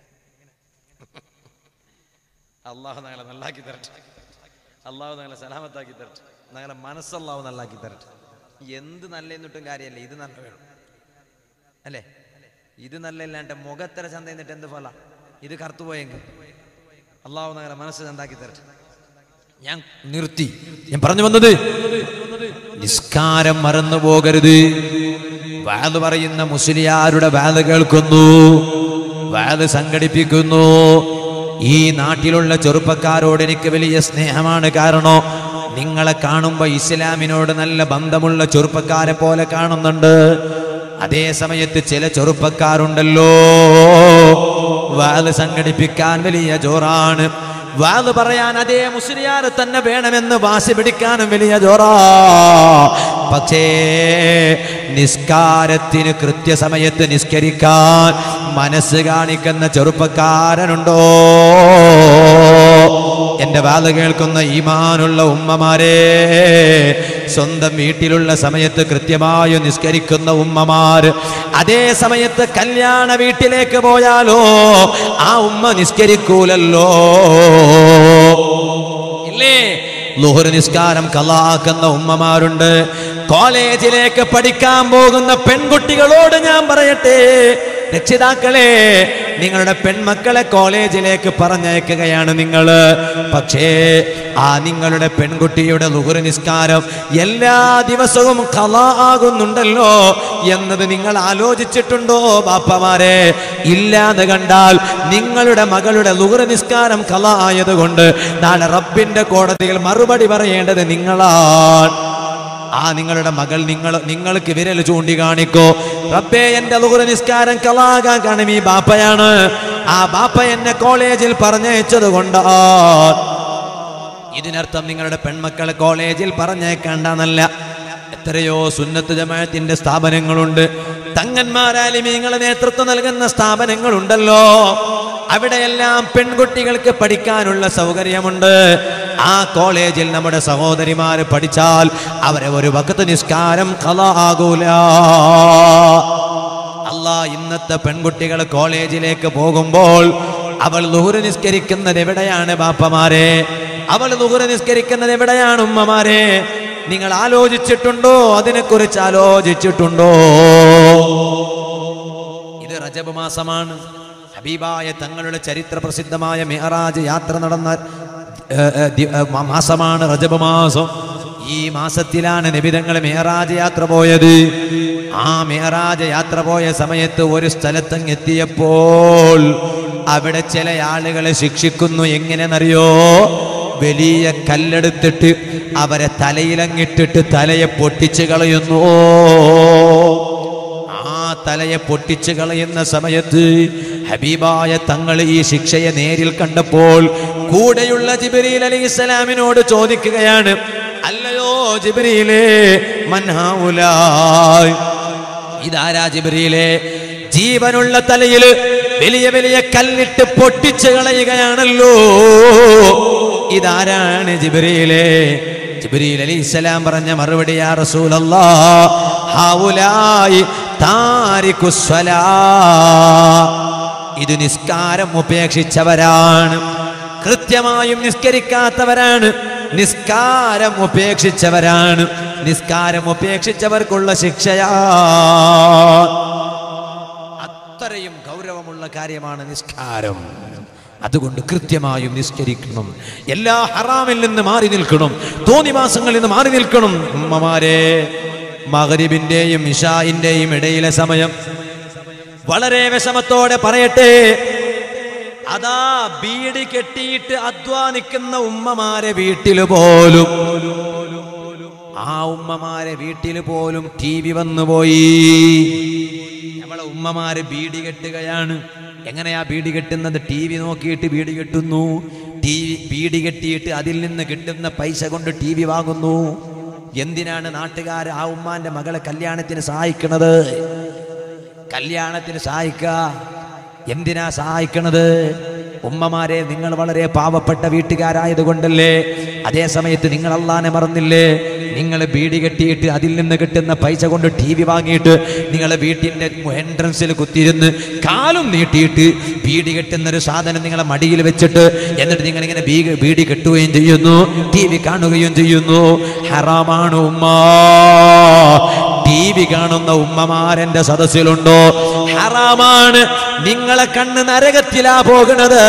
അള്ളാഹു ഞങ്ങളെ നല്ലാക്കി തരട്ടെ അള്ളാഹു ഞങ്ങളെ സലാമത്താക്കി തരട്ടെ ഞങ്ങളെ മനസ്സല്ലാഹു നല്ലാക്കി തരട്ടെ എന്ത് നല്ല എന്നിട്ടും കാര്യമല്ല ഇത് നല്ല വേണം അല്ലേ ഇത് നല്ല ഇല്ലാണ്ട് മുഖത്തര ചന്ത എന്നിട്ട് എന്ത് ഫല ഇത് കറുത്തു പോയെങ്കിൽ അള്ളാഹു ഞങ്ങളെ മനസ്സ് ചന്താക്കി തരട്ടെ ഞാൻ നിർത്തി ഞാൻ പറഞ്ഞു വന്നത് നിസ്കാരം മറന്നു പോകരുത് വാത് പറയുന്ന മുസ്ലിയാരുടെ വാത് കേൾക്കുന്നു വാത് സംഘടിപ്പിക്കുന്നു ഈ നാട്ടിലുള്ള ചെറുപ്പക്കാരോട് എനിക്ക് വലിയ സ്നേഹമാണ് കാരണം നിങ്ങളെ കാണുമ്പോ ഇസ്ലാമിനോട് നല്ല ബന്ധമുള്ള ചെറുപ്പക്കാരെ പോലെ കാണുന്നുണ്ട് അതേ സമയത്ത് ചില ചെറുപ്പക്കാരുണ്ടല്ലോ വാത് സംഘടിപ്പിക്കാൻ വലിയ ജോറാണ് വാത് പറയാൻ അതേ മുസ്ലിയാർ തന്നെ വേണമെന്ന് വാശി പിടിക്കാനും വലിയ ജോറാ പക്ഷേ നിസ്കാരത്തിന് കൃത്യസമയത്ത് നിസ്കരിക്കാൻ മനസ്സ് കാണിക്കുന്ന ചെറുപ്പക്കാരനുണ്ടോ എന്റെ വാത് കേൾക്കുന്ന ഈമാനുള്ള ഉമ്മമാരെ സ്വന്തം വീട്ടിലുള്ള സമയത്ത് കൃത്യമായി നിസ്കരിക്കുന്ന ഉമ്മമാര് അതേ സമയത്ത് കല്യാണ വീട്ടിലേക്ക് പോയാലോ ആ ഉമ്മ നിസ്കരിക്കൂലല്ലോ ഇല്ലേ ലുഹർ നിസ്കാരം കലാക്കുന്ന ഉമ്മമാരുണ്ട് കോളേജിലേക്ക് പഠിക്കാൻ പോകുന്ന പെൺകുട്ടികളോട് ഞാൻ പറയട്ടെ രക്ഷിതാക്കളെ നിങ്ങളുടെ പെൺമക്കളെ കോളേജിലേക്ക് പറഞ്ഞയക്കുകയാണ് നിങ്ങൾ പക്ഷേ ആ നിങ്ങളുടെ പെൺകുട്ടിയുടെ ലുഹുർ നിസ്കാരം എല്ലാ ദിവസവും കല ആകുന്നുണ്ടല്ലോ എന്നത് നിങ്ങൾ ആലോചിച്ചിട്ടുണ്ടോ ബാപ്പമാരെ ഇല്ലാതെ കണ്ടാൽ നിങ്ങളുടെ മകളുടെ ലുഹുർ നിസ്കാരം കല ആയതുകൊണ്ട് നാളെ റബ്ബിന്റെ കോടതിയിൽ മറുപടി പറയേണ്ടത് നിങ്ങളാണ് ആ നിങ്ങളുടെ മകൾ നിങ്ങൾ നിങ്ങൾക്ക് വിരൽ ചൂണ്ടി കാണിക്കോ റബ്ബേ എന്റെ ലുഹുർ നിസ്കാരം കലാകാൻ കാണും ഈ ബാപ്പയാണ് ആ ബാപ്പ എന്നെ കോളേജിൽ പറഞ്ഞയച്ചത് കൊണ്ടാ ഇതിനർത്ഥം നിങ്ങളുടെ പെൺമക്കളെ കോളേജിൽ പറഞ്ഞേക്കണ്ടെന്നല്ല എത്രയോ സുന്നത്ത് ജമാഅത്തിന്റെ സ്ഥാപനങ്ങളുണ്ട് തങ്ങന്മാരാലിമീങ്ങളെ നേതൃത്വം നൽകുന്ന സ്ഥാപനങ്ങളുണ്ടല്ലോ അവിടെയെല്ലാം പെൺകുട്ടികൾക്ക് പഠിക്കാനുള്ള സൗകര്യമുണ്ട് ആ കോളേജിൽ നമ്മുടെ സഹോദരിമാര് പഠിച്ചാൽ അവരെ ഒരു വക്കത്ത് നിസ്കാരം കല ആകൂല അല്ലാ ഇന്നത്തെ പെൺകുട്ടികൾ കോളേജിലേക്ക് പോകുമ്പോൾ അവൾ ലുഹുറ് നിസ്കരിക്കുന്നത് എവിടെയാണ് ബാപ്പമാരെ അവൾ ലുഹുറ് നിസ്കരിക്കുന്നത് എവിടെയാണ് ഉമ്മമാരെ നിങ്ങൾ ആലോചിച്ചിട്ടുണ്ടോ അതിനെക്കുറിച്ച് ആലോചിച്ചിട്ടുണ്ടോ ഇത് റജബ് മാസമാണ് ഹബീബായ തങ്ങളുടെ ചരിത്ര പ്രസിദ്ധമായ മെഹറാജ് യാത്ര നടന്ന ഏ, ഏ, ദി- ഏ, മ- മാസമാണ് റജബ് മാസം ഈ മാസത്തിലാണ് നബിതങ്ങൾ മേറാജ് യാത്ര പോയത് ആ മേറാജ് യാത്ര പോയ സമയത്ത് ഒരു സ്ഥലത്തങ്ങ് എത്തിയപ്പോൾ അവിടെ ചില ആളുകളെ ശിക്ഷിക്കുന്നു എങ്ങനെയെന്നറിയോ വലിയ കല്ലെടുത്തിട്ട് അവരെ തലയിലങ്ങിട്ടിട്ട് തലയെ പൊട്ടിച്ചു കളയുന്നു ആ തലയെ പൊട്ടിച്ചു കളയുന്ന സമയത്ത് ഹബീബായ തങ്ങൾ ഈ ശിക്ഷയെ നേരിൽ കണ്ടപ്പോൾ കൂടെയുള്ള ജിബരീൽ അലി ഇസ്ലാമിനോട് ചോദിക്കുകയാണ് അല്ലയോ ജിബരീലേ മൻഹാവുലായ് ഇതാരാ ജിബരീലെ ജീവനുള്ള തലയിൽ വലിയ വലിയ കല്ലിട്ട് പൊട്ടിച്ചു കളയുകയാണല്ലോ ഇതാരാണ് ജിബരീലെ ജിബ്രീൽ അലി ഇസ്ലാം പറഞ്ഞ മറുപടി യാ റസൂലല്ലാ ഹൗലായി താരിഖുസ്വലാ ഇത് നിസ്കാരം ഉപേക്ഷിച്ചവരാണ് കൃത്യമായും നിസ്കരിക്കാത്തവരാണ് നിസ്കാരം ഉപേക്ഷിച്ചവരാണ് നിസ്കാരം ഉപേക്ഷിച്ചവർക്കുള്ള ശിക്ഷയാ അത്രയും ഗൗരവമുള്ള കാര്യമാണ് നിസ്കാരം അതുകൊണ്ട് കൃത്യമായും നിസ്കരിക്കണം എല്ലാ ഹറാമിൽ നിന്ന് മാറി നിൽക്കണം തോന്നിവാസങ്ങളിൽ നിന്ന് മാറി നിൽക്കണം ഉമ്മമാരെ മകരിബിന്റെയും ഇഷായിന്റെയും ഇടയിലെ സമയം വളരെ വിഷമത്തോടെ പറയട്ടെ അതാ ബീഡി കെട്ടിയിട്ട് അധ്വാനിക്കുന്ന ഉമ്മമാരെ വീട്ടിൽ പോലും ആ ഉമ്മമാരെ വീട്ടിൽ പോലും ടി വി വന്നുപോയി നമ്മളെ ഉമ്മമാര് ബീഡി കെട്ടുകയാണ് എങ്ങനെയാ ബീഡി കെട്ടുന്നത് ടി വി നോക്കിയിട്ട് ബീഡി കെട്ടുന്നു ടി വി ബീഡി കെട്ടിയിട്ട് അതിൽ നിന്ന് കിട്ടുന്ന പൈസ കൊണ്ട് ടി വി വാങ്ങുന്നു എന്തിനാണ് നാട്ടുകാർ ആ ഉമ്മാന്റെ മകളെ കല്യാണത്തിന് സഹായിക്കുന്നത് കല്യാണത്തിന് സഹായിക്ക എന്തിനാ സഹായിക്കണത് ഉമ്മമാരെ നിങ്ങൾ വളരെ പാവപ്പെട്ട വീട്ടുകാരായതുകൊണ്ടല്ലേ അതേ സമയത്ത് നിങ്ങൾ അള്ളാനെ മറന്നില്ലേ നിങ്ങൾ ബീഡി കെട്ടിയിട്ട് അതിൽ നിന്ന് കിട്ടുന്ന പൈസ കൊണ്ട് ടി വി വാങ്ങിയിട്ട് നിങ്ങളെ വീട്ടിൻ്റെ എൻട്രൻസിൽ കുത്തിയിരുന്ന് കാലും നീട്ടിയിട്ട് ബീഡി കെട്ടുന്ന ഒരു സാധനം നിങ്ങളെ മടിയിൽ വെച്ചിട്ട് എന്നിട്ട് നിങ്ങൾ ഇങ്ങനെ ബീ- ബീഡി കെട്ടുകയും ചെയ്യുന്നു ടി വി കാണുകയും ചെയ്യുന്നു ഹറാമാണ് ഉമ്മ ടി വി കാണുന്ന ഉമ്മമാരെന്റെ സദസ്സിലുണ്ടോ ഹറാമാണ് നിങ്ങളെ കണ്ണ് നരകത്തിലാ പോകണത്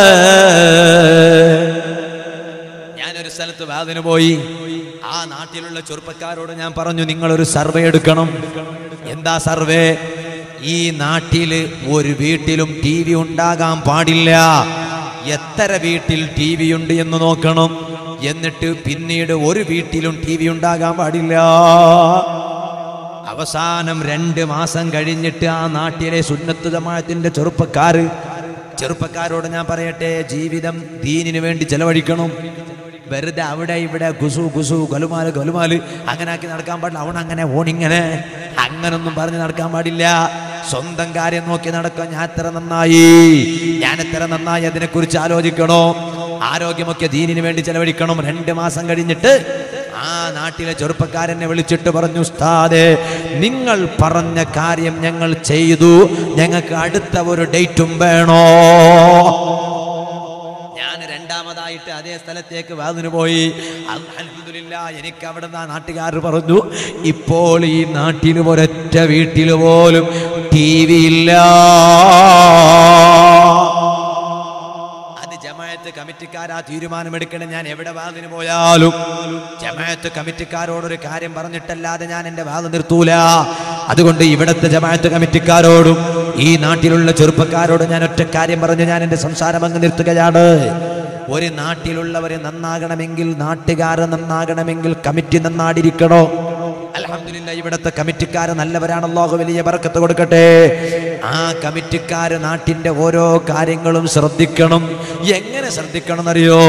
ഞാനൊരു സ്ഥലത്ത് വാതിന് പോയി ആ നാട്ടിലുള്ള ചെറുപ്പക്കാരോട് ഞാൻ പറഞ്ഞു നിങ്ങളൊരു സർവേ എടുക്കണം എന്താ സർവേ ഈ നാട്ടില് ഒരു വീട്ടിലും ടി വി ഉണ്ടാകാൻ പാടില്ല എത്ര വീട്ടിൽ ടി വി ഉണ്ട് എന്ന് നോക്കണം എന്നിട്ട് പിന്നീട് ഒരു വീട്ടിലും ടി വി ഉണ്ടാകാൻ പാടില്ല അവസാനം രണ്ട് മാസം കഴിഞ്ഞിട്ട് ആ നാട്ടിലെ സുന്നത്ത് ജമാഅത്തിന്റെ ചെറുപ്പക്കാര് ചെറുപ്പക്കാരോട് ഞാൻ പറയട്ടെ ജീവിതം ദീനിന് വേണ്ടി ചെലവഴിക്കണം വെറുതെ അവിടെ ഇവിടെ കുസു കുസു ഗലുമാല് ഗലുമാല് അങ്ങനെ ആക്കി നടക്കാൻ പാടില്ല അവൻ അങ്ങനെ ഓണിങ്ങനെ അങ്ങനൊന്നും പറഞ്ഞ് നടക്കാൻ പാടില്ല സ്വന്തം കാര്യം നോക്കി നടക്കാൻ ഞാൻ എത്ര നന്നായി ഞാൻ എത്ര നന്നായി അതിനെക്കുറിച്ച് ആലോചിക്കണോ ആരോഗ്യമൊക്കെ ദീനിന് വേണ്ടി ചെലവഴിക്കണം രണ്ട് മാസം കഴിഞ്ഞിട്ട് ആ നാട്ടിലെ ചെറുപ്പക്കാരനെ വിളിച്ചിട്ട് പറഞ്ഞു ഉസ്താദേ നിങ്ങൾ പറഞ്ഞ കാര്യം ഞങ്ങൾ ചെയ്തു ഞങ്ങൾക്ക് അടുത്ത ഒരു ഡേറ്റും വേണോ ഞാൻ രണ്ടാമതായിട്ട് അതേ സ്ഥലത്തേക്ക് വാതിന് പോയി അൽഹംദുലില്ല എനിക്ക് അവിടെ നിന്ന് ആ നാട്ടുകാർ പറഞ്ഞു ഇപ്പോൾ ഈ നാട്ടിൽ ഒരൊറ്റ വീട്ടിൽ പോലും ടി വി ഇല്ല അത് ജമാഅത്ത് കമ്മിറ്റിക്കാരാ തീരുമാനമെടുക്കണം ഞാൻ എവിടെ വാതിന് പോയാലും ജമാഅത്ത് കമ്മിറ്റിക്കാരോടൊരു കാര്യം പറഞ്ഞിട്ടല്ലാതെ ഞാൻ എൻ്റെ വാദം നിർത്തൂല അതുകൊണ്ട് ഇവിടുത്തെ ജമാഅത്ത് കമ്മിറ്റിക്കാരോടും ഈ നാട്ടിലുള്ള ചെറുപ്പക്കാരോടും ഞാൻ ഒറ്റ കാര്യം പറഞ്ഞ് ഞാൻ എൻ്റെ സംസാരം അങ്ങ് നിർത്തുകയാണ് ഒരു നാട്ടിലുള്ളവർ നന്നാകണമെങ്കിൽ നാട്ടുകാർ നന്നാകണമെങ്കിൽ കമ്മിറ്റി നന്നാടിരിക്കണോ അൽഹംദുലില്ലാ ഇവിടുത്തെ കമ്മിറ്റിക്കാര് നല്ലവരാണ് അല്ലാഹു വലിയ ബർക്കത്ത് കൊടുക്കട്ടെ ആ കമ്മിറ്റിക്കാര് നാട്ടിന്റെ ഓരോ കാര്യങ്ങളും ശ്രദ്ധിക്കണം എങ്ങനെ ശ്രദ്ധിക്കണം എന്നറിയോ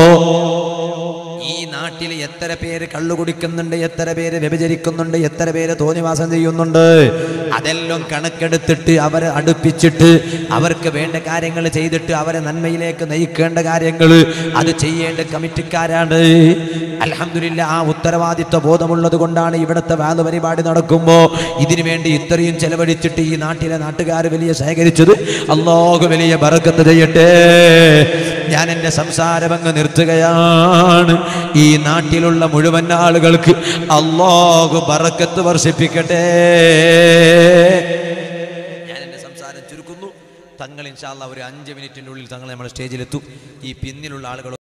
ഈ നാട്ടിൽ എത്ര പേര് കള്ളു കുടിക്കുന്നുണ്ട് എത്ര പേര് വ്യഭിചരിക്കുന്നുണ്ട് എത്ര പേര് തോന്നിവാസം ചെയ്യുന്നുണ്ട് അതെല്ലാം കണക്കെടുത്തിട്ട് അവരെ അടുപ്പിച്ചിട്ട് അവർക്ക് വേണ്ട കാര്യങ്ങൾ ചെയ്തിട്ട് അവരെ നന്മയിലേക്ക് നയിക്കേണ്ട കാര്യങ്ങൾ അത് ചെയ്യേണ്ട കമ്മിറ്റിക്കാരാണ് അലഹമില്ല ആ ഉത്തരവാദിത്വ ബോധമുള്ളത് കൊണ്ടാണ് ഇവിടുത്തെ വാദ പരിപാടി നടക്കുമ്പോൾ ഇതിനു വേണ്ടി ഇത്രയും ചെലവഴിച്ചിട്ട് ഈ നാട്ടിലെ നാട്ടുകാർ വലിയ ശേഖരിച്ചത് അള്ളാഹു വലിയ ബറക്കത്ത് ചെയ്യട്ടെ ഞാൻ എൻ്റെ സംസാരം അങ്ങ് നിർത്തുകയാണ് ഈ നാട്ടിലുള്ള മുഴുവൻ ആളുകൾക്ക് അള്ളാഹു ബറക്കത്ത് വർഷിപ്പിക്കട്ടെ ഞാൻ എൻ്റെ സംസാരം ചുരുക്കുന്നു തങ്ങൾ ഇൻഷാല്ല ഒരു അഞ്ച് മിനിറ്റിൻ്റെ ഉള്ളിൽ തങ്ങൾ നമ്മുടെ സ്റ്റേജിലെത്തും ഈ പിന്നിലുള്ള ആളുകൾ